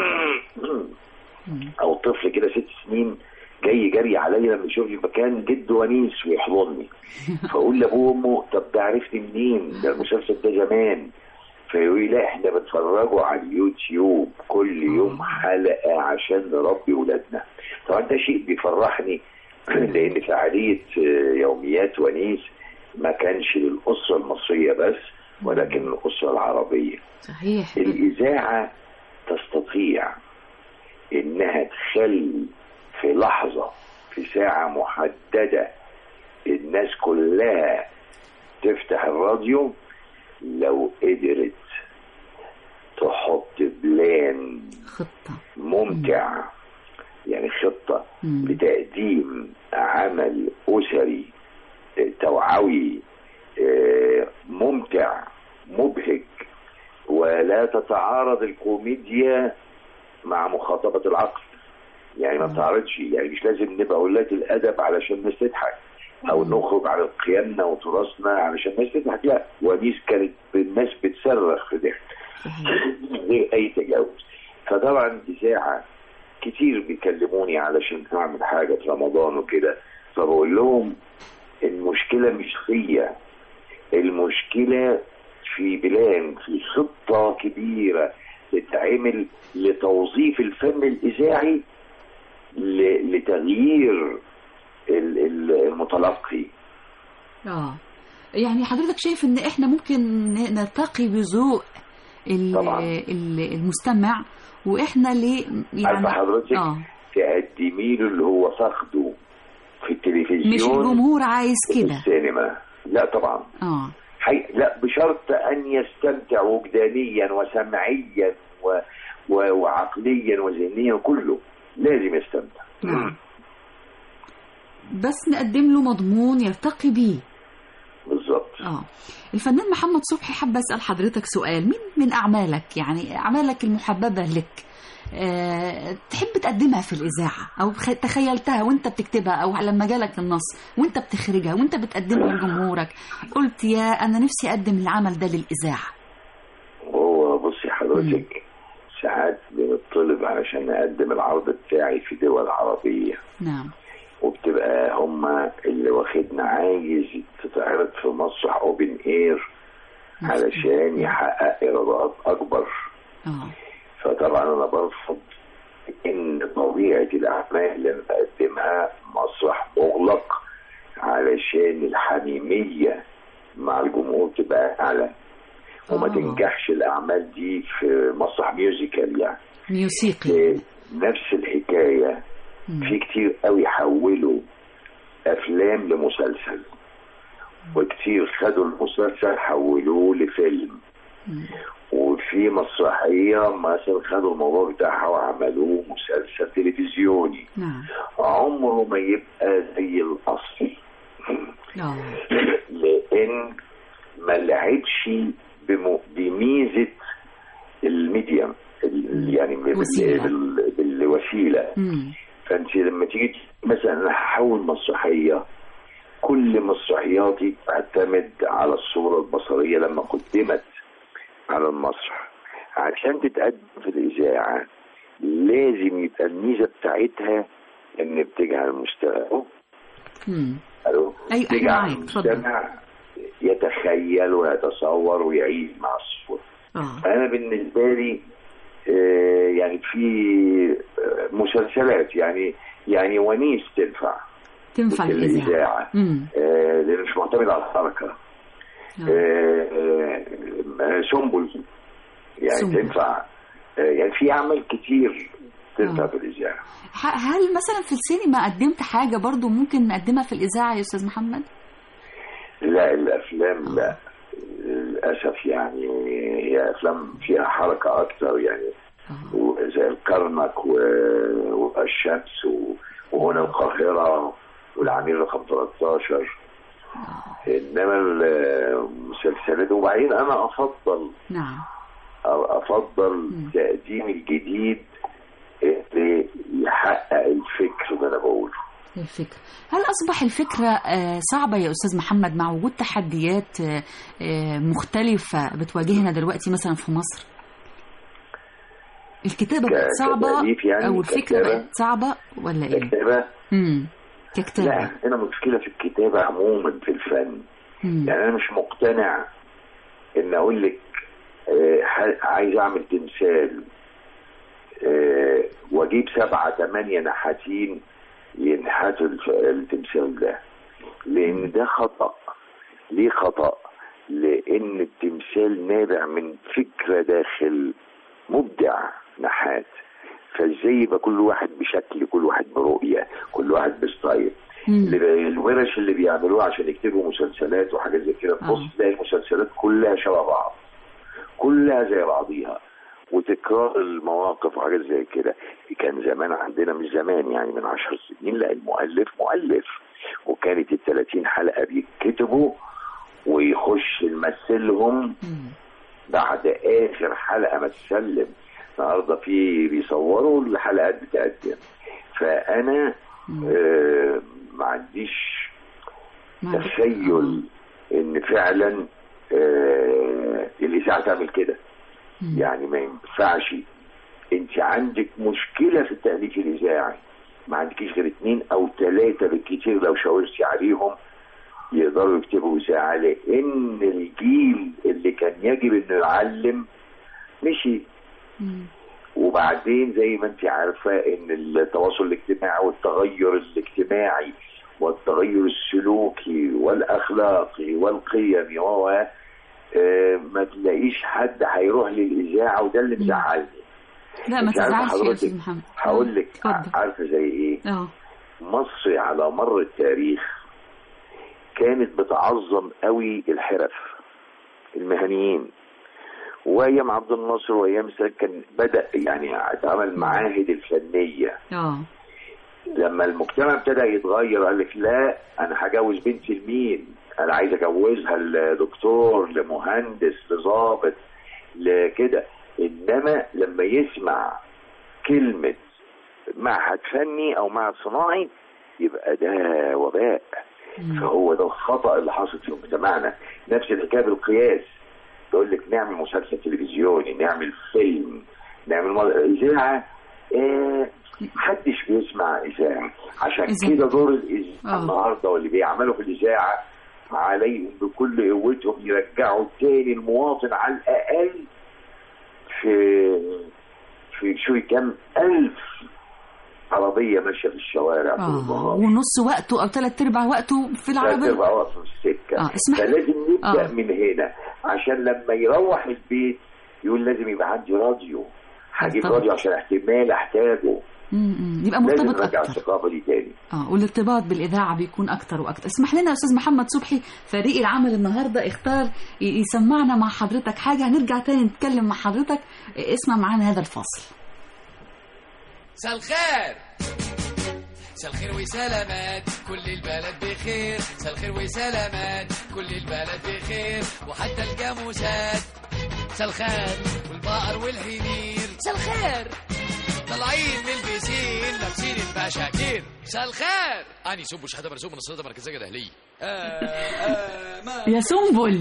او طفل كده ست سنين جاي جري عليا لما يشوف لي مكان جد ونيس ويحضني فاقول لابوه وامه طب ده عرفني منين ده المسلسل ده زمان فيقول لي لا احنا بنتفرجوا على اليوتيوب كل يوم حلقه عشان نربي ولادنا طبعا ده شيء بيفرحني لان فعاليه آه، يوميات ونيس ما كانش للاسره المصريه بس ولكن الاسره العربيه صحيح الإذاعة تستطيع إنها تخلي في لحظة في ساعة محددة الناس كلها تفتح الراديو لو قدرت تحط بلان خطة ممتع يعني خطة لتقديم عمل أسري آه، توعوي آه، ممتع مبهج ولا تتعارض الكوميديا مع مخاطبة العقل يعني ما تعرضش يعني مش لازم نبقى ولاد الأدب علشان الناس تضحك أو نخرج على قيمنا وتراثنا علشان الناس تضحك لا ونيس كانت الناس بتصرخ في ضحك غير أي تجاوز فطبعا إذاعة كتير بيكلموني علشان أعمل حاجة في رمضان وكده فبقول لهم المشكلة مش فيا المشكلة في بلان في خطة كبيرة تتعمل لتوظيف الفن الإذاعي ل- لتغيير ال- ال- المتلقي اه يعني حضرتك شايف ان احنا ممكن ن- نرتقي بذوق ال- طبعاً. ال- المستمع واحنا ليه يعني عارفه حضرتك اه تقدمي له اللي هو فاقده في التلفزيون مش الجمهور عايز في كده السينما لا طبعا اه حي... لا بشرط ان يستمتع وجدانيا وسمعيا و... و... وعقليا وذهنيا كله لازم يستمتع نعم بس نقدم له مضمون يرتقي بيه بالظبط اه الفنان محمد صبحي حابة اسال حضرتك سؤال مين من اعمالك يعني اعمالك المحببه لك أه تحب تقدمها في الاذاعه او خ- تخيلتها وانت بتكتبها او لما جالك النص وانت بتخرجها وانت بتقدمها لجمهورك قلت يا انا نفسي اقدم العمل ده للاذاعه هو بصي حضرتك ساعات بنطلب علشان نقدم العرض بتاعي في دول عربية نعم وبتبقى هما اللي واخدنا عايز تتعرض في مسرح اوبن اير علشان يحقق ايرادات اكبر اه فطبعا انا برفض ان طبيعه الاعمال اللي انا بقدمها مسرح مغلق علشان الحميميه مع الجمهور تبقى اعلى وما آه. تنجحش الاعمال دي في مسرح ميوزيكال يعني ميوسيقي نفس الحكايه في كتير قوي حولوا افلام لمسلسل وكتير خدوا المسلسل حولوه لفيلم وفي مسرحية مثلا خدوا الموضوع بتاعها وعملوه مسلسل تلفزيوني نعم عمره ما يبقى زي الأصل اه لأن ما لعبش بم- بميزة الميديم ال- يعني بال- وسيلة. بال- بالوسيلة مم. فانت لما تيجي مثلا انا هحول مسرحيه كل مسرحياتي تعتمد على الصوره البصريه لما قدمت على المسرح عشان تتقدم في الاذاعه لازم يبقى الميزه بتاعتها ان بتجعل المستمع مم. الو أيوة، أيوة، تجعل معاك، اتفضل. المستمع يتخيل ويتصور ويعيش مع الصوره اه انا بالنسبه لي آه، يعني في آه، مسلسلات يعني يعني ونيس تنفع تنفع في الاذاعه الاذاعه مم. آه، لان مش معتمد على الحركه نعم. آه، آه، آه، سنبل يعني سنبل. تنفع آه، يعني في اعمال كتير تنفع في الاذاعه ح- هل مثلا في السينما قدمت حاجه برضو ممكن نقدمها في الاذاعه يا استاذ محمد لا الافلام لا للاسف يعني هي افلام فيها حركه اكتر يعني زي الكرنك و- والشمس و- وهنا القاهره والعميل رقم 13 انما المسلسلات وبعدين انا افضل نعم افضل تقديم الجديد اللي يحقق الفكر اللي انا بقوله الفكر هل أصبح الفكرة آه، صعبة يا أستاذ محمد مع وجود تحديات آه، آه، مختلفة بتواجهنا دلوقتي مثلا في مصر الكتابة ك- بقت صعبة كتأليف يعني، أو الفكرة ككتابة؟ بقت صعبة ولا إيه؟ كتابه مم. ككتابة لا عندنا مشكله في الكتابه عموما في الفن مم. يعني انا مش مقتنع ان اقول لك آه، ح- عايز اعمل تمثال آه، واجيب سبعة ثمانية نحاتين ينحتوا الف- التمثال ده لان ده خطأ ليه خطأ لان التمثال نابع من فكرة داخل مبدع نحات فازاي يبقى كل واحد بشكل كل واحد برؤية كل واحد بستايل اللي بي- الورش اللي بيعملوها عشان يكتبوا مسلسلات وحاجات زي كده تبص تلاقي المسلسلات كلها شبه بعض كلها زي بعضيها وتكرار المواقف وحاجات زي كده كان زمان عندنا مش زمان يعني من عشر سنين لا المؤلف مؤلف وكانت ال 30 حلقه بيتكتبوا ويخش يمثلهم بعد اخر حلقه ما تسلم النهارده في بيصوروا الحلقات بتقدم فانا آه ما عنديش تخيل ان فعلا آه الاذاعه تعمل كده يعني ما ينفعش انت عندك مشكله في التاليف الاذاعي ما عندكيش غير اتنين او ثلاثه بالكتير لو شاورتي عليهم يقدروا يكتبوا اذاعه لان الجيل اللي كان يجب انه يعلم مشي وبعدين زي ما انت عارفه ان التواصل الاجتماعي والتغير الاجتماعي والتغير السلوكي والاخلاقي والقيمي و آه، ما تلاقيش حد هيروح للاذاعه وده اللي مزعلني لا ما مش عارفة تزعلش يا حضرتك. استاذ محمد هقول لك اتفضل. عارفه زي ايه اه مصر على مر التاريخ كانت بتعظم قوي الحرف المهنيين وايام عبد الناصر وايام سادات كان بدا يعني اتعمل معاهد الفنيه اه لما المجتمع ابتدى يتغير قال لك لا انا هجوز بنتي لمين؟ انا عايز اجوزها لدكتور لمهندس لظابط لكده انما لما يسمع كلمه معهد فني او معهد صناعي يبقى ده وباء فهو ده الخطا اللي حاصل في مجتمعنا نفس الحكايه بالقياس يقول لك نعمل مسلسل تلفزيوني نعمل فيلم نعمل مر- اذاعه آه محدش بيسمع اذاعه عشان إذاعة. كده دور الاذاعه آه. النهارده واللي بيعملوا في الاذاعه عليهم بكل قوتهم يرجعوا تاني المواطن على الاقل في في شو كام الف عربيه ماشيه في الشوارع طول اه النهار ونص وقته او ثلاث ارباع وقته في ثلاث العربيه ارباع وقت في السكه آه، اسمح- فلازم نبدا آه. من هنا عشان لما يروح البيت يقول لازم يبقى عندي راديو هجيب طبعا. راديو عشان احتمال احتاجه م-م. يبقى لازم مرتبط نرجع اكتر الثقافه دي تاني اه والارتباط بالاذاعه بيكون اكتر واكتر اسمح لنا يا استاذ محمد صبحي فريق العمل النهارده اختار ي- يسمعنا مع حضرتك حاجه هنرجع تاني نتكلم مع حضرتك اسمع معانا هذا الفاصل مساء الخير مساء الخير وسلامات كل البلد بخير مساء الخير وسلامات كل البلد بخير وحتى الجاموسات مساء الخير والبقر والحمير مساء الخير طالعين من البسين لابسين البشاكير مساء الخير اني سب شهاده مرسوم من الصيدله المركزيه دهليه يا سنبل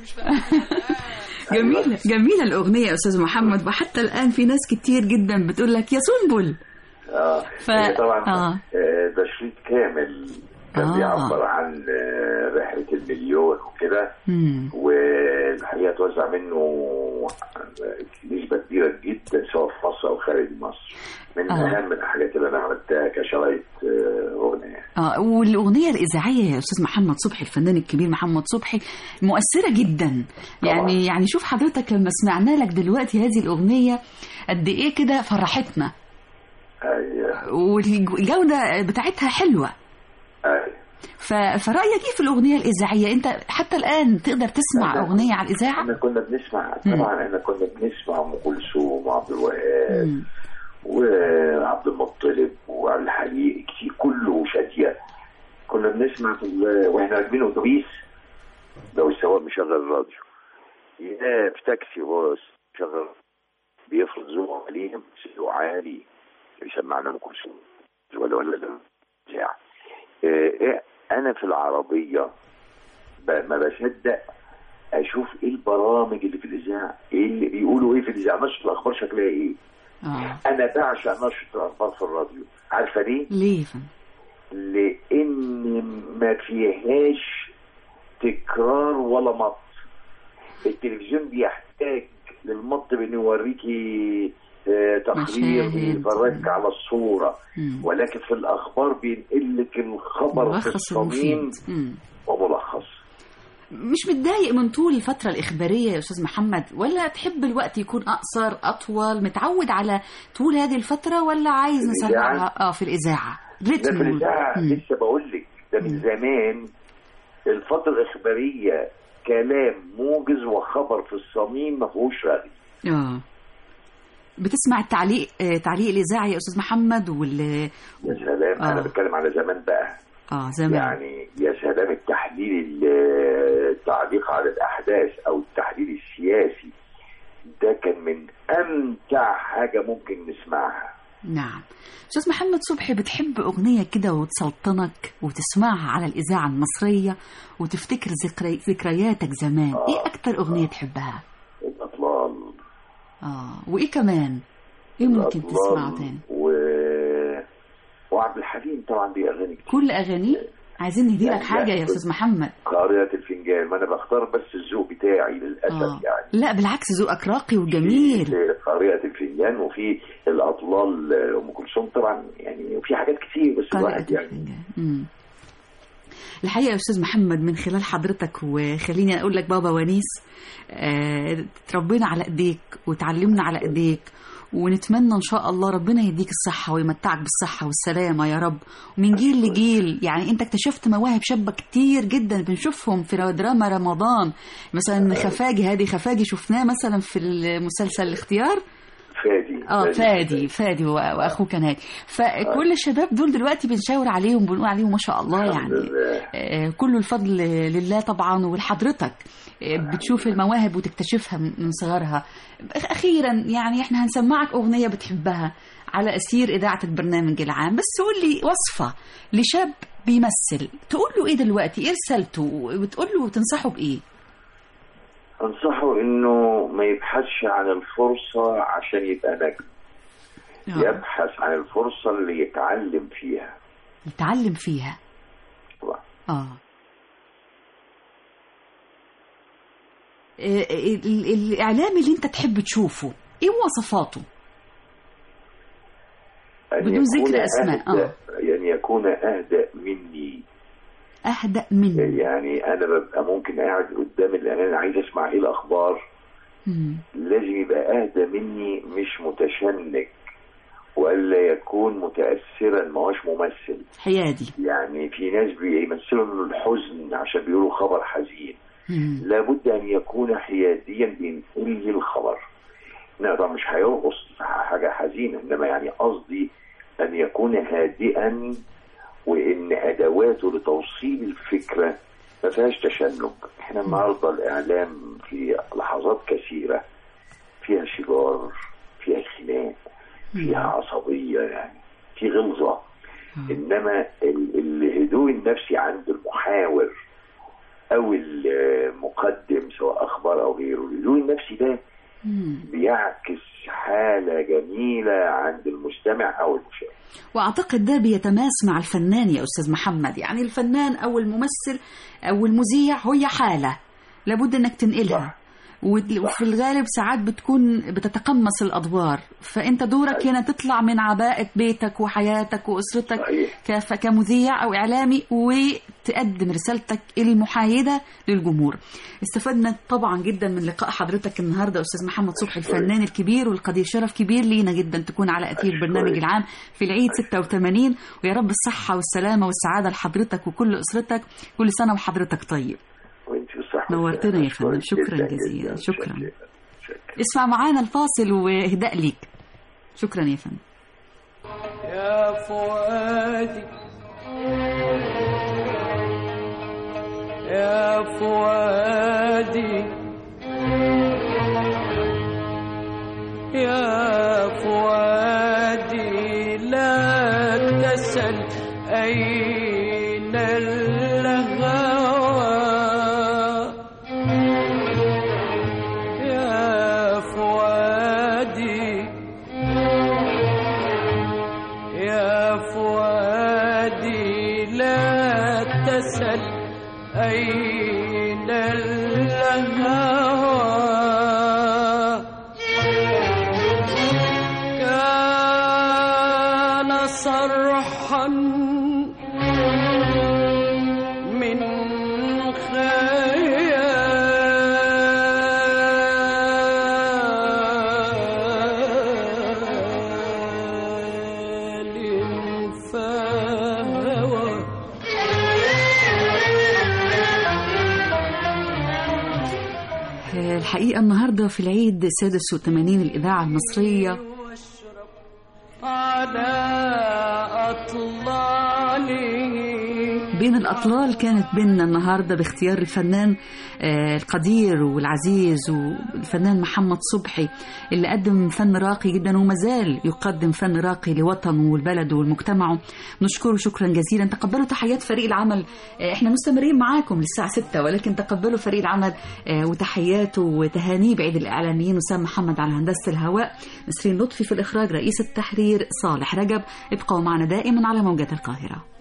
جميلة جميلة الأغنية يا أستاذ محمد وحتى الآن في ناس كتير جدا بتقول لك يا سنبل اه ف- هي طبعا آه. آه، ده شريط كامل كان آه. بيعبر عن آه، رحله المليون وكده مم. والحقيقه توزع منه نسبه كبيره جدا سواء في مصر او خارج مصر من آه. اهم الحاجات اللي انا عملتها كشرايط آه، اغنيه آه والأغنية الإذاعية يا أستاذ محمد صبحي الفنان الكبير محمد صبحي مؤثرة جدا يعني يعني شوف حضرتك لما سمعنا لك دلوقتي هذه الأغنية قد إيه كده فرحتنا ايوه والجودة بتاعتها حلوة ايوه ف- فرأيك إيه في الأغنية الإذاعية أنت حتى الآن تقدر تسمع أنا- أغنية على الإذاعة احنا كنا بنسمع طبعا احنا كنا بنسمع ام كلثوم وعبد الوهاب مم. وعبد المطلب وعبد الحليم كتير كله شاديه كنا بنسمع في ال- واحنا راكبين اتوبيس لو السواق مشغل الراديو يا في تاكسي هو شغل بيفرض ذوقه عليهم ذوقه عالي يسمعنا ام كلثوم ولا ولا لا بتاع إيه إيه، انا في العربيه ب- ما بصدق اشوف ايه البرامج اللي في الاذاعه ايه اللي بيقولوا ايه في الاذاعه نشره الاخبار شكلها ايه آه. انا بعشق نشره الاخبار في الراديو عارفه ليه ليه يا فندم؟ لان ما فيهاش تكرار ولا مط التلفزيون بيحتاج للمط بانه يوريكي آه، تقرير مشاهد. يفرجك على الصوره مم. ولكن في الاخبار بينقل لك الخبر في ملخص الصميم المفيد مم. وملخص مش متضايق من طول الفترة الإخبارية يا أستاذ محمد ولا تحب الوقت يكون أقصر أطول متعود على طول هذه الفترة ولا عايز في نسرعها الإذاعة؟ اه في الإذاعة ده في ريتم الإذاعة مم. لسه بقول لك ده من زمان الفترة الإخبارية كلام موجز وخبر في الصميم ما فيهوش رغي اه بتسمع التعليق آه تعليق الإذاعي يا أستاذ محمد وال يا سلام أنا آه. بتكلم على زمان بقى اه زمان يعني يا سلام التحليل ال- التعليق على الأحداث أو التحليل السياسي ده كان من أمتع حاجة ممكن نسمعها نعم أستاذ محمد صبحي بتحب أغنية كده وتسلطنك وتسمعها على الإذاعة المصرية وتفتكر ذكري... ذكرياتك زمان آه. إيه أكتر أغنية تحبها؟ الأطلال آه وإيه كمان؟ إيه ممكن الأطلال تسمعه تاني؟ و... وعبد الحليم طبعا دي أغاني كتير كل أغانيه عايزين ندي لك يعني حاجة لا، يا كنت- أستاذ محمد قارئة الفنجان ما أنا بختار بس الذوق بتاعي للأسف آه. يعني لا بالعكس ذوقك راقي وجميل في قارئة الفنجان وفي الأطلال أم كلثوم طبعا يعني وفي حاجات كتير بس قارئة الواحد يعني الفنجان مم. الحقيقة يا أستاذ محمد من خلال حضرتك وخليني أقول لك بابا ونيس آه، تربينا على إيديك وتعلمنا على إيديك ونتمنى إن شاء الله ربنا يديك الصحة ويمتعك بالصحة والسلامة يا رب ومن جيل لجيل يعني أنت اكتشفت مواهب شابة كتير جدا بنشوفهم في دراما رمضان مثلا خفاجي هذه خفاجي شفناه مثلا في المسلسل الاختيار فادي اه فادي فادي و- واخوه كان هادي فكل الشباب دول دلوقتي بنشاور عليهم بنقول عليهم ما شاء الله يعني آه، كل الفضل لله طبعا ولحضرتك آه، بتشوف المواهب وتكتشفها من من صغرها اخيرا يعني احنا هنسمعك اغنيه بتحبها على اسير اذاعه البرنامج العام بس قول لي وصفه لشاب بيمثل تقول له ايه دلوقتي ايه رسالته وتقول له تنصحه بايه انصحه انه ما يبحثش عن الفرصة عشان يبقى نجم يبحث عن الفرصة اللي يتعلم فيها يتعلم فيها طبعا. اه آه، ال- الاعلامي اللي انت تحب تشوفه ايه مواصفاته أن بدون ذكر يكون أسماء، أهدأ يعني يكون أهدأ مني اهدأ مني يعني أنا ببقى ممكن قاعد قدام الإعلان عايز أسمع إيه الأخبار مم. لازم يبقى أهدى مني مش متشنج وألا يكون متأثرا ما هوش ممثل حيادي يعني في ناس بيمثلوا إنه الحزن عشان بيقولوا خبر حزين مم. لابد أن يكون حياديا بينقل لي الخبر لا طبعا مش هيرقص حاجة حزينة إنما يعني قصدي أن يكون هادئا وإن أدواته لتوصيل الفكرة ما فيهاش تشنج احنا النهارده الإعلام في لحظات كثيرة فيها شجار فيها خناق فيها عصبية يعني في غلظة إنما ال- الهدوء النفسي عند المحاور أو المقدم سواء أخبار أو غيره الهدوء النفسي ده بيعكس حالة جميلة عند المستمع أو المشاهد واعتقد ده بيتماس مع الفنان يا استاذ محمد يعني الفنان او الممثل او المذيع هي حاله لابد انك تنقلها ود- وفي الغالب ساعات بتكون بتتقمص الادوار فانت دورك هنا تطلع من عباءه بيتك وحياتك واسرتك كف- كمذيع او اعلامي وتقدم رسالتك المحايده للجمهور استفدنا طبعا جدا من لقاء حضرتك النهارده استاذ محمد صبحي الفنان الكبير والقدير شرف كبير لينا جدا تكون على اثير البرنامج العام في العيد 86 ويا رب الصحه والسلامه والسعاده لحضرتك وكل اسرتك كل سنه وحضرتك طيب وانت بالصحة نورتنا يا فندم شكرا جداً جزيلا جداً. شكرا اسمع معانا الفاصل واهداء ليك شكرا يا فندم يا فؤادي يا فؤادي يا فؤادي لا تسل أين الهوى يا فؤادي يا فؤادي لا تسل أين الهوى كان صرحا من خيال فهوى آه، الحقيقة النهاردة في العيد السادس والثمانين الإذاعة المصرية على أطلاله بين الأطلال كانت بيننا النهاردة باختيار الفنان آه، القدير والعزيز والفنان محمد صبحي اللي قدم فن راقي جدا وما زال يقدم فن راقي لوطنه والبلد والمجتمع نشكره شكرا جزيلا تقبلوا تحيات فريق العمل آه، احنا مستمرين معاكم للساعة 6 ولكن تقبلوا فريق العمل آه، وتحياته وتهانيه بعيد الإعلاميين وسام محمد على هندسة الهواء نسرين لطفي في الإخراج رئيس التحرير صالح رجب ابقوا معنا دائما على موجات القاهرة